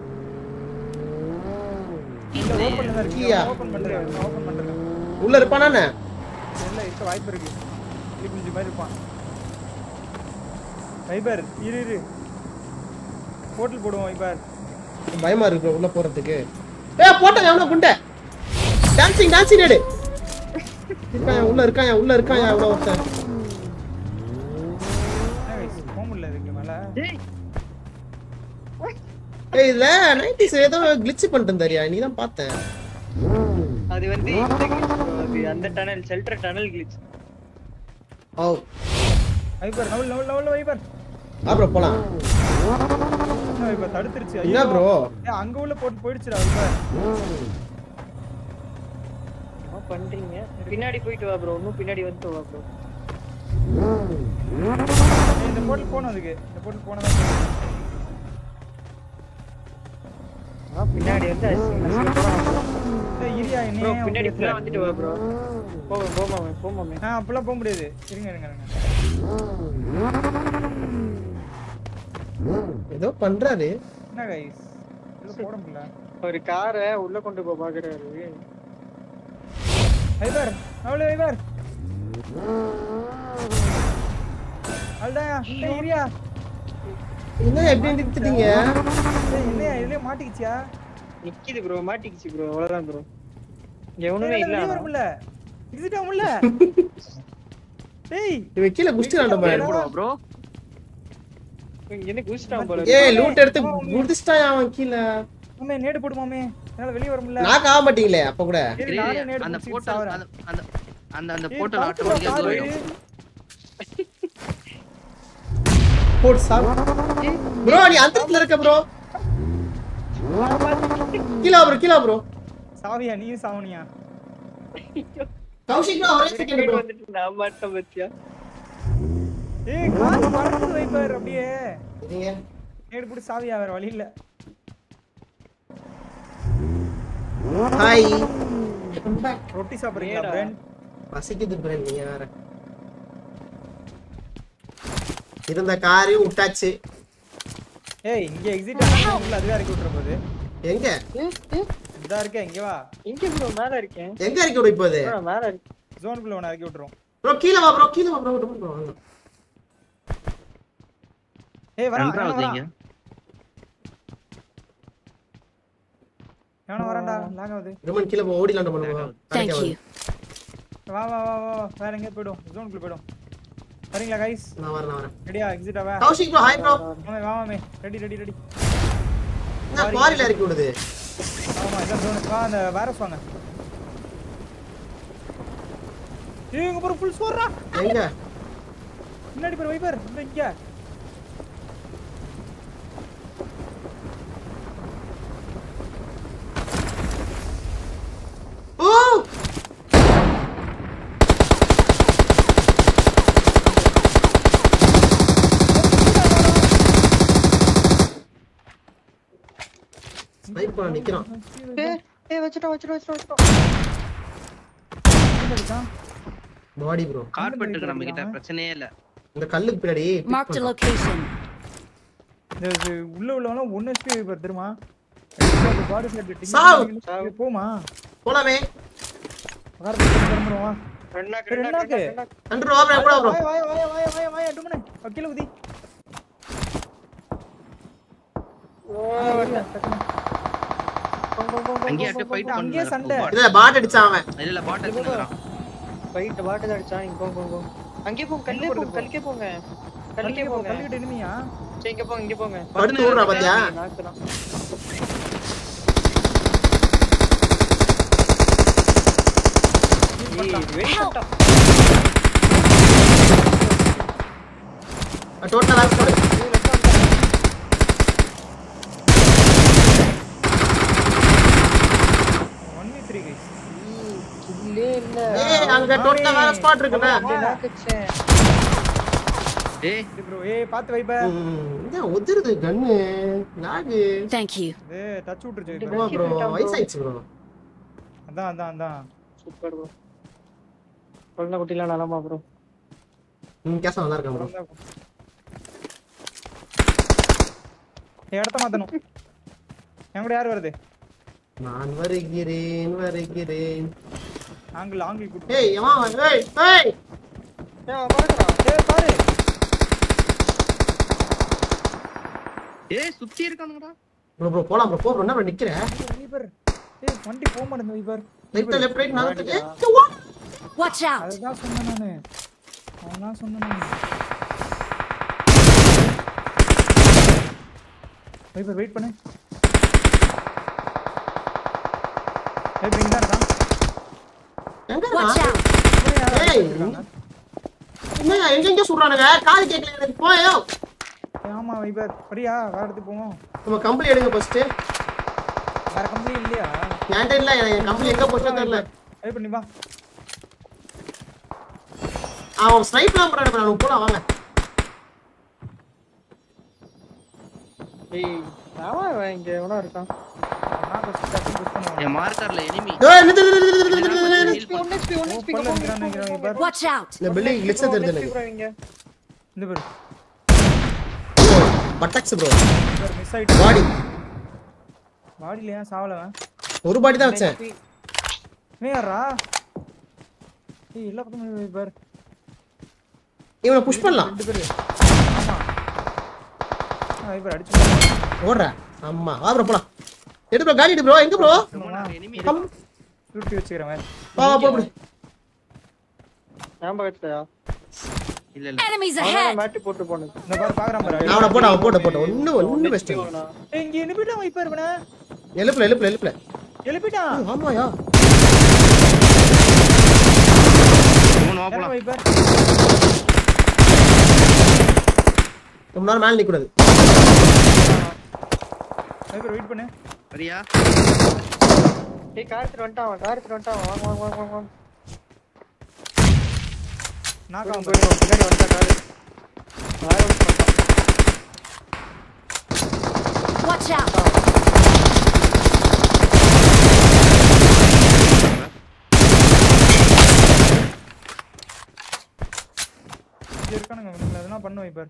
இல்ல ஓபன் தான் இருக்கு கீயா? ஓபன் பண்றேன் ஓபன் பண்றேன் உள்ள இருப்பானா என்ன? இல்ல இருக்க வாய்ப்பு இருக்கு கிளி குஞ்சு மாதிரி இருப்பான் வைபர் இரு இரு போட்டல் போடுவோம் வைபர் பயமா இருக்கு bro, உள்ள போறதுக்கு ஏ போட்டேன் எவ்வளவு குண்டை டான்சிங் டான்சிங் எடு இருக்கான் உள்ள இருக்கான் உள்ள இருக்கான் எவ்வளவு ஒருத்தன் என்ன guys, போக முடியல இதுக்கு மேல ஏய் இதுல நைன்டிஸ் ஏதோ கிளிச் பண்ணிட்டு தரியா நீ தான் பார்த்தேன் அது வந்து இந்த glitch bro, அது அந்த டனல் ஷெல்டர் டனல் கிளிச் ஓ வைபர் நவுல் நவுல் நவுல் வைபர் அப்புறம் போலாம் என்ன வைபர் தடுத்துருச்சு என்ன ஐயோ. ப்ரோ ஏய், அங்க உள்ள போட்டு போயிடுச்சுடா வைபர் என்ன பண்றீங்க பின்னாடி போயிட்டு வா ப்ரோ இன்னும் பின்னாடி வந்து வா ப்ரோ ஏய், இந்த போட்டல் போனோம் அதுக்கு இந்த போட்டல் போனதான் பின்னாடி வந்து அசிங்க- அசிங்கமா வா bro. ஏய், இரியா ப்ரோ என்னையே பின்னாடி அவன் ஃபுல்லா பேசுறான். வந்துட்டு வா ப்ரோ போமா போமாமே போமாமே ஆ அப்பெல்லாம் போக முடியாது இருங்க இருங்க இருங்க ஏதோ பண்றாரு என்ன கைஸ் உள்ள போட முடியல ஒரு காரை உள்ள கொண்டு போய் பாக்குறாரு வைபர் அவ்வளோ வைபர் அல்தாயா ஏய் இரியா என்ன எப்படி நிறுத்திட்டீங்க ஏய் என்னையா இதுலயே மாட்டிக்கிச்சியா நிக்கிது ப்ரோ மாட்டிக்கிச்சு ப்ரோ அவ்வளவுதான் ப்ரோ இங்க எவனுமே இல்ல வெளிய ஆனா. வர முடியல எக்ஸிட் ஆக முடியல ஏய் இவன் கீழே குஸ்டி போய் நம்ம ப்ரோ இங்க இருந்து குதிச்சிட்டான் போல ஏய் லூட் எடுத்து குடிச்சிட்டான் அவன் கீழே மாமே நேடு போடு மாமே என்னால வெளிய வர முடியல நாக்க ஆக மாட்டீங்களே அப்ப கூட ஏய், நானே நேடு அந்த புடிச்சிட்டு போட்டல் சாவறேன். அந்த அந்த அந்த அந்த ஏய், போட்டல் பாத்து bro, ஆட்டோமேட்டிக்கா பாரு. போயிடும் போட் சாப் ப்ரோ நீ அந்தத்துல இருக்க ப்ரோ கீழே ப்ரோ கீழே ப்ரோ சாவியா நீயும் சாவனியா கௌஷிக் bro, ஒரே செகண்ட் ப்ரோ வந்துட்டு நான் மாட்டேன் பத்தியா ஏய் காசு பறக்குது வைப்பர் அப்படியே சரிங்க நேடு போட்டு சாவியா வேற வழி இல்ல ஹாய் ரொட்டி சாப்பிடுறீங்களா நேடா. ஃப்ரெண்ட் பசிக்குது ப்ரோ நீ யார இருந்த காரையும் விட்டாச்சு ஏய் இங்க எக்ஸிட் ஆனா உள்ள அதுவா இறக்கி விட்டுற போகுது எங்க இதா இருக்கே இங்க வா எங்க ப்ரோ மேல இருக்கேன் எங்க இறக்கி விட இப்போ bro, நான் மேல இருக்கேன் ஜோனுக்குள்ள உன இறக்கி விட்டுரும் ப்ரோ கீழே வா ப்ரோ கீழே வா ப்ரோ ப்ரோ வாங்க ஏய் வரா ரெண்டாவது வரா இங்க எவனோ வரான்டா லாக் ஆகுது ரோமன் கீழே போ ஓடிலாம் நம்ம Thank you. வா வா வா வா வா. வேற எங்க போய்டும் ஜோனுக்குள்ள போய்டும் வரீங்களா கைஸ் நான் வரேன் நான் வரேன் ரெடியா எக்ஸிட் ஆவா கௌஷிக் ப்ரோ ஹாய் ப்ரோ மாமே வா மாமே ரெடி ரெடி ரெடி என்ன குவாரில இறக்கி விடுது ஆமா இதான் ஜோன் வா அந்த வைரஸ் வாங்க ஏய் இங்க பாரு ஃபுல் ஸ்கோர்ரா எங்க முன்னாடி பாரு வைப்பர் இந்த இங்க ஓ ஸ்னைப் பண்ண நிக்கிறான் ஏய், ஏய் வச்சுட்டோம் வச்சுட்டோம் வச்சுட்டோம் வச்சுட்டோம் அடிச்சான் பாடி ப்ரோ கார்பெட் இருக்கு நம்ம கிட்ட பிரச்சனையே இல்ல இந்த கல்லுக்கு பின்னாடி Marked a location. இந்த இது உள்ள உள்ளவன ஒன் ஹெச்பி வைப்பர் தெரியுமா பாடி சாவு. செட் போமா போலாமே கிளம்புறோம் ரெண்டு நாக்கு, சரி, ரெண்டு நாக்கு, ரெண்டாக்கு. ரெண்டு நாக்கு. அன்று வா ப்ரோ கூட ப்ரோ வாய வாய வாய வாய வாய வாய டுமனே கீழ குதி அங்கேயே அப்படியே ஃபைட் அங்கேயே சண்டை. பண்ணு இல்ல பாட் அடிச்சான் அவன் இல்ல இல்ல பாட் அடிச்சுறான் Fight, வாட்டர் அடிச்சா, நீங்க போங்க, போங்க, போங்க. அங்கேயே போங்க, கல்லே போங்க, கல்லுக்கே போங்க. கல்லுக்கே போங்க. கல்லிட்டு எனிமியா சரி, இங்க போங்க, இங்க போங்க. படுத்து விடுறா பாத்தியா நாக்கு தான். ஏய், இது வெடி Help. பண்ணிட்டான். டோட்டல் லாஸ்ட் போடு ஏய், left hand தான். ஒன் வி த்ரீ கைஸ் ஏய், கில்லே இல்ல. ஏய் அங்க டோட்டல் வேற ஸ்பாட் இருக்குல்ல அப்படியே நாக்கு வச்சேன். ஏய் ப்ரோ ஏய் பாத்து வைப்ப ம், இதான் ஒதிருது கன்னு லாகு Thank you. இது டச் விட்டுருச்சு இது வைப்பர். ஆமா ப்ரோ வயசாயிடுச்சு ப்ரோ அதான் அதான் அதான் அதான் சூப்பர் ப்ரோ குழந்தை குட்டிலாம் நலமா ப்ரோ ம் கேசம் நல்லா இருக்கேன் ப்ரோ ஏய், இடத்த மாத்தணும் என் கூட யார் வருது நான் வருகிறேன் வருகிறேன் ஆங்கிள் ஆங்கிள் குட்டி ஏய் எவன் ஏய் ஏய் ஏன் பாருடா ஏய் பாரு ஏய் சுத்தி இருக்கானுங்கடா ப்ரோ ப்ரோ போலாம் ப்ரோ போ ப்ரோ என்ன ப்ரோ நிக்கிற வைப்பர் ஏய் வண்டி போக மாட்டேங்குது வைப்பர் ரைட் லெஃப்ட் ரைட் நகர்த்துக்கு Watch out! அதுதான் சொன்னேன் நானு அவன் தான் சொன்னேன் நானு வைப்பர் வெயிட் பண்ணு வைப்பர் இங்க தான் இருக்கான் எங்க Watch இருக்கான்? out! ஏய் என்ன எங்க எங்க சொல்றானுங்க காது கேட்கல எனக்கு போயோ ஏய், ஆமா வைப்பர் வரியா வேற இடத்துக்கு போவோம் நம்ம கம்பெனி எடுங்க ஃபர்ஸ்ட் வேற கம்பெனி இல்லையா என்கிட்ட இல்ல என் கம்பெனி எங்க போச்சோ தெரியல வைப்பர் நீ வா அவன் ஸ்னைப்லாம் பண்றான் நான் போலாம் வாங்க ஏய் அவன் அவன் இங்க எவனோ இருக்கான் நான் ஃபர்ஸ்ட் டச் புஷ் பண்ணுவேன் என் மார்க்கர்ல எனிமி ஏய் Nithu Nithu, Nithu, Nithu, Nithu, Nithu, Nithu. One HP one HP பண்ணல நிக்கிறான் நிக்கிறான் வைப்பர் Watch out! இந்த பில்டிங் கிளிச்சா தெரியுது எனக்கு இங்க இந்த பேர் பட்டக்ஸ் ப்ரோ வைப்பர் மிஸ் ஆயிட்டு பாடி பாடியில ஏன் சாவலவன் ஒரு பாடி தான் வச்சேன் இவன் யாரா ஏய் எல்லா பக்கமும் வைப்பர் இவனை புஷ் பண்ணலாம் ரெண்டு பேரு ஆமா ஆ, வைப்பர் அடிச்சு ஓடுற ஆமா வா ப்ரோ போலாம் எடு ப்ரோ காடி எடு ப்ரோ எங்க ப்ரோ எனிமி கம் சுருட்டி வச்சுக்கிறேன் வேற. வா வா போ ப்ரோ ஞாபகத்துலயா இல்ல இல்ல Enemies அவன் ahead! மாட்டி போட்டு போனது இந்த பாரு பாக்குறான் பாரு நான் அவனை போட்ட அவன் போட்ட போட்ட ஒண்ணு ஒண்ணு பெஸ்ட் ஏய் இங்க எழுப்பிட்டான் வைப்பர் இவனை எழுப்புல எழுப்புல எழுப்புல எழுப்பிட்டான் ஆமாயா இவன் வா இறங்கு போலாம் வைப்பர் ரொம்ப நேரம் மேல நிக்க கூடாது வைப்பர் வெயிட் பண்ணு சரியா ஏய் கார் எடுத்துட்டு வந்துட்டான் அவன் கார் எடுத்துட்டு வந்துட்டான் வாங்க வாங்க வாங்க வாங்க வாங்க நான் போயிடும், காவன் போயிடும். பின்னாடி வந்துட்டான் கார் கார் எடுத்துட்டு வந்துட்டான் Watch out! இங்க இருக்கானுங்க இவனுங்களை எதனா பண்ணு வைப்பர்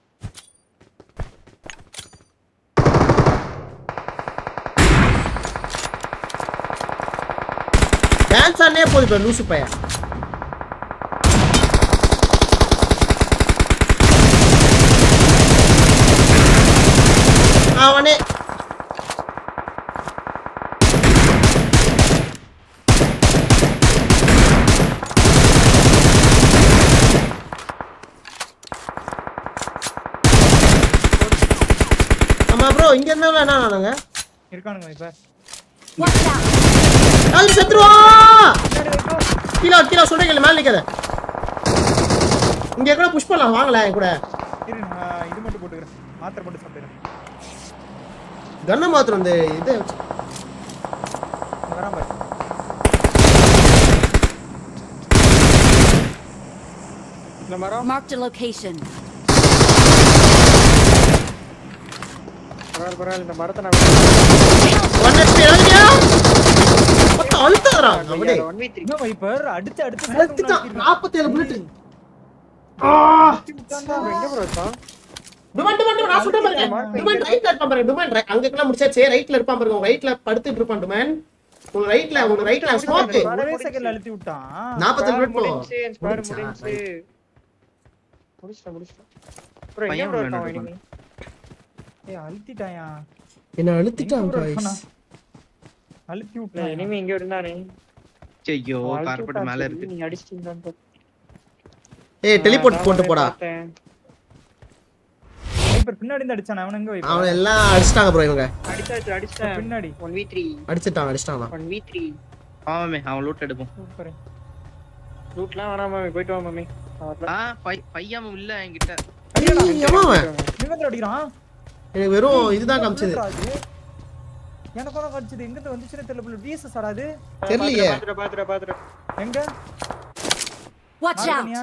டான்ஸ் ஆனே போகுது இப்போ லூசு பையன் அவனே ஆமா ப்ரோ இங்க இருந்தா என்ன ஆனாங்க இருக்கானுங்க வைப்பர் Watch out! அது செத்துருவா கீழே கீழே சொல்றீங்க மேல நிக்காத இங்க கூட புஷ் பண்ணலாம் வாங்கல என் கூட இரு நான் இது மட்டும் போட்டுக்கிறேன் மாத்திரை போட்டு சாப்பிடுறேன் கண்ணை மாத்திரம் இந்த இது இங்க வரான் பாரு இந்த மரம் Marked a location. பரவாயில்ல பரவாயில்ல இந்த மரத்தை நான் ஒன் ஹெச்பி இறங்கியா What the அழுத்தாதடா அப்படியே ஒன் வி த்ரீ என்ன வைப்பர் அடிச்சு அடிச்சு அழுத்திட்டான் நாற்பத்தேழு புல்லட் எங்க ப்ரோ இருக்கான் டுமன் டுமன் டுமன் நான் சொல்றேன் பாருங்க டுமன் ரைட்ல இருப்பான் பாருங்க டுமன் right- அங்கக்கெல்லாம் முடிச்சாச்சே ரைட்ல இருப்பான் பாருங்க உங்க ரைட்ல படுத்துட்டு இருப்பான் டுமன் உங்க ரைட்ல உங்க ரைட்ல ஸ்மோக் ஒரே செகண்ட்ல அழுத்தி விட்டான் நாற்பத்தஞ்சு ஸ்குவாட் புல்லட் போ முடிஞ்சு ஸ்குவாட் முடிஞ்சா? முடிஞ்சு முடிச்சிட்டேன் முடிச்சிட்டேன் ப்ரோ எங்க பையன் ப்ரோ விளையாண்டுட்டு இருக்கான் enemy? ஏய் அழுத்திட்டாயா என்ன அழுத்திட்டான் எங்க bro guys இருக்கானா? அழுத்தி இல்ல விட்டான் enemy இங்க இருந்தானே ஐயோ அவன் அழுத்தி கார்பெட் விட்டான் மேல சரி, இருக்கு நீங்க அடிச்சிட்டீங்களான்னு பார்த்தேன். ஏய் டெலிபோர்ட் நான் போட்டு போடா பார்த்தேன். வைப்பர் பின்னாடி இருந்து அடிச்சான் அவன் எங்க வைப்பர் அவன் எல்லாம் அடிச்சிட்டாங்க ப்ரோ இவங்க அடிச்சாச்சு அடிச்சிட்டேன் பின்னாடி ஒன் வி த்ரீ அடிச்சிட்டான் அடிச்சிட்டாங்களா ஒன் வி த்ரீ ஆமாமே அவன் லூட் எடுப்போம் சூப்பர் ரூட்லாம் வேணாம் மாமி போயிட்டு வா மாமி ஆ பை- பையன் இல்ல என்கிட்ட ஏய், எவன் அவன்? இவங்க அடிக்கிறான் எனக்கு வெறும் இதுதான் காமிச்சது என்னடா அது? எனக்கு ஒன்றும் கடிச்சது எங்க இருந்து வந்துச்சுன்னு தெரியல விஎஸ்எஸ் ஆடாது தெரியலையே பாத்துற பாத்துற பாத்துற எங்க Watch out! மார்க்கனியா?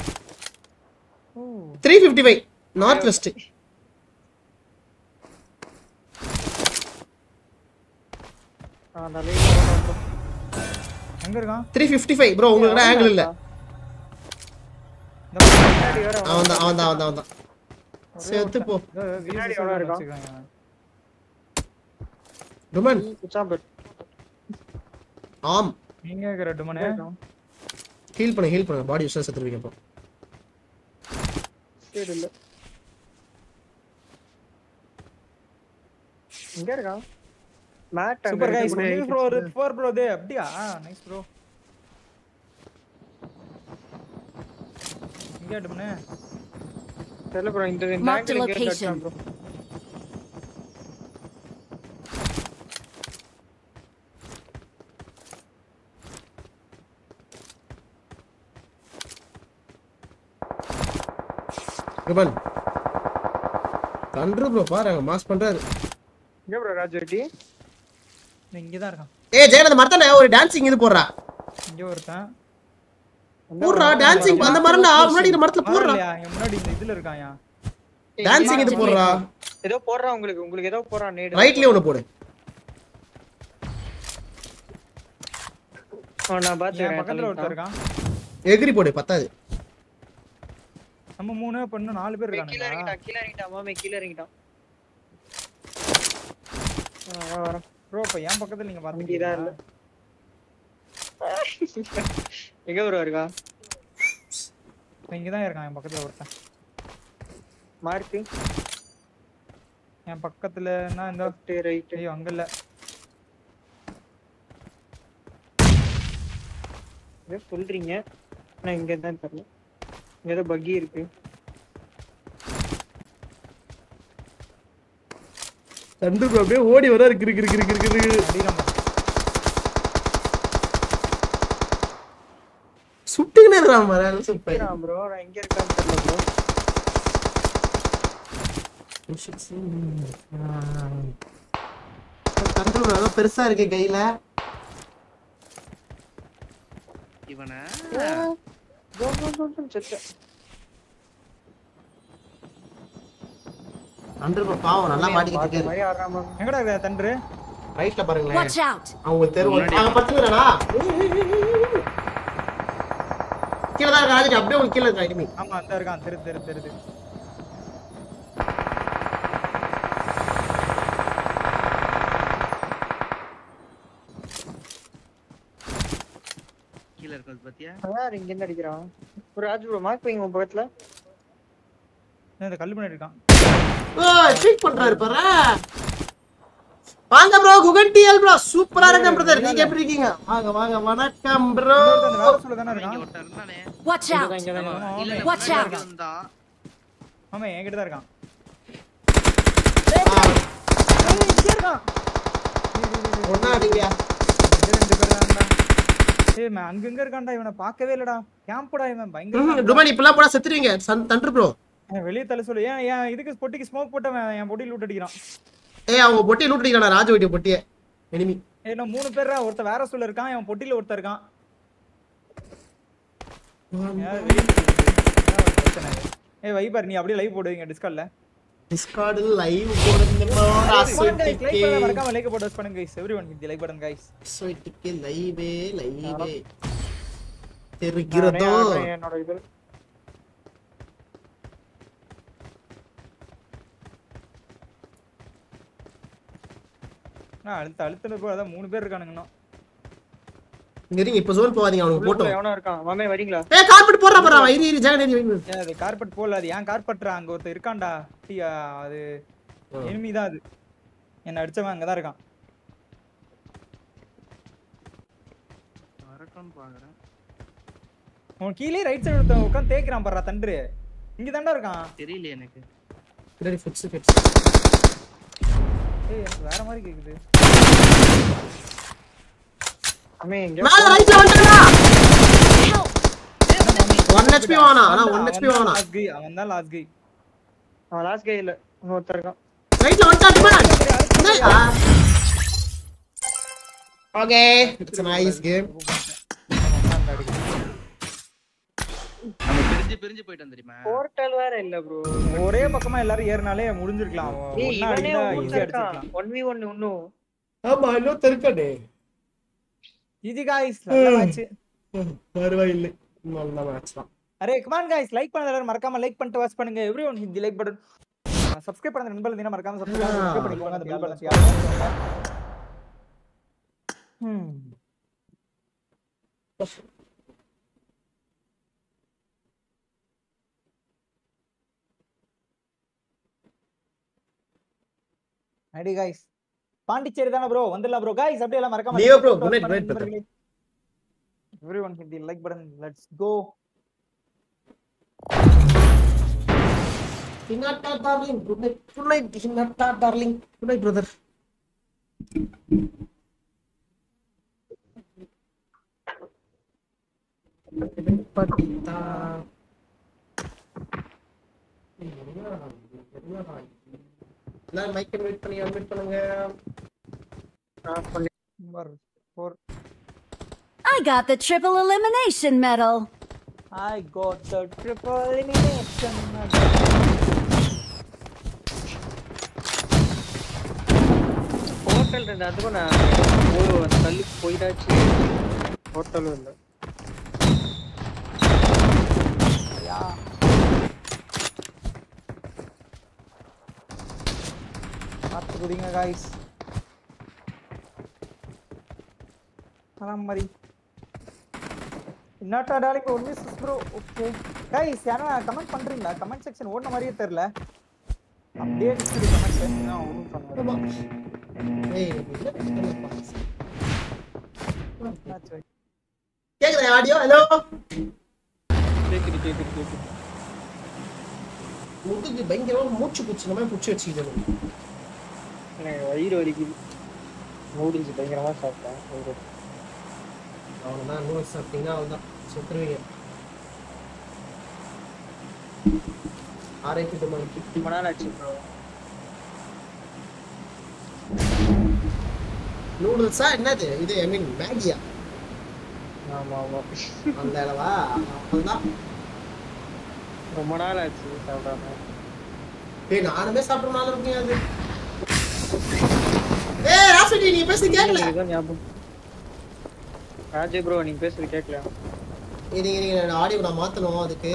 ஓ three fifty five north west அந்த லைன் எங்க இருக்கான் த்ரீ ஃபிஃப்டி ஃபைவ் ப்ரோ உங்களுக்கு ஆங்கிள் இல்ல இந்த பக்கம் பின்னாடி வேற அவன் தான் அவன் தான் அவன் தான் அவன் தான் சேர்த்து போ இதோ பின்னாடி VSS எவனோ இருக்கான். வச்சுக்கோங்க. டுமன் குச்சாம்பர் ஆம் நீங்க இருக்கிற டுமனே ஹீல் பண்ணு ஹீல் பண்ணு பாடி யூஸ் செத்துருவீங்க இப்போ சரி இல்ல எங்க இருக்கான் மேட் சூப்பர் கைஸ் ப்ரோ ஒரு 4 ப்ரோ டே அப்படியா நைஸ் ப்ரோ இங்க டுமனே தெரியல ப்ரோ இந்த Mark the பேங்க்ல location. ப்ரோ டுமன் கண்ட்ரு ப்ரோ பாருங்க மாஸ் பண்றாரு எங்க ப்ரோ ராஜரெட்டி இங்க தான் இருக்கான் ஏ ஜெயநந்த் மரத்தானே ஒரு டான்சிங் இது போடுறா இங்க ஒருத்தன் போடுறா டான்சிங் அந்த மரம்டா முன்னாடி இந்த மரத்துல போடுறா இல்லையா என் முன்னாடி இந்த இதுல இருக்கான்யா டான்சிங் இது போடுறா ஏதோ போடுறான் உங்களுக்கு உங்களுக்கு ஏதோ போடுறான் நேடு ரைட்லயே ஒண்ணு போடு நான் என் பக்கத்துல பாத்துக்கிறேன் ஒருத்தன் இருக்கான் எகிரி போடு பத்தாது நம்ம மூணு பொண்ணு நாலு பேர் கீழ இருக்கானுங்க இறங்கிட்டான் கீழ இறங்கிட்டான் மாமே கீழ இறங்கிட்டான் ஆ, வா, வரேன். ப்ரோ இப்ப என் பக்கத்துல நீங்க இங்கதான் இல்ல. பாத்தீங்களா எங்க ப்ரோ இருக்கா இங்க தான் இருக்கான் என் பக்கத்துல ஒருத்தன் மார்க்கு என் பக்கத்துல என்ன இந்த லெஃப்ட் ரைட் ஐயோ அங்க இல்ல ஏதோ சொல்றீங்க ஆனா இங்க தான் தெரியல இங்க ஏதோ பக்கி இருக்கு கண்டு ப்ரோ அப்படியே ஓடி வர இருக்கு இருக்கு இருக்கு இருக்கு இருக்கு அடிக்கிறான் பாரு. சுட்டுக்கினே இருக்கான் மரம் சூப்பர் ப்ரோ நான் எங்க இருக்கான்னு தெரியல ப்ரோ கண்டு ப்ரோ ஏதோ பெருசா இருக்கு கையில இவனை செத்தேன் கண்டு ப்ரோ பாவம் நல்லா மாட்டிக்கிட்டு மாத்தி இருக்காரு மாதிரி ஆடுறான் மாமே. எங்கடா இருக்க தன்று ரைட்ல பாருங்களேன் Watch out! அவங்க தெரு அங்க பத்துலடா கீழே தான் ராஜி அப்படியே உங்களுக்கு கீழே இருக்கா இனிமே ஆமா அந்த இருக்கான் தெரு தெரு தெருது கீழ இருக்கிறது பாத்தியா யார் இங்க இருந்து அடிக்கிறான் ஒரு ராஜ் ப்ரோ மார்க் வைங்க உங்க பக்கத்துல இந்த கல்லு பண்ணி இருக்கான் ஓ ட்ரீட் பண்றாரு பாரு வாங்க ப்ரோ குகன் டிஎல் ப்ரோ சூப்பரா இருக்கேன் பிரதர் நீங்க எப்படி இருக்கீங்க வாங்க வாங்க வணக்கம் ப்ரோ அந்த வேற சொல்ல தானே இங்க இருக்கான் ஒருத்தன் இருந்தானே Watch out! இங்க தான் ஆமா. ஆமா, இல்ல, ஆமா. இல்ல, Watch முன்னாடி out. வந்தான். ஆமா என்கிட்ட தான் இருக்கான் ஆ, ஏய், இங்க இருக்கான் ஒண்ணா அடிங்க இங்க ரெண்டு பேர் தான்டா ஏய் man, அங்கங்க இருக்கான்டா இவனை பார்க்கவே இல்லடா கேம்ப்டா இவன் பயங்கர டுமானி இப்பெல்லாம் போனா செத்துருவீங்க சன் தண்டு ப்ரோ ஏன் வெளிய தள்ள சொல்லு ஏன் ஏன் இதுக்கு பொட்டிக்கு ஸ்மோக் போட்டவன் என் பொட்டி லூட் அடிக்கிறான் ஏய் அவங்க பொட்டியை லூட் அடிக்கிறான் ராஜ வெட்டிய பொட்டியை எனிமி ஏய் இன்னும் மூணு பேர்ரா ஒருத்தன் வேற சொல்ல இருக்கான் என் பொட்டில ஒருத்தன் இருக்கான் ஏன் வெளிய சொல்லுது? என்ன ஒரு பிரச்சனை இது? ஏய் வைபர் நீ அப்படியே லைவ் போடுவீங்க டிஸ்கால்ல டிஸ்கார்டில் லைவ் போடுங்கம்மா Come on, guys, like அசோட்டிக்கு பண்ணல மறக்காம லைக் போட்டு பண்ணுங்க guys everyone hit the like button guys அசோட்டிக்கு லைவே லைவே நானே தெரிகிறதோ ஆடுறேன் என்னோட இது நான் அழுத்த அழுத்தன போ அதான் மூணு பேர் இருக்கானுங்கண்ணா இங்க இருங்க இப்ப ஜோன் போவாதீங்க அவனுக்கு உள்ளுக்குள்ள போட்டோம் எவனோ இருக்கான் மாமே வரீங்களா ஏ கார்பெட் போடுறா போறா இரு இரு ஜெகன் இரு, இரு ஏன் அது கார்பெட் போடல அது ஏன் கார்பெட்ரா அங்க ஒருத்தர் இருக்கான்டா டீ, ஆ, அது எனிமி தான் அது என்ன அடிச்சவன் அங்கதான் இருக்கான் வரட்டும்னு பாக்குறேன் உன் கீழே ரைட் சைடு ஒருத்தன் உட்காந்து தேய்க்கிறான் பாடுறா தண்டு இங்க தாண்டா இருக்கான் தெரியல எனக்கு பின்னாடி ஃபுட்ஸ் ஃபுட்ஸ் ஏய் எனக்கு வேற மாதிரி கேக்குது மாமே எங்க மேல ரைட்ல வந்துடா 1 HP வானா ஆனா 1 HP வானா லாஸ்ட் கை அவன் தான் லாஸ்ட் கை அவன் லாஸ்ட் கே இல்ல இன்னொருத்தர் இருக்கான் ரைட்ல வந்துடா டிமான் ஓகே இட்ஸ் நைஸ் கேம் நம்ம பிரிஞ்சு பிரிஞ்சு போயிட்டோம் தெரியுமா போர்ட்டல் வேற இல்ல ப்ரோ ஒரே பக்கமா எல்லாரும் ஏறினாலே முடிஞ்சிருக்கலாம் அவன் ஏய் ஒண்ணா இவனே அடிச்சா ஈஸியா இருக்கான் அடிச்சிருக்கலாம் 1v1 இன்னும் ஆமா இன்னும் தெருக்கடே ஈஸி காய்ஸ் நல்ல மேட்ச் பரவாயில்லை நல்ல மேட்ச் தான் அரே கமான் காய்ஸ் லைக் பண்ண எல்லாரும் மறக்காம லைக் பண்ணிட்டு வாட்ச் பண்ணுங்க everyone hit like button subscribe பண்ண நண்பர்கள் இருந்தீங்கன்னா மறக்காம சப்ஸ்கிரைப் பண்ணிக்கோங்க அந்த பெல் பட்டன் ம் ஐடி காய்ஸ் பாண்டிச்சேரி தானே ப்ரோ வந்துடலாம் ப்ரோ காய்ஸ் அப்படியே எல்லாம் மறக்காம Leo bro, good night, good night, brother. Everyone hit the like button let's go Hinata darling, good night. Good night, Hinata darling. Good night, brother. படித்தா எல்லாரும் mike wait பண்ணி admit பண்ணுங்க off பண்ணி number 4 I got the triple elimination medal. I got the triple elimination hotel இருந்த அதுக்கும் நான் போய் அந்த தள்ளி போயிட்டாச்சு ஹோட்டலும் இல்ல பார்த்து குடிங்க காய்ஸ் அதான் மாதிரி என்னட்டா darling only sis bro okay guys யாரா கமெண்ட் பண்றீங்களா கமெண்ட் செக்ஷன் ஓடுன மாதிரியே தெரியல அப்படியே நிக்குது கமெண்ட் நான் ஒன்றும் பண்ணல ஏய் இல்ல இல்லப்பா. என்னாச்சு? கேக்குதா ஆடியோ ஹலோ கேக்குது கேக்குது கேக்குது முதுகு பயங்கரமா மூச்சு குச்சி மாதிரி புடிச்சு வச்சுக்கிட்டு எனக்கு வயிறு வலிக்குது நூடுல்ஸ் பயங்கரமா சாப்பிட்டேன் வயிறு வலி. அவ்வளவுதான் நூல்ஸ் சாப்பிட்டீங்கன்னா அவ்வளவுதான் செத்துருவீங்க ஆரோக்கிய மணிக்கு ரொம்ப நாள் ஆச்சு ப்ரோ நூடுல்ஸா என்னது இது ஐ மீன் மேகியா ஆமா ஆமா அந்த அளவா அவ்வளவுதான் ரொம்ப நாள் ஆச்சு சாப்பிடாம ஏய் நானுமே சாப்பிட்றனால இருக்கேன் அது ஏய் ராஃபிடி நீ பேசி கேட்கல எனக்கு ஏதோ ஞாபகம் ராஜே ப்ரோ நீங்க பேசுறது கேட்கல நீங்க நீங்க ஆடியோ நான் மாத்தணும் அதுக்கு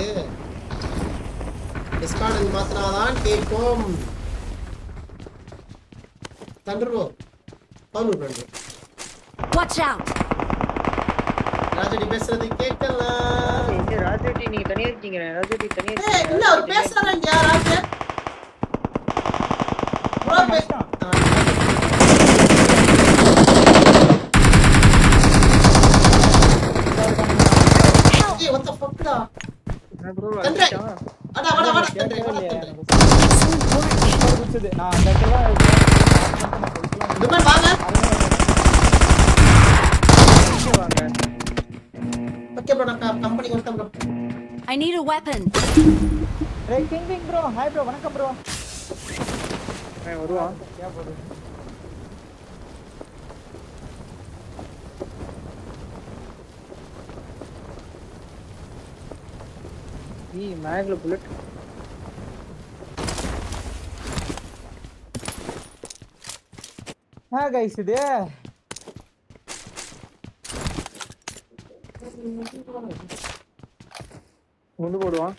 டிஸ்கார்ட் மாத்தினாதான் கேட்கும் தண்டுருவோம் பவுன் பண்ணு Watch out! ராஜடி பேசுறது கேட்கல எங்க ராஜேட்டி நீங்க தனியா இருக்கீங்க ராஜேட்டி தனியா ஏய் இருக்கீங்க இல்ல அவர் பேசுறாங்க யாராவது bro, பே- ஏய் what the fuck டா ப்ரோ தண்டை. அடா வாடா வாடா தண்டை, கேட்கவே வாடா இல்லையே தண்டை. எனக்கு பிடிச்சது. நான் அந்த இடத்துல துபாய் வாங்க வாங்க ஓகே ப்ரோ நான் கம்பெனி வந்துட்டேன் bro I need a weapon. Hey, King King bro. Hi bro. வணக்கம் bro. அவன் வருவான் क्या बोल रहे हो? ஈ மேக்ல புல்லட் ஆ கைஸ் இது ஒண்ணு போடுவான்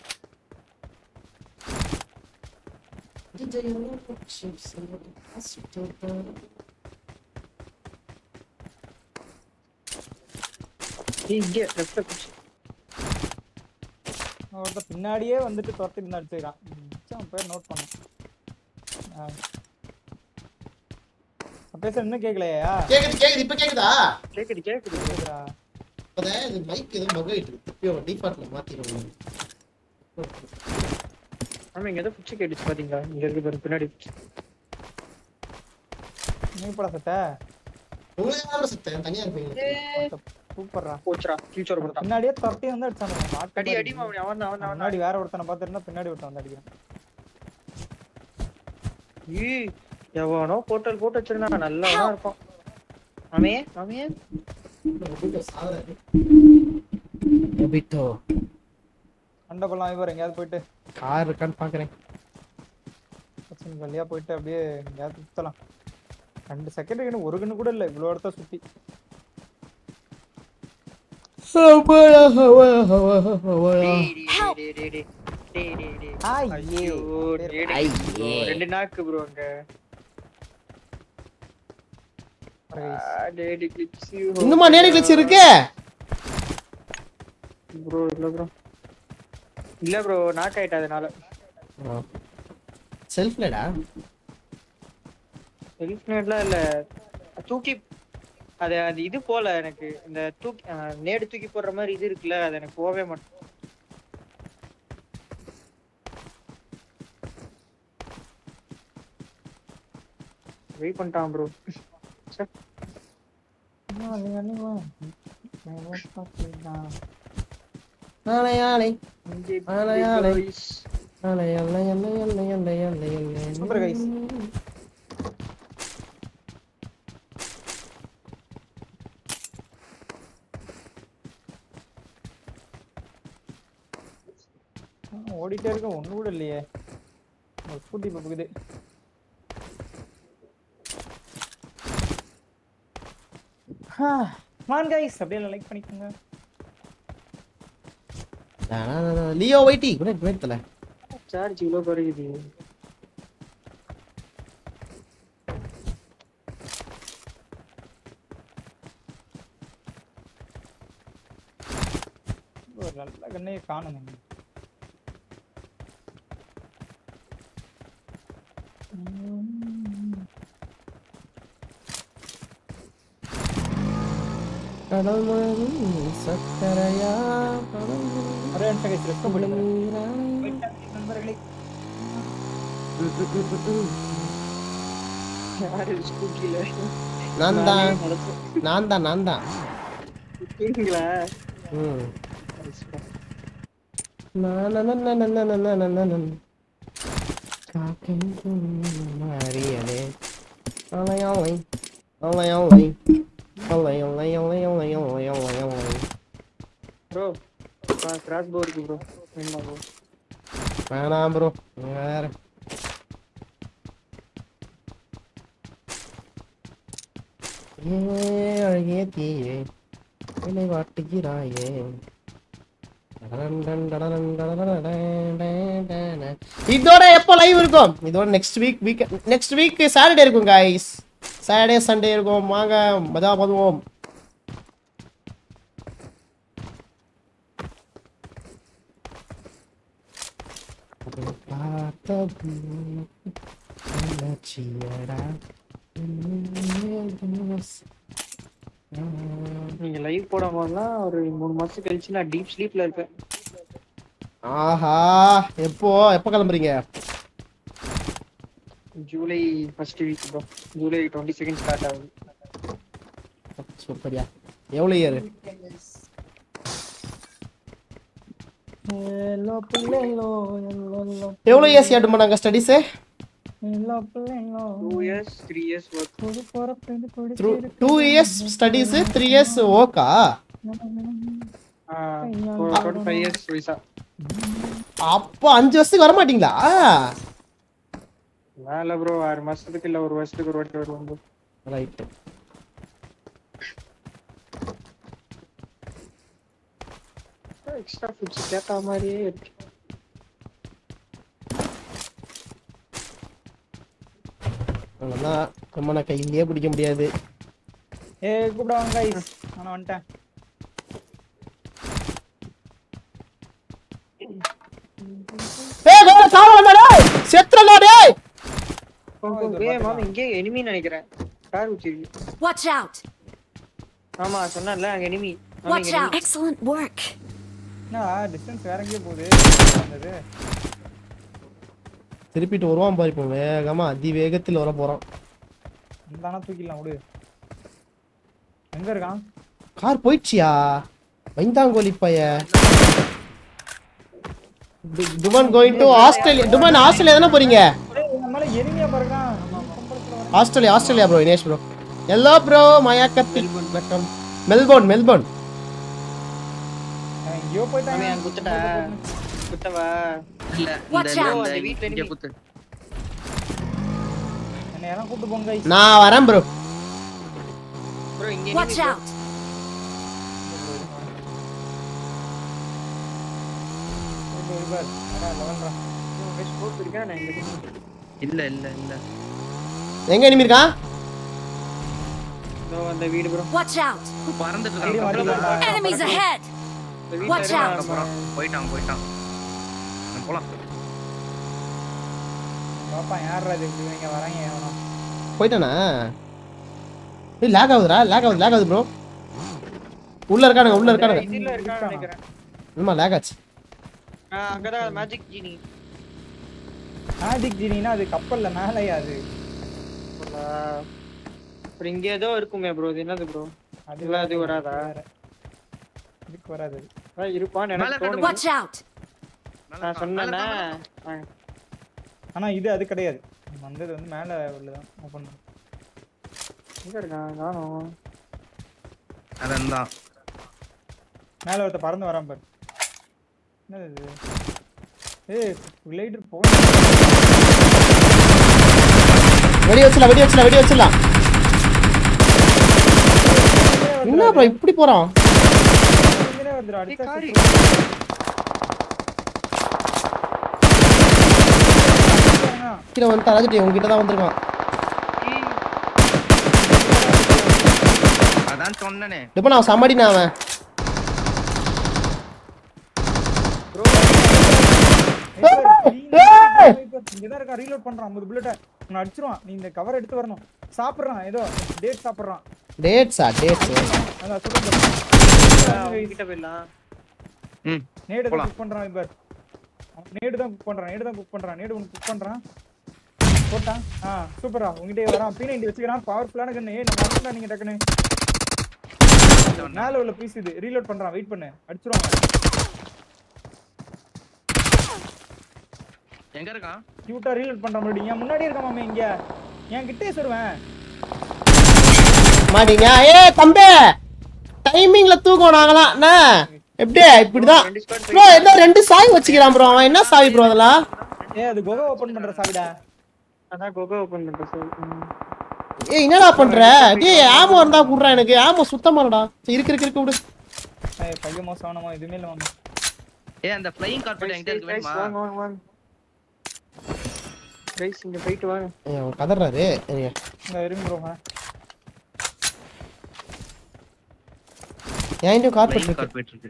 ஏய், இங்க லெஃப்ட்ல குச்சி ஒருத்தன் பின்னாடியே வந்துட்டு துரத்தி இருந்து அடிச்சுக்கிறான் அவன் பேர் நோட் பண்ண பேச இன்னும் கேட்கலையா கேக்குது கேக்குது இப்ப கேக்குதா கேக்குது கேக்குது கேக்குதா இப்பதான் இது மைக் எதுவும் பக் ஆயிட்டு இருக்கு டிஃபால்ட்ல மாத்திடுவோம் ஆமா இங்க ஏதோ குச்சி கேட்டுச்சு பாத்தீங்களா இங்க இருக்கு பாரு பின்னாடி குச்சி. நீ போட சத்த உங்களே தான் சுத்தேன் தனியா இருப்பீங்க சூப்பர்ரா போச்சுடா ஃபியூச்சர் போட்டான் பின்னாடியே துரத்தி வந்து அடிச்சான் அடி அடி மாமனி அவன் தான் அவன் தான் அவன் தான் முன்னாடி வேற ஒருத்தனை பார்த்துருந்தா பின்னாடி ஒருத்தன் வந்து அடிக்கிறான் ஏய், எவனோ போர்ட்டல் போட்டு வச்சிருந்தா நல்லா தான் இருப்பான் அமே அமே எபிட்டோ அண்டை பள்ளம் இவர் எங்கேயாவது போயிட்டு கார் இருக்கான்னு பாக்குறேன் பச்சன் வழியா போயிட்டு அப்படியே எங்கேயாவது சுத்தலாம் ரெண்டு செகண்ட் ஒரு கண்ணு கூட இல்ல இவ்வளவு இடத்த சுத்தி ஆய், ஐயோ, ஏ. டேய், ஐயே. bro, ரெண்டு நாக்கு ப்ரோ அங்க ஆ, டேடி கிளிப்ஸ் இன்னுமா நேரி கிளிச் இருக்கு ப்ரோ இல்ல ப்ரோ இல்ல ப்ரோ நாக் ஆயிட்டா அதனால செல்ஃப்லடா செல்ஃப் நேட்லாம் இல்ல தூக்கி அது அது இது போல எனக்கு இந்த தூக்கி ஆ, நேடு தூக்கி போடுற மாதிரி இது இருக்குல்ல அது எனக்கு போகவே மாட்டேன் வெயிட் பண்ணிட்டான் ப்ரோ ஆலை ஆலை ஆலை ஆலை ஆலை ஆலை ஆலை ஆலை ஆலை ஆலை Super guys. ஓடிட்டே இருக்க ஒண்ணு கூட இல்லையே ஒரு ஸ்கூட்டி இப்ப போகுது மான் கைஸ் அப்படியே லைக் பண்ணிக்கோங்க லியோ வைட்டி கூட வேர்த்தல சார்ஜ் இவ்வளோ குறையுது ஒரு நல்ல கண்ணையை காணுங்க கடல் முழுதும் சக்கரையா கடல் முழுதும் ஒரே நிமிஷம் கைஸ் ரெஸ்ட் பண்ணுங்க நீராய். நண்பர்களே யாரு ஸ்கூட்டில நான் தான் நான் தான் நான் தான் இருக்கீங்களா ம் நான் நான் நான் நான் நான் நான் நான் நான் நான். காக்கை மாறியலே அலை அலை அலை அலை அலை அலை அலை அலை அலை அலை அலை ப்ரோ கிராஸ் போ இருக்கு ப்ரோ வேணுமா ப்ரோ வேணாம் ப்ரோ வேற ஏ அழகிய தீயே என்னை வாட்டுகிறாயே இதோட எப்போ லைவ் இருக்கும் இதோட next week week next week Saturday இருக்கும் காய்ஸ் சாட்டர்டே சண்டே இருக்கும் வாங்க மஜா பண்ணுவோம் நீங்க லைவ் போடாமலாம் ஒரு மூணு மாசம் கழிச்சு நான் டீப் ஸ்லீப்ல இருப்பேன் ஆஹா எப்போ எப்போ கிளம்புறீங்க July first week bro July twenty second start ஆகுது சூப்பர்யா எவ்வளோ இயர் எல்லா பிள்ளைங்களோ எல்லா எவ்வளோ இயர்ஸ் ஆட் பண்ணாங்க ஸ்டடீஸு எல்லா பிள்ளைங்களோ two years three years work புது பிறப்பு through two years studies three years ஓக்கா டுவெண்ட்டி ஃபைவ் இயர்ஸ் விசா அப்போ அஞ்சு வருஷத்துக்கு வர மாட்டீங்களா வேலை ப்ரோ ஆறு மாசத்துக்கு இல்ல ஒரு வருஷத்துக்கு ஒரு வாட்டி வருவோம் bro. ரைட் எக்ஸ்ட்ரா ஃபுட்ஸ் கேட்ட மாதிரியே இருக்கு அவ்வளோதான் நம்ம நான் கையிலேயே பிடிக்க முடியாது ஏ கூப்பிடுவாங்க கைஸ் நான் வந்துட்டேன் ஏய் வேற காவ வந்தாடா செத்துறடா டேய் ஏய் மாமா இங்கே எனிமி நினைக்கிறேன் கார் வச்சிருக்கு Watch out! ஆமா சொன்னேன்ல அங்க enemy Watch out! Excellent work. என்ன டிஸ்டன்ஸ் வேற எங்கேயோ போகுது வந்தது திருப்பிட்டு வருவான் பாரு இப்போ வேகமா அதி வேகத்தில் வர போறான் இந்தானா தூக்கிடலாம் விடு எங்க இருக்கான் கார் போயிடுச்சியா வைந்தாங்கோலி பைய டுமன் கோயிங் டு ஆஸ்திரேலியா டுமன் ஆஸ்திரேலியா தானே போறீங்க ஏய், நம்ம மேல எனிமியா பாருக்கான் Australia Australia bro Inesh bro hello bro மயா கத்தில் வெல்கம் மெல்போர்ன் மெல்போர்ன் எங்கேயோ போயிட்டாங்க அவன் குத்துட்டா குத்தவா இல்ல இந்த Watch இந்த- out. இந்த அந்த வீட்ல இங்க enemy. குத்து என்ன யாரும் கூட்டு போங்க guys. நான் வரேன் ப்ரோ ப்ரோ இங்க Watch enemy out! இங்க இரு பாரு. அடா, லெவல்ரா. bro. ஸ்கோப் இருக்கா நான் இங்க enemy. இல்ல இல்ல இல்ல எங்க இனிமே இருக்கான் இதோ அந்த வீடு ப்ரோ Watch out! பறந்துட்டு ஐடி இருக்கான் கப்பல்ல மாட்டிக்கலாம். Enemies ahead! இந்த Watch வீட்ல out. போறான் போயிட்டான் போயிட்டான் நான் போலாம் பாப்பா யார்ரா இது இப்படி இவங்க வராங்க எவனோ. போயிட்டானா ஏய் லேக் ஆகுதுடா லேக் ஆகுது லேக் ஆகுது ப்ரோ உள்ள இருக்கானுங்க உள்ள இருக்கானுங்க இதுல இருக்கான்னு நினைக்கிறேன் ஆமா லேக் ஆச்சு ஆ அங்கதான் மேஜிக் ஜீனி மேஜிக் ஜீனினா அது கப்பல்ல மேலையா அது அப்புறம் இங்க ஏதோ இருக்குமே ப்ரோ இது என்னது ப்ரோ அது இல்ல, அது வராதா? வேற. இதுக்கு வராது அது. அதான் இருப்பான்னு மேல எனக்கு கட்டு தோணுது Watch out! மேல நான் இருக்கான். சொன்னேன்னா மேல இருக்கான். ஆனா இது அது கிடையாது நம்ம வந்தது வந்து மேல உள்ளதான் ஓபன் எங்க இருக்கான் காணோம் அதான் தான் மேல ஒருத்த பறந்து வரான் பாரு என்னது இது ஏய் கிளைடர் போ வெடி வச்சிடலாம் வெடி வச்சிடலாம் வெடி வச்சிடலாம் என்ன ப்ரோ இப்படி போறான் இங்கனே வந்துரும் ஏய், அடுத்த காரி. கீழே வந்துட்டு ராஜட்டி உங்ககிட்ட தான் வந்திருக்கான் ஏய், அதான் சொன்னனே இப்போ நான் சமாடினா அவன் இங்கதான் இருக்கான் ரீலோட் பண்றான் 50 புல்லட்ட நான் அடிச்சிருவான் நீ இந்த கவர் எடுத்து வரணும் சாப்பிடுறான் ஏதோ டேட் சாப்பிடுறான் டேட்ஸா டேட்ஸ் அதான் சுத்தம் அவங்க கிட்ட போயிடலாம் ம் நேடு தான் போலாம். குக் பண்றான் இவர் நேடு தான் குக் பண்றான் நேடு தான் குக் பண்றான் நேடு உனக்கு குக் பண்றான் போட்டான் ஆ சூப்பரா உங்ககிட்ட வரான் பீனை இண்டி வச்சுக்கிறான் பவர்ஃபுல்லான கண்ணு ஏய் நம்ம அடிச்சா நீங்க டக்குன்னு மேல உள்ள பீஸ் இது ரீலோட் பண்றான் வெயிட் பண்ணு அடிச்சிருவாங்க எங்க இருக்கான் கியூட்டா ரீலோட் பண்றான் மறுபடியும் என் முன்னாடி இருக்கான் மாமே இங்க என் கிட்டே சொல்லுவேன் மாட்டீங்க ஏ தம்பி டைமிங்ல தூக்கம் நாங்களாம் என்ன எப்படி இப்படிதான் ரெண்டு ஸ்குவாட் ப்ரோ என்ன ரெண்டு சாவி வச்சுக்கிறான் ப்ரோ அவன் என்ன சாவி ப்ரோ அதெல்லாம் ஏ அது குகை ஓபன் பண்ற சாவிடா அதான் கோகோ ஓபன் பண்றேன் சார் ஏய் என்னடா பண்ற டேய் ஆமோ இருந்தா குடுறா எனக்கு ஆமோ சுத்தமா இல்லடா சரி, இருக்கு இருக்கு இருக்கு விடு ஏய் பையமோ சவனமோ எதுவுமே இல்ல மாமே ஏய் அந்த ஃப்ளையிங் கார்பெட் என்கிட்ட இருக்கு வேணுமா வாங்க வாங்க வாங்க கைஸ் இங்க போயிட்டு வாங்க ஏய், அவன் கதறாரு ஏய், இங்க இருங்க ப்ரோ என்கிட்டயும் கார்பெட் ஃப்ளையிங் இருக்கு கார்பெட் இருக்கு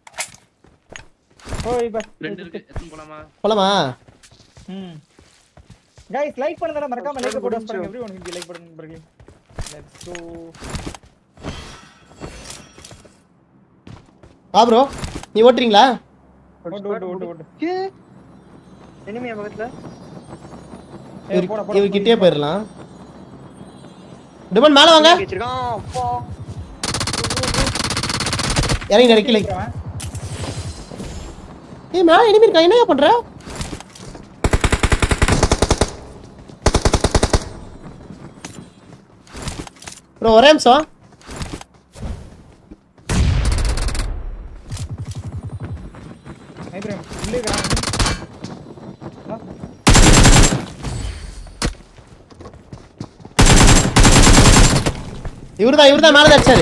ஓ இப்ப ரெண்டு இருக்கு எத்தனை போலாமா போலாமா ம் गाइस லைக் பண்ணுங்க மறக்காம லைக் போட்டு முடிஞ்சு. பாருங்க எவ்ரிவன் ஹிட் லைக் பண்ணுங்க பாருங்க லெட்ஸ் கோ வா ப்ரோ நீ ஓட்டுறீங்களா ஓடு ஓடு ஓடு ஓடு எனிமியா பக்கத்துல ஏய் இவர் போடா போடா இவர் கிட்டே போயிடலாம் டிபன் மேல வாங்க இங்க வச்சிருக்கான் அப்பா இறங்கி நடக்கல ஏய் மேல எனிமி இருக்கா என்னையா பண்ற ப்ரோ ஒரே நிமிஷம் ஐப்ரேம் உள்ளே இருக்கறான் இவருதான் இவருதான் மேல தான் அடிச்சாரு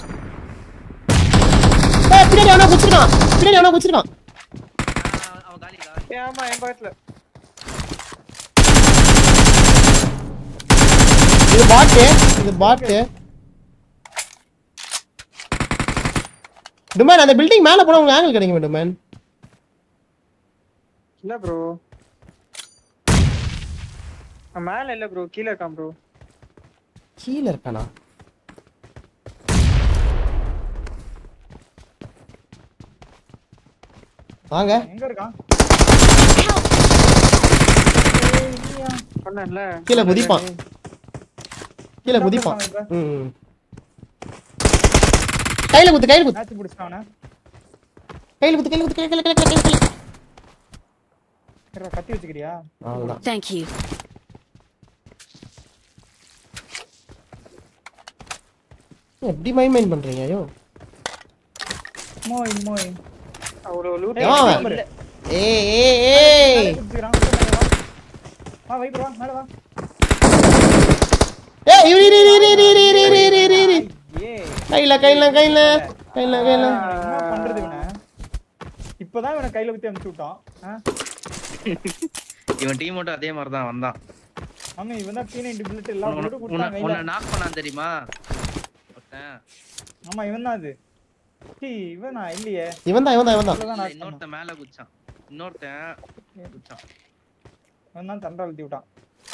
ஏய், பின்னாடி அவனா குச்சிருக்கான் பின்னாடி அவனா குச்சிருக்கான் ஆ, அவன் காலிடா ஏய், ஆமா என் பக்கத்துல இது பாட்டு இது பாட்டு டுமேன் அந்த பில்டிங் மேல போனா உங்களுக்கு ஆங்கிள் கிடைக்குமே டுமேன் இல்ல ப்ரோ மேல இல்ல ப்ரோ கீழ இருக்கான் ப்ரோ கீழ இருக்கானா வாங்க எங்க இருக்கான் சொன்னேன்ல கீழே குதிப்பான் கீழே குதிப்பான் ம், ம். கையில குத்து கையில குத்து மேட்ச் பிடிச்சிட்டான் கையில குத்து கையில குத்து கையில கையில கையில கையில கையில கத்தி வச்சுக்கிறியா அவ்வளவுதான் Thank you. எப்படி மைண்ட் பண்றீங்க ஐயோ மோய் மோய் அவ்வளவு லூட் எவன் அவன்? ஏய் ஏய் ஏய் குதிக்கிறான். வா வைப்பு வா மேல வா ஏய் இரு இரு இரு இரு இரு இரு இரு இரு இரு இரு ஏ கையில கையில கையில கையில கையில என்ன பண்றது இவனை இப்பதான் இவனை கையில ஊத்தி அனுப்பிச்சு விட்டான் ஆ? இவன் டீம் மட்டும் அதே மாதிரி தான் வந்தான் ஆமா இவன் தான் பீனை புல்லட் எல்லா உன்னை- புல்லட்டும் உன்னை கொடுத்தான் உன்னை கையில நாக் பண்ணான் தெரியுமா ஒருத்தன். ஆமா இவன் தான் அது டீ இவனா இல்லையே இவன் தான் இவன் தான் இவன் தான் இவன்தான் இல்ல, knock பண்ணான். இன்னொருத்தன் மேல குச்சான் இன்னொருத்தன் குச்சான் இவன் தான் தண்டை அழுத்தி விட்டான்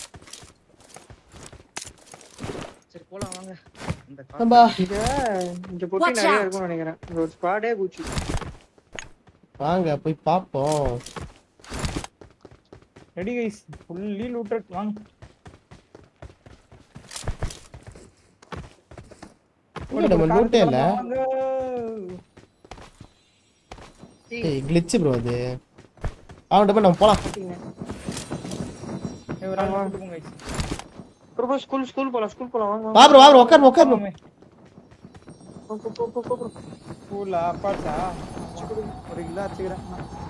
சரி போலாம் வாங்க இந்த கா- நம்பா இங்க இங்க பொட்டி Watch நிறைய out. இருக்கும்னு நினைக்கிறேன் இங்க ஒரு ஸ்குவாடே பூச்சி வாங்க போய் பாப்போம் ரெடி கைஸ் ஃபுல்லி லூட்டட் வாங்க இல்ல, நம்ம லூட்டே இல்ல வாங்க. ஏய் கிளிச் ப்ரோ அது அவன்கிட்ட போய் நம்ம போலாம் ஏய், ஒரு ஆள் கூட்டு போங்க guys. ப்ரோ ஸ்கூல் ஸ்கூல் போலாம் ஸ்கூல் போலாம் வாங்க வா ப்ரோ வா ப்ரோ உட்கார் உட்கார் bro. வாங்க. போ, போ, போ, போ, போ, bro. ஸ்கூலா அப்பாச்சா ஒரு கிலோ வச்சுக்கிறேன்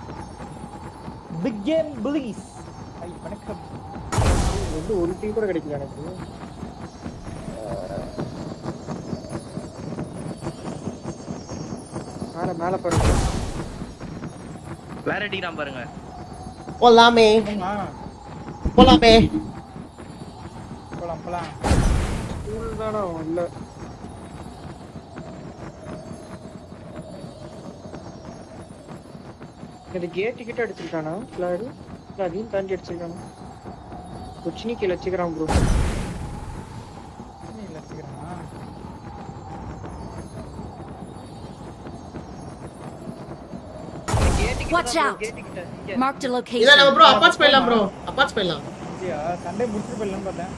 பிக் கேம் பிளீஸ் ஐ வணக்கம் வந்து ஒரு டீ கூட கிடைக்கல எனக்கு மேல மேல பாருங்க வேற அடிக்கிறான் பாருங்க போலாமே ஆமா போலாமே போலாம் போலாம் ஸ்கூல் தானே இல்ல இந்த கேட் கிட்ட அடிச்சிருக்கானா பிளாரு இல்ல அதையும் தாண்டி அடிச்சிருக்கானா கொச்சினி கீழே வச்சுக்கிறான் ப்ரோ நீ வச்சுக்கிறேன் Watch out. Marked a இல்ல location. நம்ம ப்ரோ அப்பாச் போயிடலாம் ப்ரோ அப்பாச் போயிடலாம் அப்படியா சண்டே முடிச்சுட்டு போயிடலாம்னு பார்த்தேன்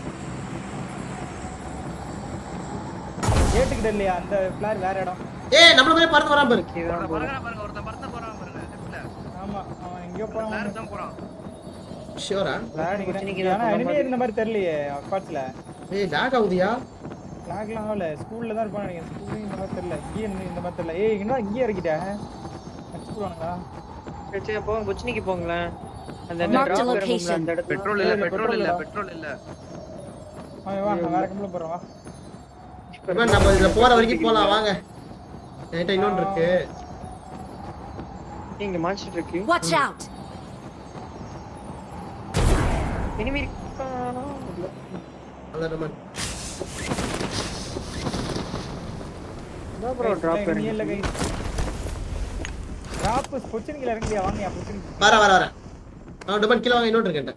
கேட்டுக்கிட்ட இல்லையா அந்த பிளார் வேற இடம் ஏய் நம்மள மாதிரி பறந்து வராம பாரு ஒருத்தன் பறக்கறான் பாருங்க ஒருத்தன் பறந்து போறான் பாருங்க லெஃப்ட்ல ஆமா அவன் எங்கேயோ போறான் வேற தான் போறான் ஷூரா விளையாடிக்கிறேன் ஆனா enemy இருந்த மாதிரி தெரியலையே அப்பாட்ஸ்ல ஏய் லாக் ஆகுதியா ஃபிளாக்லாம் ஆகல ஸ்கூல்ல தான் இருப்பான் நினைக்கிறேன் ஸ்கூல்லையும் இந்த மாதிரி தெரியல இங்கே இருந்து இந்த மாதிரி தெரியல ஏய் என்ன இங்கே இறக்கிட்ட அடிச்சுடுவானுங்களா சரி சரி போங்க கொச்சினிக்கு போங்களேன் அந்த Mark the drop இறங்கும்ல, location. அந்த இடத்துல பெட்ரோல் இல்ல இல்ல, பெட்ரோல் இல்ல petrol பெட்ரோல் இல்ல அவன் வா நான் வேற கம்பளம் போறேன் வா இவன் நம்ம இதுல போற வரைக்கும் போலாம் வாங்க என்கிட்ட இன்னொன்று இருக்கு இங்க மான்ஸ்டர் இருக்கு Watch out. இனிமே இருக்கானா இல்ல அந்த நம்ம அதான் ப்ரோ டிராப் நீ இல்ல கை டிராப் பொச்சினிக்கல இறங்கலையா வாங்கயா பொச்சினி வர வர வர அவன் டபன் கிலோ வாங்க இன்னொன்று இருக்கேன்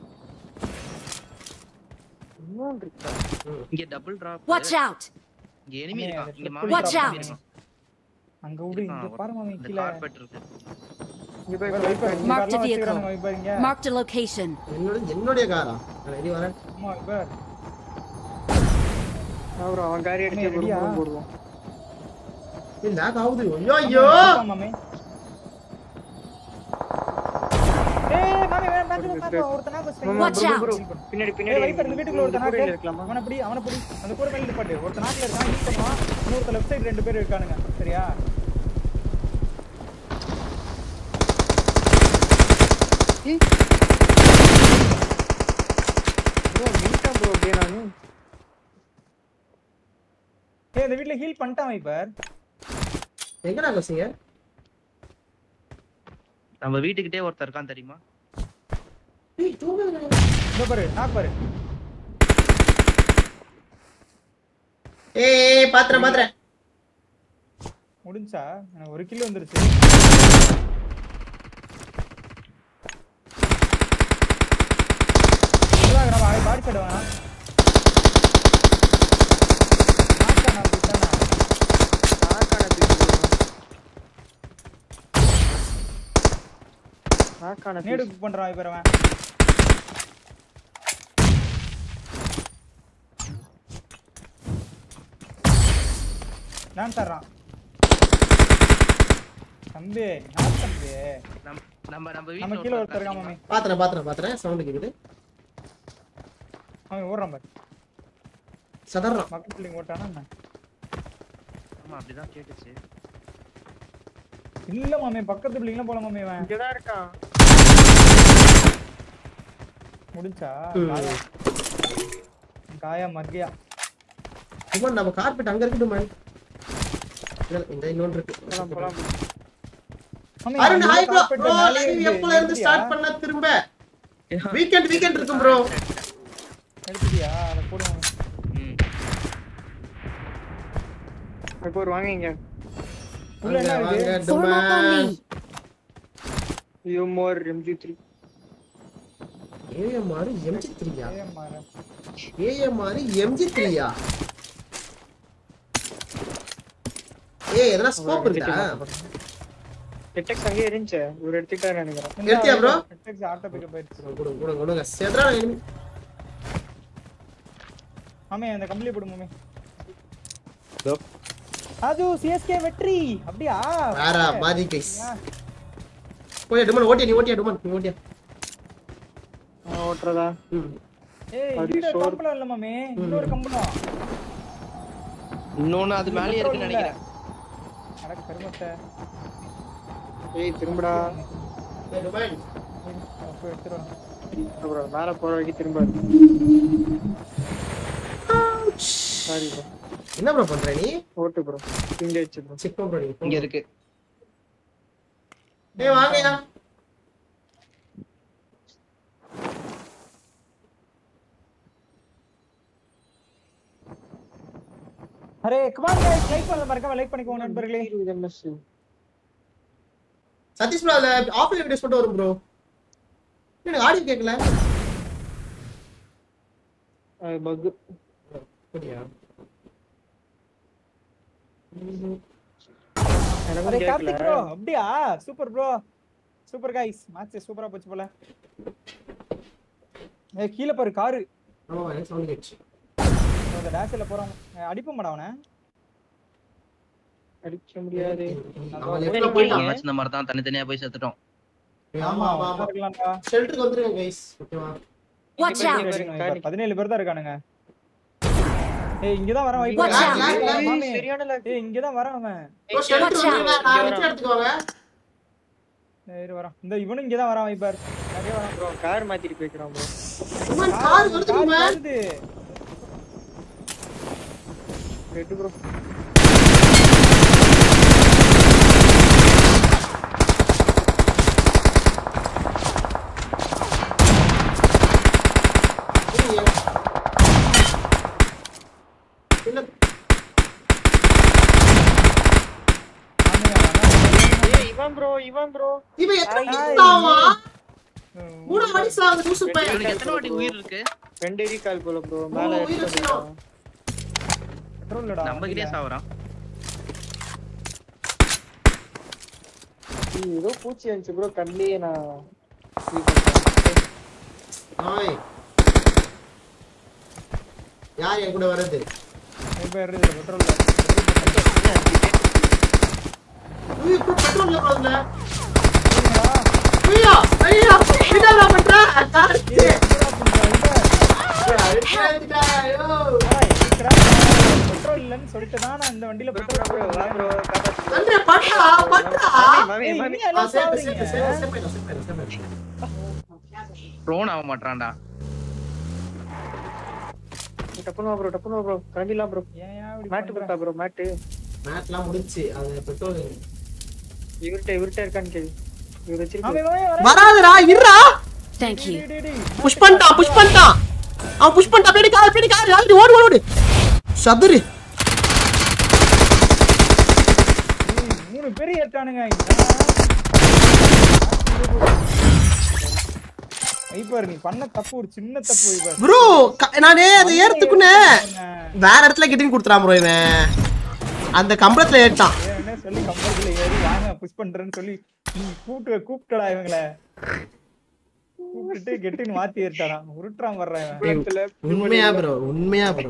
இன்னும் இருக்கா இங்க டபுள் டிராப் Watch out. இங்க எனிமி அண்ணே, இருக்கான் இங்க triple மாமி Watch இருக்கான். out. அங்க விடு இங்க பாரு மாமி இந்த கீழ கார்பெட் இருக்கு இங்க போய் வைப்பர் வைப்பர் Mark the இங்க vehicle. வச்சுக்கறானுங்க வைப்பர் இங்க Marked a location. என்னோட என்னுடைய காரா நான் ரெடி வரேன் ஆமா வைப்பர் அப்புறம் அவன் காரி அடிச்சு அண்ணே, ரெடியா? குடும்பம் போடுவோம் ஏய் லாக் ஆகுது ஐயோ ஐயோ ஆமா, மாமி ஏய் மாமி வேற பேங்க்ல பாப்பா ஒருத்தனா பஸ் Watch out. பின்னாடி ஏய் பின்னாடி வைப்பர் இந்த வீட்டுக்குள்ள ஒருத்தனா கூரையில இருக்கலாமா அவன பிடி அவன பிடி அந்த கூரை மேல நிப்பாட்டு ஒருத்த நாக்குல இருக்கான் ஹீட் பண்ணுவான் இன்னொருத்த லெஃப்ட் சைடு ரெண்டு பேர் இருக்கானுங்க சரியா ப்ரோ மின்டா ப்ரோ அப்படியே நானு ஏய் இந்த வீட்ல ஹீல் பண்ணிட்டான் வைப்பர் எங்கடா கோசிங்க நம்ம வீட்டுக்கிட்டே ஒருத்தர் இருக்கான் தெரியுமா ஏய் தூங்குங்க இந்த பாரு நாக் பாரு ஏய் ஏய், பாத்துறேன் பாத்துறேன் முடிஞ்சா எனக்கு ஒரு கிலோ வந்துருச்சு இதான் நம்ம அவன் பாடி சைடு வேணாம் நாக்கானா அப்படித்தானா? நாக்கான தூக்கி bro. நாக்கான நேடு piece. குக் பண்றான் இப்ப அவன் நான் தர்றான் தம்பி யார் தம்பி நம்ம நம்ம நம்ம நம்ம வீட்டுல கீழே ஒருத்தர் ஒருத்தர் இருக்கான் இருக்கான் மாமி பாத்துறேன் பாத்துறேன் பாத்துறேன் சவுண்ட் கேக்குது அவன் ஓடுறான் பாரு சதறான் மக்கள் பிள்ளைங்க ஓட்டானா என்ன? ஆமா அப்படிதான் கேட்டுச்சு இல்ல மாமி பக்கத்து பிள்ளைங்களாம் போல மாமி அவன் இங்கதான் இருக்கான் முடிஞ்சா ம். காயா காயா மக்கியா சுமன் நம்ம கார்பெட் அங்க இருக்கட்டும் மேன் இந்த இன்னொன்று போலாம் இருக்கு போலாம் மாமி, அருண் அந்த ஹாய் ப்ரோ carpet ப்ரோ மேலேயே லைவ் இருந்து எப்பல இருந்து எடுத்துட்டியா? ஸ்டார்ட் பண்ண திரும்ப வீக்கெண்ட் வீக்கெண்ட் இருக்கும் ப்ரோ எடுத்துட்டியா அதை போடுவோம் ம் இப்போ ஒரு வாங்க இங்க உள்ள என்ன வாங்க இருக்கு Form up on me. யூமோர் எம்ஜி த்ரீ ஏஎம்ஆர் எம்ஜி த்ரீயா ஏன் மாற? ஏஎம்ஆர் எம்ஜி த்ரீயா ஏய் எதனா ஸ்கோப் இருக்கா எட்டெக்ஸ் அங்கேயே இருந்துச்சு ஒரு எடுத்துக்கிட்டா நினைக்கிறேன் இந்த எடுத்தியா bro? FX auto pickup ஆயிடுச்சு. கொடுங்க கொடுங்க கொடுங்க செத்ரா enemy. மாமி அந்த கம்பளி போடு மாமி ராஜு சிஎஸ்கே வெற்றி அப்படியா வேற பாதி கைஸ் போய் டுமன் ஓட்டியா நீ ஓட்டியா டுமன் நீ ஓட்டியா ஆ, ஓட்டுறதா ம் ஏய் அது இந்த சோறு. கம்பளம் இல்ல மாமி இன்னொரு கம்பளம் இன்னொன்னு அது மேலேயே இருக்குன்னு நினைக்கிறேன் அட கருமத்தை ஏய் திரும்படா ஏய் டுமன் போய் எடுத்துருவோம் அப்புறம் மேல போற வரைக்கும் திரும்ப சாரி ப்ரோ என்ன ப்ரோ பண்ற நீ ஓட்டு ப்ரோ இங்க வச்சு ப்ரோ செக் ப்ரோ நீ இங்க இருக்கு ஏய் வாங்கயா அரே கமான் गाइस லைக் பண்ணல மறக்காம லைக் பண்ணிக்கோங்க நண்பர்களே இருபது எம்எஸ் சதீஷ் ப்ரோ அதுல ஆஃப்லைன் வீடியோஸ் மட்டும் வரும் ப்ரோ எனக்கு ஆடியோ கேட்கல பக் அப்படியா அரே எனக்கும் கேட்கல கார்த்திக் ப்ரோ அப்படியா super bro super guys match சூப்பரா போச்சு போல ஏய் கீழ பாரு காரு ஆமா எனக்கு சவுண்ட் கேட்டுச்சு அந்த டேஷ்ல போறான் அடிப்ப மாட்டான் அவனை அடிக்க முடியாது அவன் லெஃப்ட்ல போயிட்டான் நாங்க இந்த மாதிரி தான் தனித்தனியா போய் செத்துட்டோம் ஆமா ஆமா ஆமா இருக்கலாம்டா ஷெல்டருக்கு வந்துருங்க கைஸ் ஓகேவா Watch out! பதினேழு பேர் தான் இருக்கானுங்க ஏய் இங்கதான் வரேன் வைப்பு Watch out. lag, lag. மாமி சரியான lag. ஏய் இங்கதான் வரேன் அவன் ப்ரோ ஷெல்டர் Watch out. வந்துருங்க நான் லிஃப்ட் எடுத்துக்கோங்க சரி வரான் இந்த இவனும் இங்கதான் வரான் வைப்பார் நிறைய வரான் ப்ரோ கார் மாத்திட்டு போய்க்கிறான் ப்ரோ டுமன் கார் வருது கார் டுமன் வருது ரெட்டு ப்ரோ இல்ல மாமி, அவன் ஏய் இவன் ப்ரோ இவன் ப்ரோ இவன் எத்தனை ஆய், hit ஆவான்? தான் மூணு வாட்டி சாகுது லூசு பையன் இவனுக்கு எத்தனை வாட்டி உயிர் இருக்கு ரெண்டு எரி கால் போல ப்ரோ மேல ஓ, எடுத்து உயிர் வந்துட்டான். petrol இல்லடா நம்ம கிட்டே சாவறான் ஏய், ஏதோ பூச்சி இருந்துச்சு ப்ரோ கண்ணிலேயே நான் இது பண்ணிட்டேன். ஆய் யார் என் கூட வர்றது வைப்பார் பெட்ரோல் ஐயோ இப்போ பெட்ரோல் இல்ல அதுல ஐயோ ஐயோ என்னடா பண்ற கார்த்தி அடிச்சிட்டா ஐயோ பெட்ரோல் இல்லன்னு சொல்லிட்டு தான் நான் இந்த வண்டியில ப்ரோ ப்ரோ ப்ரோ வா ப்ரோ பெட்ரோல் காப்பாத்து நன்றி பண்றா பண்றா மாமி ஏய், மாமி இன்னும் ஆ எல்லாம் சேஃப் சாவறீங்க. சேஃப் சேஃப் சேஃப் பண்ணு சேஃப் பண்ணு சேஃப் பண்ணு ப்ரோன் ஆக மாட்டான்டா டப்புனு ப்ரோ டப்புனு ப்ரோ கிளம்பிடலாம் ப்ரோ ஏன் ஏன் இப்படி மேட்டு பண்ற? கொடுத்தா ப்ரோ மேட்டு மேட்லாம் முடிஞ்சுச்சு அது பெட்ரோல் இவர்கிட்ட இவர்கிட்ட இருக்கான்னு கேள்வி இவர் வச்சிருக்க அவன் இவன் வர- வராதுடா இருடா Thank you. டேய், டேய், டேய். புஷ் பண்ணிட்டான் புஷ் பண்ணிட்டான் அவன் புஷ் பண்ணிட்டான் பின்னாடி கார் பின்னாடி கார் ஆல்ரெடி ஓடு ஓடு ஓடு சதுரு ஏய், மூணு பேர் ஏற்றானுங்க வைப்பாரு நீ பண்ண தப்பு ஒரு சின்ன தப்பு வைப்பாரு ப்ரோ நானே அதை ஏறத்துக்குன்னு வேற இடத்துல கிட்டின்னு கொடுத்துறான் ப்ரோ இவன் அந்த கம்பளத்துல ஏறிட்டான் என்ன சொல்லி கம்பெனில ஏறி வாங்க புஷ் பண்றேன்னு சொல்லி நீ கூப்பிட்டு கூப்பிட்டடா இவங்கள கூப்பிட்டுட்டு கெட்டுன்னு மாத்தி ஏறிட்டாடா உருட்டுறான் வர்றேன் இவன் உண்மையா ப்ரோ உண்மையா ப்ரோ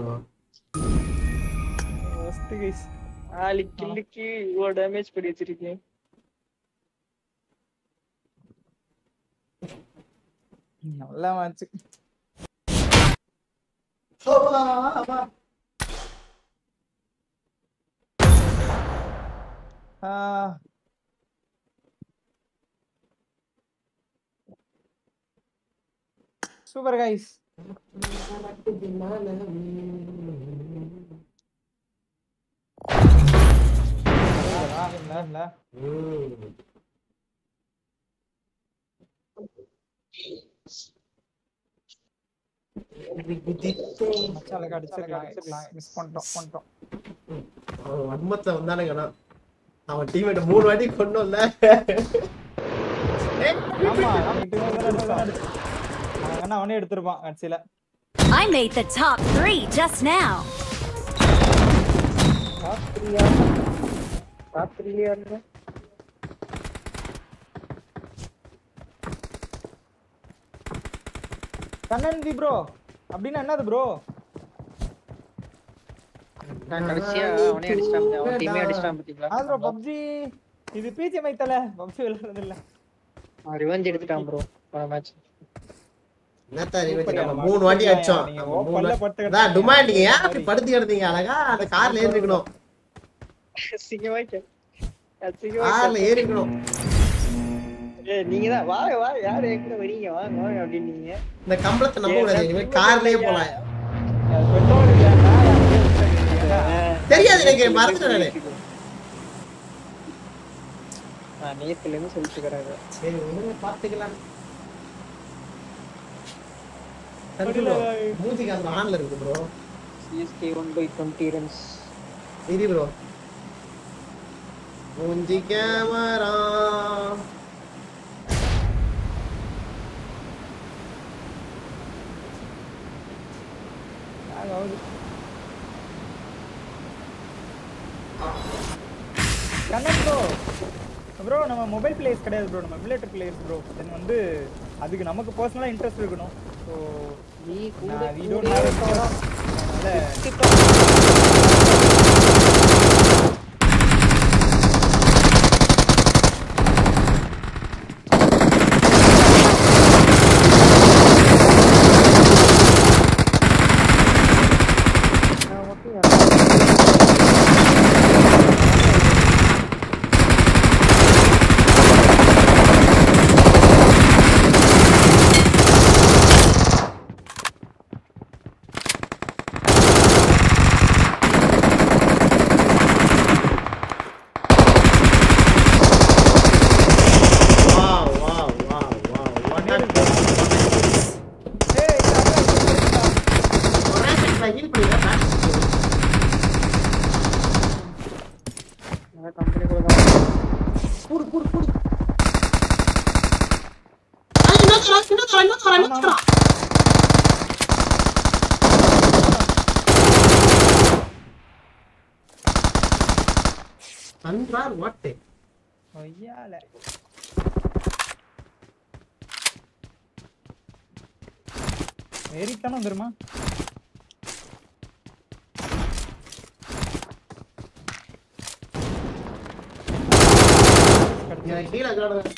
Worst guys. நாலு கில்லுக்கு இவ்வளோ டேமேஜ் பண்ணி வச்சிருக்கேன் நல்லா மேட்ச் சூப்பர் கைஸ் மச்சாலுக்கு அடிச்சிருக்கலாம் மிஸ் பண்ணிட்டோம் பண்ணிட்டோம் அவன் வன்மத்துல வந்தானுங்கண்ணா அவன் டீமேட் மூணு வாட்டி கொண்டோம்ல ஆமா அவன் கிட்ட இருந்து தான் அடிச்சான். அவன் வேணா அவனே எடுத்திருப்பான் கடைசியில I made the top three just now. ராத்திரியா ராத்திரியா இருந்தா கண்ணன் வி ப்ரோ அப்படின்னா என்னது ப்ரோ நான் கடைசியா அவனே அடிச்சிட்டான் அவன் டீமே அடிச்சிட்டான் பாத்தீங்களா ஆத்ரோ பப்ஜி இது பிஜி மைத்தல பப்ஜி விளையாடுறது இல்ல அவன் ரிவெஞ்ச் எடுத்துட்டான் ப்ரோ போன மேட்ச் என்னத்தா revenge? நம்ம மூணு வாட்டி அடிச்சோம் நீங்க நம்ம மூணு ஓப்பன்ல வாட்டி- படுத்து அதான் டுமா நீங்க ஏன் அப்படி படுத்து கிடந்தீங்க அழகா அந்த கார்ல ஏறி இருக்கணும் அசிங்கமா கே அசிங்கமா கார்ல ஏறி இருக்கணும் ஏய் நீங்க தான் வா வா யார் எங்க வரீங்க வாங்க வாங்க அப்படின்னீங்க இந்த கம்பளத்தை நம்ப கூடாது இனிமே கார்லயே போலாம் பெட்ரோல் இல்லைன்னா அப்படியே விட்டுருக்கீங்க. தெரியாது எனக்கு மறந்துட்டேன் நானு நான் நேத்துல இருந்து சொல்லிட்டு இருக்கிறாங்க சரி ஒண்ணுமே பாத்துக்கலாம் கண்டிப்பா மூஞ்சிக்கு அந்த ஆன்ல இருக்கு bro CSK one by twenty runs இரு ப்ரோ மூஞ்சி கேமரா அதாவது கண்ணன் ப்ரோ ப்ரோ நம்ம மொபைல் பிளேயர்ஸ் கிடையாது ப்ரோ நம்ம மிலிட்டரி பிளேயர்ஸ் ப்ரோ தென் வந்து அதுக்கு நமக்கு பர்சனலாக இன்ட்ரெஸ்ட் இருக்கணும் ஸோ நீ வி டோன்ட் ஹேவ் அதனால wow wow wow wow what are ஏய் ஒரே செகண்ட்ல ஹீல் பண்ணிடுறேன் கம்பெனி கூட தான் கூடு கூடு கூடு ஐய் இன்னொரு இன்னொரு இன்னொரு இன்னொரு பண்றார் வாட் ஐயால ஏறித்தானே வந்துருமா எனக்கு கீழே கிடக்கு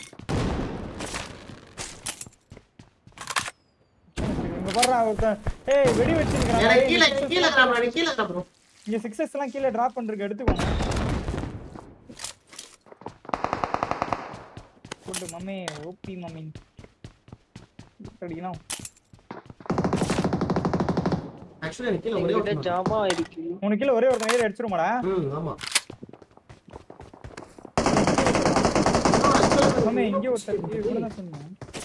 இங்க போடுறா ஒருத்தன் ஏய் வெடி வச்சிருக்கான் எனக்கு கீழே எனக்கு கீழே கிடக்கு எனக்கு கீழே கிடக்கு ப்ரோ இங்க சிக்ஸஸ் எல்லாம் கீழே டிராப் பண்றதுக்கு எடுத்துக்கோங்க போட்டு மம்மி ஓபி மம்மி அடிக்கணும் ஆக்சுவலி எனக்கு கீழே ஒரே என்கிட்ட ஒரு ஜாமா இருக்கு உனக்கு கீழே ஒரே ஒருத்தன் ஏறி அடிச்சிருமாடா ம் ஆமா மாமே இங்க ஒருத்தர் இவன தான் சொன்னேன்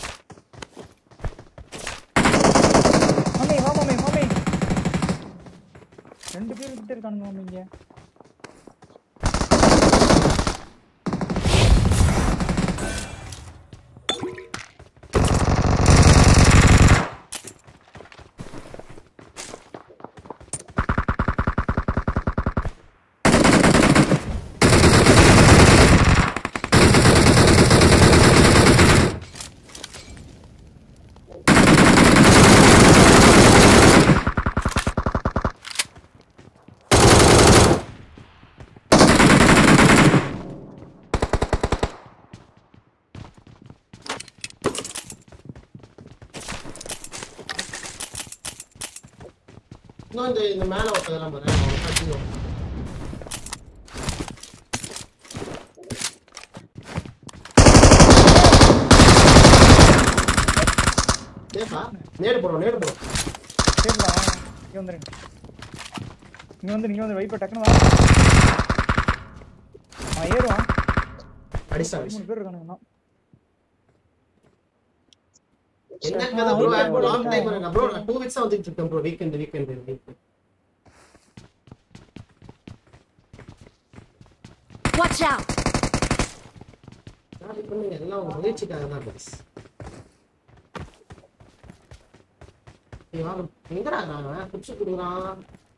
மாமே வா மாமே மாமே ரெண்டு பேர் கிட்ட இருக்கானுங்க மாமே இங்க இன்னும் இந்த இந்த மேல ஒருத்ததெல்லாம் பாரு அவன் கட்டிடுவான். ஏப்பா, நேடு போடுறோம் நேடு போடுறோம் கேட்கலா இங்க வந்துருங்க இங்க வந்து நீங்க வந்து வைப்ப டக்குனு வா அவன் ஏறுவான் அடிச்சா மூணு பேர் இருக்கானுங்க இன்னும். என்ன கதை bro I long time bro நான் 2 வீக்ஸா வந்துட்டு இருக்கேன் bro weekend weekend Watch out! நான் பண்ணுங்க எல்லாம் உங்க முயற்சிக்காக தான் guys ஏய் வாங்க எங்கடா நான் குடிச்சு குடுக்குறான்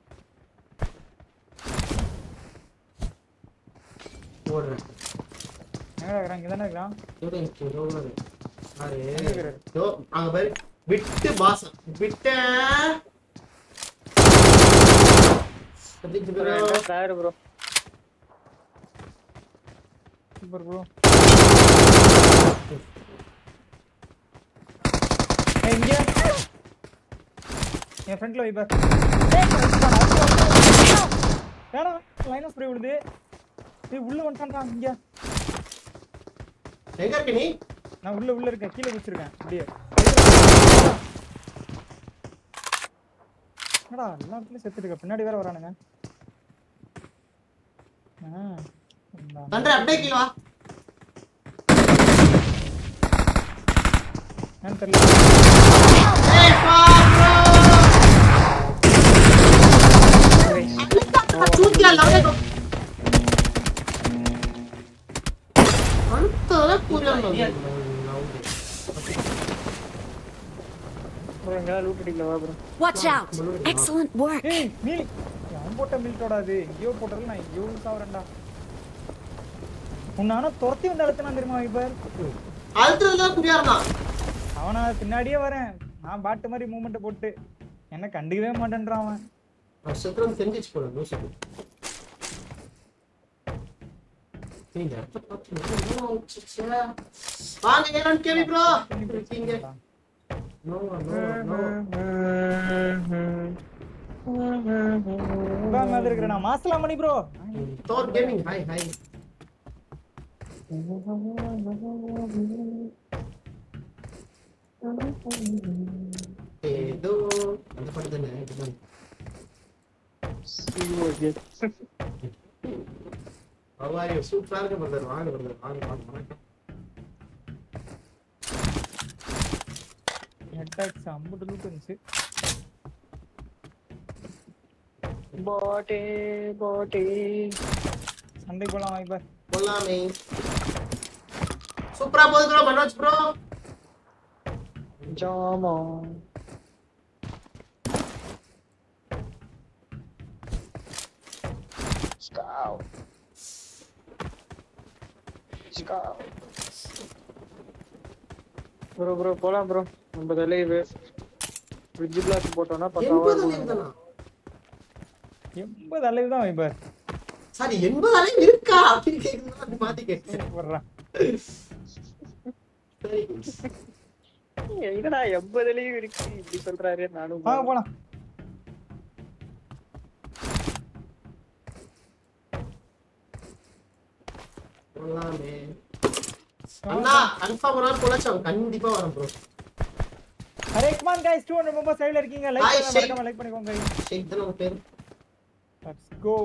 ஓடுறேன் எங்கடா இருக்கிறான் இங்க தானே இருக்கிறான் இதோ இருக்கு, இதோ பாரு. பாரு. எங்க இருக்கிறாரு? இதோ, அங்க பாரு. விட்டு பாஸ் விட்ட அப்படின்ட்டு bro. Sir bro super bro ஏய் இங்க என் ஃப்ரண்ட்ல வை பார் வேணாம் லைன் ஸ்ப்ரே விழுது ஏய் உள்ள வந்துட்டான்டா இங்க எங்க இருக்க நீ நான் உள்ள உள்ள இருக்கேன் கீழே குச்சிருக்கேன் அப்படியே என்னடா எல்லா இடத்துலயும் செத்துட்டு இருக்க பின்னாடி வேற வரானுங்க ஆ, இந்தா. தண்டை அப்படியே கீழே வா என்னன்னு தெரியல ஏய் பா bro. சூத்தியா லவ் அடுத்ததெல்லாம் புரியல ப்ரோ எங்களால் லூட் அடிக்கல வா bro Watch out! Excellent work! ஏய் மீலி அவன் போட்ட மில்ட்டோட அது எங்கேயோ போட்டது நான் எங்கேயோ சாவரேன்டா உன்னை ஆனா துரத்தி வந்து அழுத்தினா தெரியுமா இப்ப அடுத்ததெல்லாம் புரியாருண்ணா அவனா பின்னாடியே வரேன் நான் பாட்டு மாதிரி மூமெண்ட் போட்டு என்ன கண்டுக்கவே மாட்டேன்றான் அவன் நான் செத்துறோம் தெரிஞ்சிச்சு போல லூசு நீங்க அடுத்த பார்த்து நிறைய வந்துச்சுச்சே. வாங்க ஏன் கேவி ப்ரோ இருக்கீங்க நோ நோ நோ இப்ப மேல இருக்கிற நான் மாசலாம் மணி bro Thor gaming hi hi ஏதோ அந்த பாட்டு தானே இதுதான். How are you? சூப்பரா இருக்கு brother. வாங்க brother. வாங்க வாங்க வணக்கம். அட்டாக்ஸ் அம்புட்டு லூட் இருந்துச்சு பாட்டே பாட்டே சண்டை போலாம் இப்ப போலாமே சூப்பரா போகுது ப்ரோ மனோஜ் ப்ரோ ஜாமா Scout. Scout. ப்ரோ ப்ரோ போலாம் ப்ரோ நம்ம தலைவு ஃப்ரிட்ஜ் பிளாக் போட்டோம்னா பக்காவா எண்பது இருக்கும் தானா எண்பது அளவு தான் இப்ப சாரி எண்பது அலைவு இருக்கா அப்படின்னு கேக்குதுன்னா அப்படி மாத்தி கேட்டேன் வர்றான் சரி என்னடா எண்பதுலயும் இருக்கு இப்படி சொல்றாரு நானும் வாங்க போலாம் போலாமே அண்ணா கன்ஃபார்ம் ஒரு நாள் பொழைச்சோம் கண்டிப்பா வரும் ப்ரோ அரே கமான் गाइस 200 மெம்பர்ஸ் லைவ்ல இருக்கீங்க லைக் Hi, பண்ண Sheikh. மறக்காம லைக் பண்ணிக்கோங்க guys ஷேக் தானே உங்க பேரு லெட்ஸ் கோ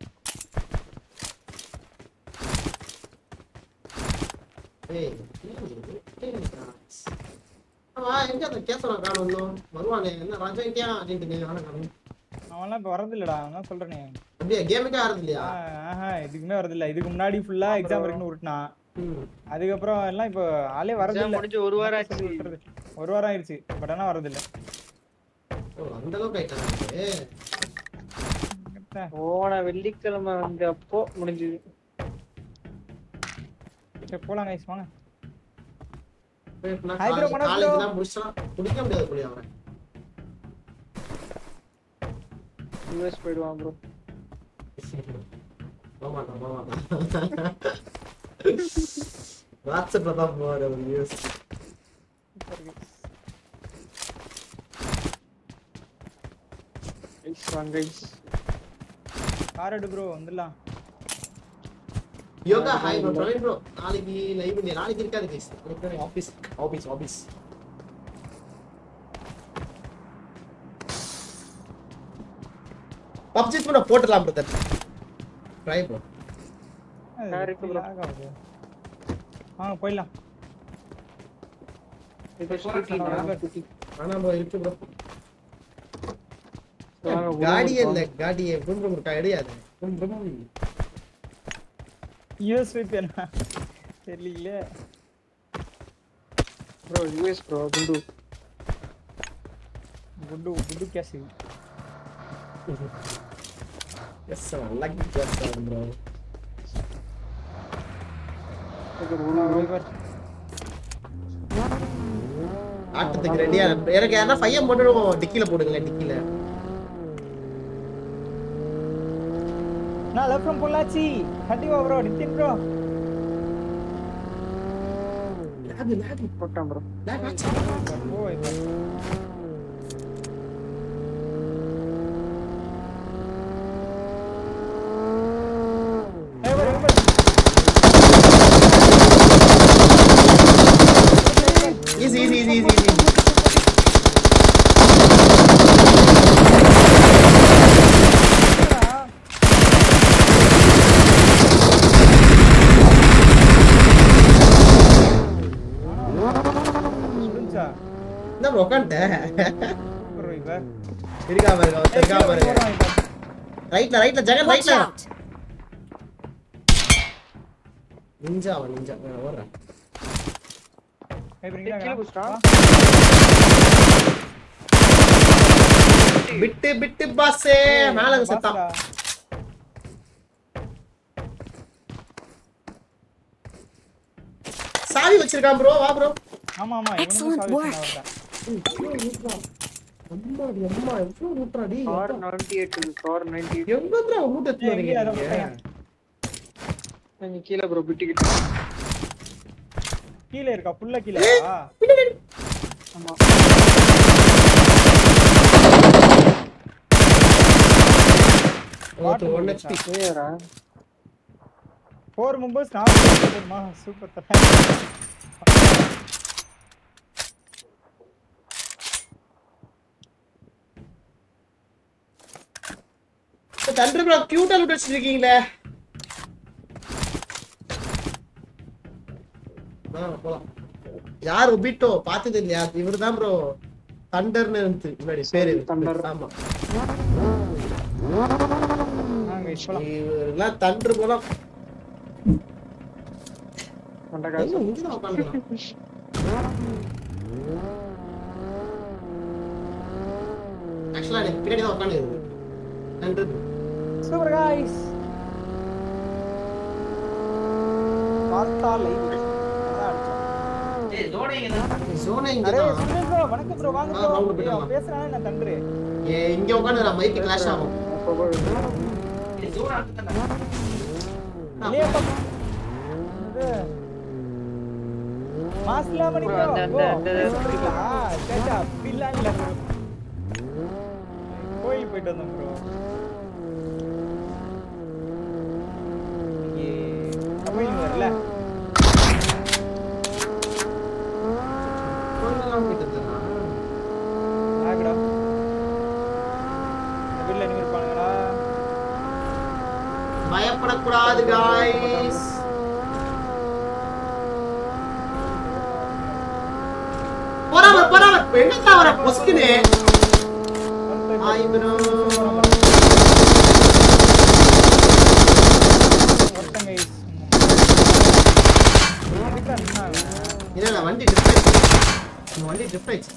ஏய் ஆமா எங்க அந்த கேசவனை காணும் இன்னும் வருவானே என்ன ராஜா கிட்டியா அப்படின்ட்டு நானும் காணும் அவன்லாம் இப்ப வரது இல்லடா அவன் சொல்றேனே அப்படியே கேமுக்கே ஆறது இல்லையா ஆஹா இதுக்குமே வரது இல்ல இதுக்கு முன்னாடி ஃபுல்லா எக்ஸாம் இருக்குன்னு உருட்டினான் ம். அதுக்கப்புறம் எல்லாம் இப்போ ஆளே வரது Exam இல்ல முடிஞ்சு ஒரு வாரம் என்ன சொல்லி ஆச்சு. விட்டுறது? ஒரு வாரம் ஆயிடுச்சு பட் ஆனா வரது இல்ல ஓ அந்த அளவுக்கு ஆயிட்டாங்க போன வெள்ளிக்கிழமை வந்து அப்போ முடிஞ்சது சரி போலாம் கைஸ் வாங்க நான் Hi bro, காலேஜ் வணக்கம் bro. காலேஜ் தான் முடிச்சா குடிக்க முடியாது புள்ளி அவன் யூஎஸ் போயிடுவான் ப்ரோ போக மாட்டான் போக மாட்டான் வாட்ஸ்அப்ல தான் போவாரு அவர் நியூஸ் கைஸ் வாங்க கைஸ் கார் எடு ப்ரோ வந்துடலாம் யோகா ஹாய் ப்ரோ பிரவீன் ப்ரோ நாளைக்கு லைவ் இல்லையா நாளைக்கு இருக்காது guys office office office PUBG பண்ண போட்டுடலாம் பிரதர் ட்ரை ப்ரோ Car இருக்கு bro. ஆகாது வாங்க போயிடலாம் இப்போ ஸ்கூட்டி ஆனா ப்ரோ இருக்கு ப்ரோ வாங்க, காடியே போலாம். இல்ல காடியே ப்ரூம் ப்ரூம் இருக்கா கிடையாது ப்ரூம் ப்ரூம் யூஎஸ் வைப் என்ன தெரியல ப்ரோ யூஎஸ் ப்ரோ குண்டு குண்டு குண்டு கேஸ் எஸ் லக்கி கேஸ் ப்ரோ ஆட்டத்துக்கு ரெடியா எனக்கு யாரா பையன் போட்டுடுவோம் டிக்கில போடுங்களேன் டிக்கில நான் லவ் ஃப்ரம் பொள்ளாச்சி கண்டிப்பா bro Nithin bro lock lock போட்டான் ப்ரோ லாக் ஆச்சு ஓ இப்போ ஏய், வரு, வரு. Easy easy easy easy easy சுடுச்சா? என்ன ப்ரோ உட்காந்துட்டேன் ப்ரோ இப்ப. இருக்கா பாருங்க ஒருத்தர் இருக்கா ஏய், பாருங்க போறான் இப்ப. ரைட்ல ரைட்ல ஜெகன் Watch ரைட்ல out! நிஞ்சா அவன் நிஞ்சா ஓடுறேன் ஏய், இப்ப இங்க கீழே வா. குதிச்சிட்டான். வா. பிட்டு பிட்டு பாஸே மேல அங்க செத்தான் பாஸ்டா. சாவி வச்சிருக்கான் ப்ரோ வா ப்ரோ ஆமா ஆமா இவனுக்கும் Excellent சாவி work. வச்சிருக்கான் அம்மா அம்மா எவ்வளவு ஊட்டுறாடி கார் 98 கார் 98 எவ்வளவு மூட்டை எடுத்து ஏய், வரீங்க இங்கே அதை நீங்க? நீங்க கீழே ப்ரோ பிட்டுக்கிட்டு கீழே இருக்கா புல்ல கீழே ஆமா ஒருத்தர் ஒன் ஹெச்பி ஏறா ஃபோர் மெம்பர்ஸ் நான் போதுமா சூப்பர் தர தண்டு ப்ரோ கியூட்டா லூட் வச்சிருக்கீங்களே ஆ, போலாம் யார் ஒபிட்டோ பார்த்தது இல்லையா இவர் தான் ப்ரோ தண்டர்னு இருந்து முன்னாடி பேரு Thunder. ஆமா நாங்க இப்பலாம் இவரெல்லாம் தண்டு போலாம் மண்ட காசு எங்க இங்கதான் உட்காந்துக்கலாம் ஆக்சுவலா எனக்கு பின்னாடி தான் உட்காந்து தண்டு சூப்பர் गाइस பார்த்தா லைவ் அதான் அடிச்சோம் ஏய் ஜோனே இங்க தான் சோனா அரே இங்கதான் சுரேஷ் ப்ரோ வணக்கம் ப்ரோ வாங்க ஆ, ப்ரோ round போயிடலாம். பேசுறேன் நான் தந்துரு ஏ, இங்க உட்காந்து மைக்கு கிளாஷ் ஆகும் அப்போ போய் ஏய் ஜோன் அடுத்து இல்லையா பாப்பா இது மாஸ்லா மணி bro, ப்ரோ அந்த- அந்த- அந்த- சொல்றீங்களா கேட்டா அப்படிலாம் இல்ல bro. கோயில் போயிட்டு வந்தோம் ப்ரோ கோயில் வரல கோயிலெல்லாம் போயிட்டு இருந்தாரா? பயப்படக்கூடாது காய்ஸ் போறாம போறாம எங்க வர பொஸ்கினு ஆய் ப்ரோ ஒருத்தங்க guys. எதுக்குடா நின்னாங்க? இல்ல இல்ல வண்டி ட்ரிப் ஆயிடுச்சு இந்த வண்டி ட்ரிப் ஆயிடுச்சு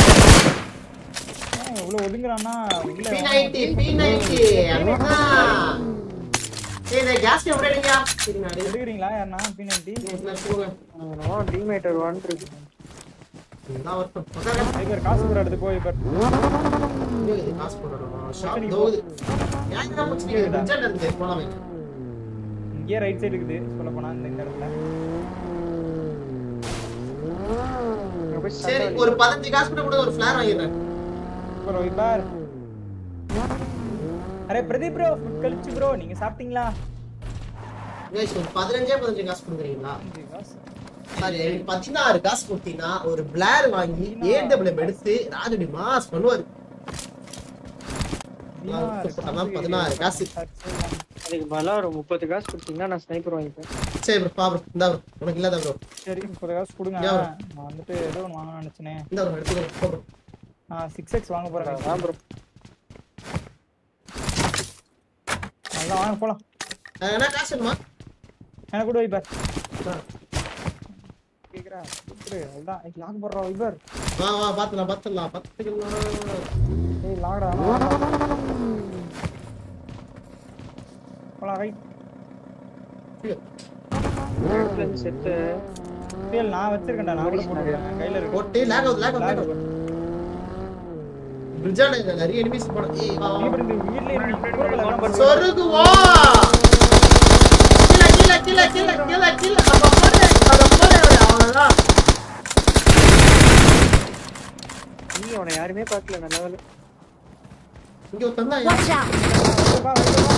ஏன் இவ்வளவு ஒதுங்குறான்னா உள்ள பி நைன்டி பி நைன்டி அண்ணா ஏய் இந்த கேஸ் எப்படி எடுங்க சரிங்க அடி எடுக்கிறீங்களா யாருன்னா P90? வச்சுக்கோங்க டீமேட்டர் ஒன் இருக்கு நான் வரட்டும் உட்காருங்க. ஐபர் காசு கூட எடுத்து போய் ஐபர் ஐயோ, இது காசு போடணும் ஷாப் தோகுது ஏன் தான் போச்சு நீங்க ரிஜெக்ட் இருந்து போலாமே இங்கேயே ரைட் சைடு இருக்குது சொல்ல போனா இந்த இந்த இடத்துல அங்க போய் சரி சண்டை ஒரு பதினஞ்சு காசு கூட கூட ஒரு ஃபிளார் வாங்கிடுறேன் ப்ரோ ஐபர் அரே பிரதீப் ப்ரோ கழிச்சு ப்ரோ நீங்க சாப்பிட்டீங்களா கைஸ் ஒரு பதினஞ்சே பதினஞ்சு காசு கொடுக்குறீங்களா அஞ்சு காசு. சாரி எனக்கு பதினாறு காசு கொடுத்தீங்கன்னா ஒரு பிளார் வாங்கி ஏடபிள்யூ எடுத்து ராஜடி மாஸ் பண்ணுவாரு அதான் பதினாறு காசு அதுக்கு பலா ஒரு முப்பது காசு கொடுத்தீங்கன்னா நான் ஸ்னைப்பர் வாங்கிப்பேன் சரி ப்ரோ பா ப்ரோ இந்தா ப்ரோ உனக்கு இல்லாத ப்ரோ சரி முப்பது காசு கொடுங்க யா. நான் வந்துட்டு ஏதோ ஒன்று வாங்கணும்னு நினைச்சேனே இந்த ப்ரோ எடுத்துக்கோ போ ப்ரோ நான் சிக்ஸ் எக்ஸ் வாங்க போறேன் அதான் ப்ரோ நல்லா வாங்க போலாம் என்ன காசு வேணுமா எனக்கு கூட வைப்பர் ஆ. கேக்குறா கூப்பிடு அதுதான் ஏய், லாக் போடுறோம் வைப்பர் வா வா பாத்துலாம் பாத்துலாம் பாத்துக்கலாம் ஏய் லாகடா போலாம் ரைட் இடத்துல இருந்து செத்து ஃபீல் நான் வச்சிருக்கேன்டா நான் கூட போட்டுருக்கேன் கையில இருக்கு போட்டு லேக் ஆகுது லேக் lag ஆகுது பிரிட்ஜான நிறைய எனிமீஸ் போட ஏய் வா நீ வா பாரு, இந்த வீட்லயே இரு, நீ கூட போல எல்லாம் சொருகுவோ கீழ கீழ கீழ கீழ கீழ கீழ அப்ப போடு அத போடு அவ்வளவுதான் நீ அவனை யாருமே பார்க்கல நல்ல வேலை இங்க ஒருத்தன் தான் Watch out! வா, வா, வா.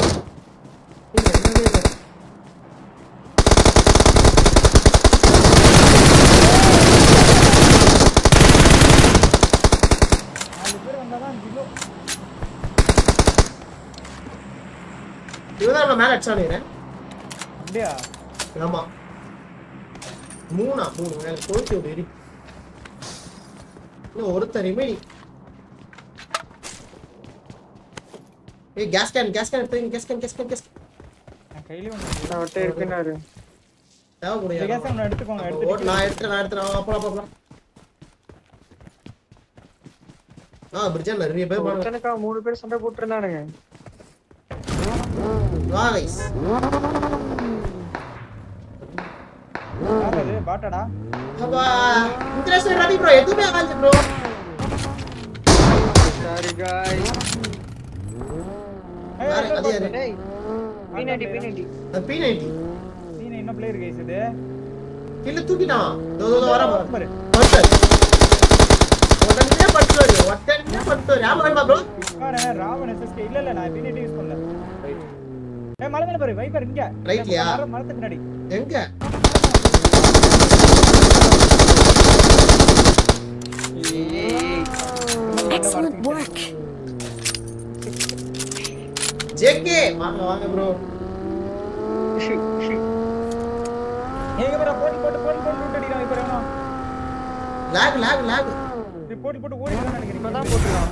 நாலு பேர் வந்தாதான் கிலோ இவன் தான் மேல அடிச்சானே அப்படியா ஆமா மூணா மூணு மேல கொளுத்தி விடு எரி இன்னும் ஒருத்தர் ரிமைனி ஏய் கேஸ் கேன் கேஸ் கேன் எடுத்து gas can gas can gas என் கையில ஒண்ணு நான் விட்டு இருக்குன்னாரு தேவைப்படுயா இந்த கேஸ் ஒண்ணு எடுத்துக்கோங்க ஓட் எடுத்துட்டு நான் எடுத்துறேன் நான் எடுத்துறேன் போலாம் போலாம் ஆ பிரிட்ஜா நிறைய பேர் போறாங்க ஒருத்தனுக்கா மூணு பேர் சண்டை போட்டு இருந்தானுங்க வா கைஸ் யார் அது பாட்டாடா அப்பா இன்டர்நேஷனல் ரவி ப்ரோ எதுவுமே ஆகாது ப்ரோ சாரி காய் ஏய், யாரு? அது யாரு? டேய் பின்னாடி பின்னாடி அது பி நைன்டி நீ என்ன பிளேயர் கைஸ் இது கில்ல தூக்கிட்டான் தோ தோ வர பாரு பாரு பட்டர் உடனே பட்டுவாரு உடனே பட்டுவாரு ஞாபகம் வேணுமா ப்ரோ பாரு ராவன் எஸ்எஸ்கே இல்ல இல்ல நான் பின்னாடி யூஸ் பண்ணல ஏய் மலை மேல பாரு வைப்பர் இங்க Rightலயா? மரம், மரத்துக்கு பின்னாடி எங்க Excellent work. ஜேகே வாங்க வாங்க ப்ரோ ஏங்க பாரு போட்டி போட்டு போட்டி போட்டு லூட் அடிக்கிறான் வைப்பர் எவனோ லாக் லாக் லாக் இப்படி போட்டி போட்டு ஓடிடுறான்னு நினைக்கிறேன் இப்பதான் போட்டுருக்கான்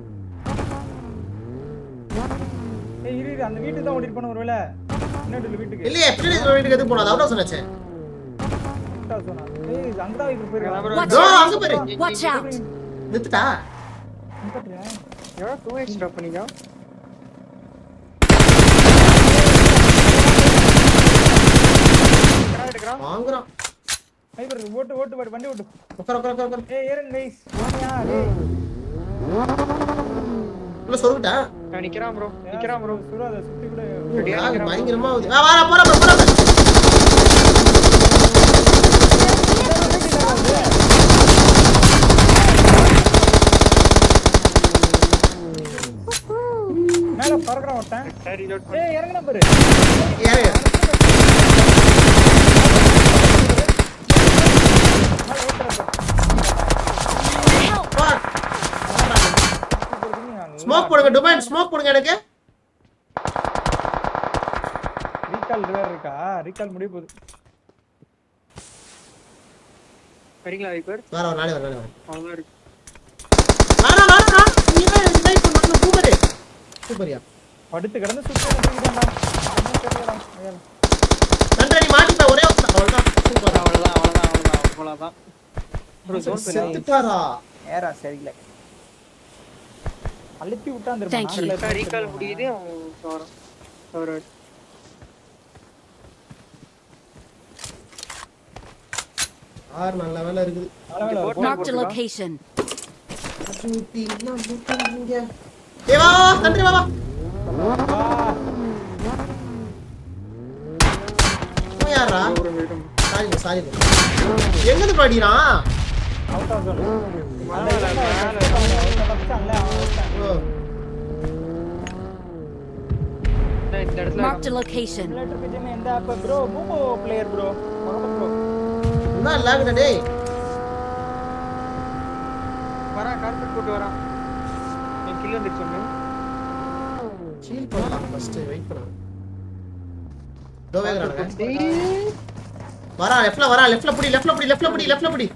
ஏய் இரு இரு அந்த வீட்டுக்கு தான் ஓடி இருப்பான ஒருவேளை பின்னாடி வீட்டுக்கு இல்லையே பின்னாடி வீட்டுக்கு எதுக்கு போனோம் அதான் சொன்னேன் கரெக்டா சொன்னா ஏய் அங்கதான் வைப்பர் போயிருக்கான் Watch ப்ரோ out! அங்க பாரு Watch out! நிறுத்துட்டா நிப்பாட்டுறியா? எவ்வளோ டூ எக்ஸ் ட்ராப் பண்ணிக்கோ எடுக்கிறான் வாங்குறான் வைப்பர் ஓட்டு ஓட்டு பாரு வண்டி ஓட்டு உட்கார உட்கார உட்கார உட்கார ஏய் ஏறுங்க கைஸ் வாங்கயா டேய் உள்ள சொல்லிட்டா நான் நிக்கிறான் ப்ரோ நிக்கிறான் ப்ரோ சுராத சுத்தி கூட லாக் பயங்கரமா ஆகுது வா வா போறா போறா மேல பறக்குறான் ஒருத்தன் சரி லோட் ஏய் இறங்குன பாரு ஏறு மேல ஓட்டுறேன் ஸ்மோக் போடுங்க டுபைன் ஸ்மோக் போடுங்க எனக்கு ரீகால் வேற இருக்கா ரீகால் முடிய போகுது வரீங்களா வைப்பர் வேற ஒரு நாளே வர நாளே வர அவ்வளோ இருக்கு வேணா வேணா வேணா நீ தான் ரிவைவ் பண்ணணும் சூப்பர் சூப்பரியா படுத்து கிடந்து சுத்தி தூக்கிட்டான்டா ஒண்ணும் தெரியலடா ஐயா. நன்றி நீ மாட்டிப்ப ஒரே ஒரு அவ்வளவுதான் சூப்பர் அவ்வளோதான் அவ்வளோதான் அவ்வளோதான் அவ்வளோதான் ப்ரோ ஜோன் பண்ணி செத்துட்டாரா ஏறா சரியில்லை அழுத்தி விட்டான் தெரியுமா Thank you. நாக்குல ரீகால் முடியுது அவன் வரான் அவர் ஆறு நல்ல வேலை இருக்குது நல்ல வேளை ஒரு Marked a location. ஏ வா வா, நன்றி வா வா ஆ, இவன் யாரா ஒரு விடும் சாரி சாரி எங்க இருந்து படிக்கிறான் out of zone. மேலே மேலே அவன் தப்பிச்சான்ல, அவன் வச்சான். ஓ இந்த இடத்துல Marked a location. Simulator PGM எந்த app? bro, Momo player bro. Mohammed bro. என்ன லாகுடா டேய் வரான் கார்பெட் போட்டு வரான் என் கில் வந்துருச்சு ஒன்று சீல் பண்ணலாம் ஃபர்ஸ்ட் வெயிட் பண்ணு தோ வேகறானே வரா லெஃப்ட்ல வரா லெஃப்ட்ல புடி லெஃப்ட்ல புடி லெஃப்ட்ல புடி லெஃப்ட்ல புடி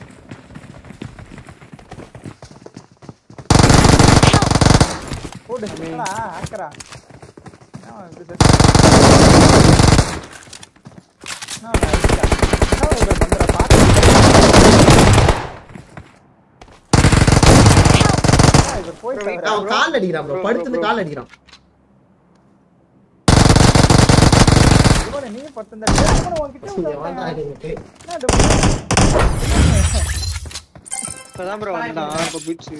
போடு, என்னடா, hacker ஆ? என்ன அவன் இப்படி செத்து- என்ன அவன் அடிச்சா? என்ன அவன் இவன் பண்றா? பாத்து. என்ன இவர் போய் தவிர- அவன் கால் அடிக்கிறான் ப்ரோ படுத்துட்டு கால் அடிக்கிறான் இவனை நீ பத்தந்தா- டேய், இவனை உன்கிட்ட இங்க விட வாடா மாட்டேன். எனக்கு என்ன இது பண்ண? இப்பதான் ப்ரோ வந்தான் இப்போ பூச்சு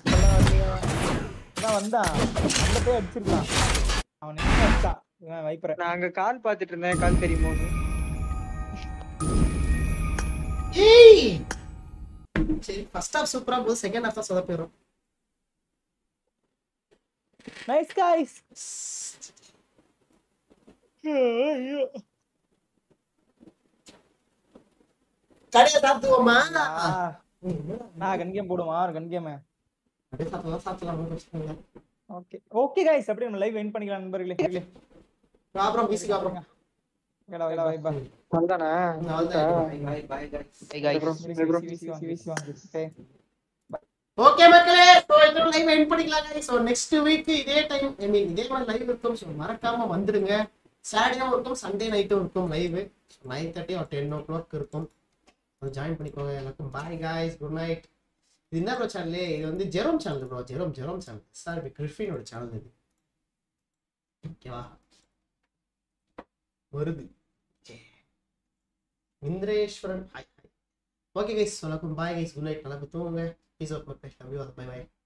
இதான் வந்தான் அந்த போய் அடிச்சிருக்கான் அவன் நின்று அடிச்சான் இவன் வைப்பற நான் அங்க கால் பார்த்துட்டு இருந்தேன் கால் தெரியுமோன்னு ஏய் சரி ஃபர்ஸ்ட் ஹாஃப் சூப்பரா போகுது செகண்ட் ஹாஃப் தான் சொதப்பிடும் நைஸ் காய்ஸ் கடையை சாப்பிடுவோமா நான் கன் கேம் போடுமா கன் கேம் அப்படியே சாப்பிடலாம் சாப்பிடலாம் ஒண்ணும் பிரச்சனை இல்லை ஓகே ஓகே गाइस அப்படியே நம்ம லைவ் எண்ட் பண்ணிக்கலாம் நண்பர்களே அப்புறம் பிசிக்கு அப்புறம் கேடா வைடா வைபா அதுதானே ஓகே மக்களே சோ இதோட லைவ் எண்ட் பண்ணிக்கலாம் guys சோ நெக்ஸ்ட் வீக் இதே டைம் ஐ மீன் இதே மாதிரி லைவ் இருக்கும் சோ மறக்காம வந்துடுங்க சாட்டர்டேவும் இருக்கும் சண்டே நைட்டும் இருக்கும் லைவ் நைன் தேர்ட்டி ஒரு டென் ஓ கிளாக் இருக்கும் ஜாயின் பண்ணிக்கோங்க எல்லாருக்கும் பாய் guys குட் நைட் இது என்ன ப்ரோ சேனல் இது வந்து Jerome channel bro Jerome Jerome channel sir கிரிஃபினோட சேனல் இது ஓகேவா வருது Indreswaran hi hi okay guys எல்லாருக்கும் பாய் கைஸ் குட் நைட் நல்லா தூங்குங்க பீஸ் ஆஃப் மக்கள் லவ் யூ பை பை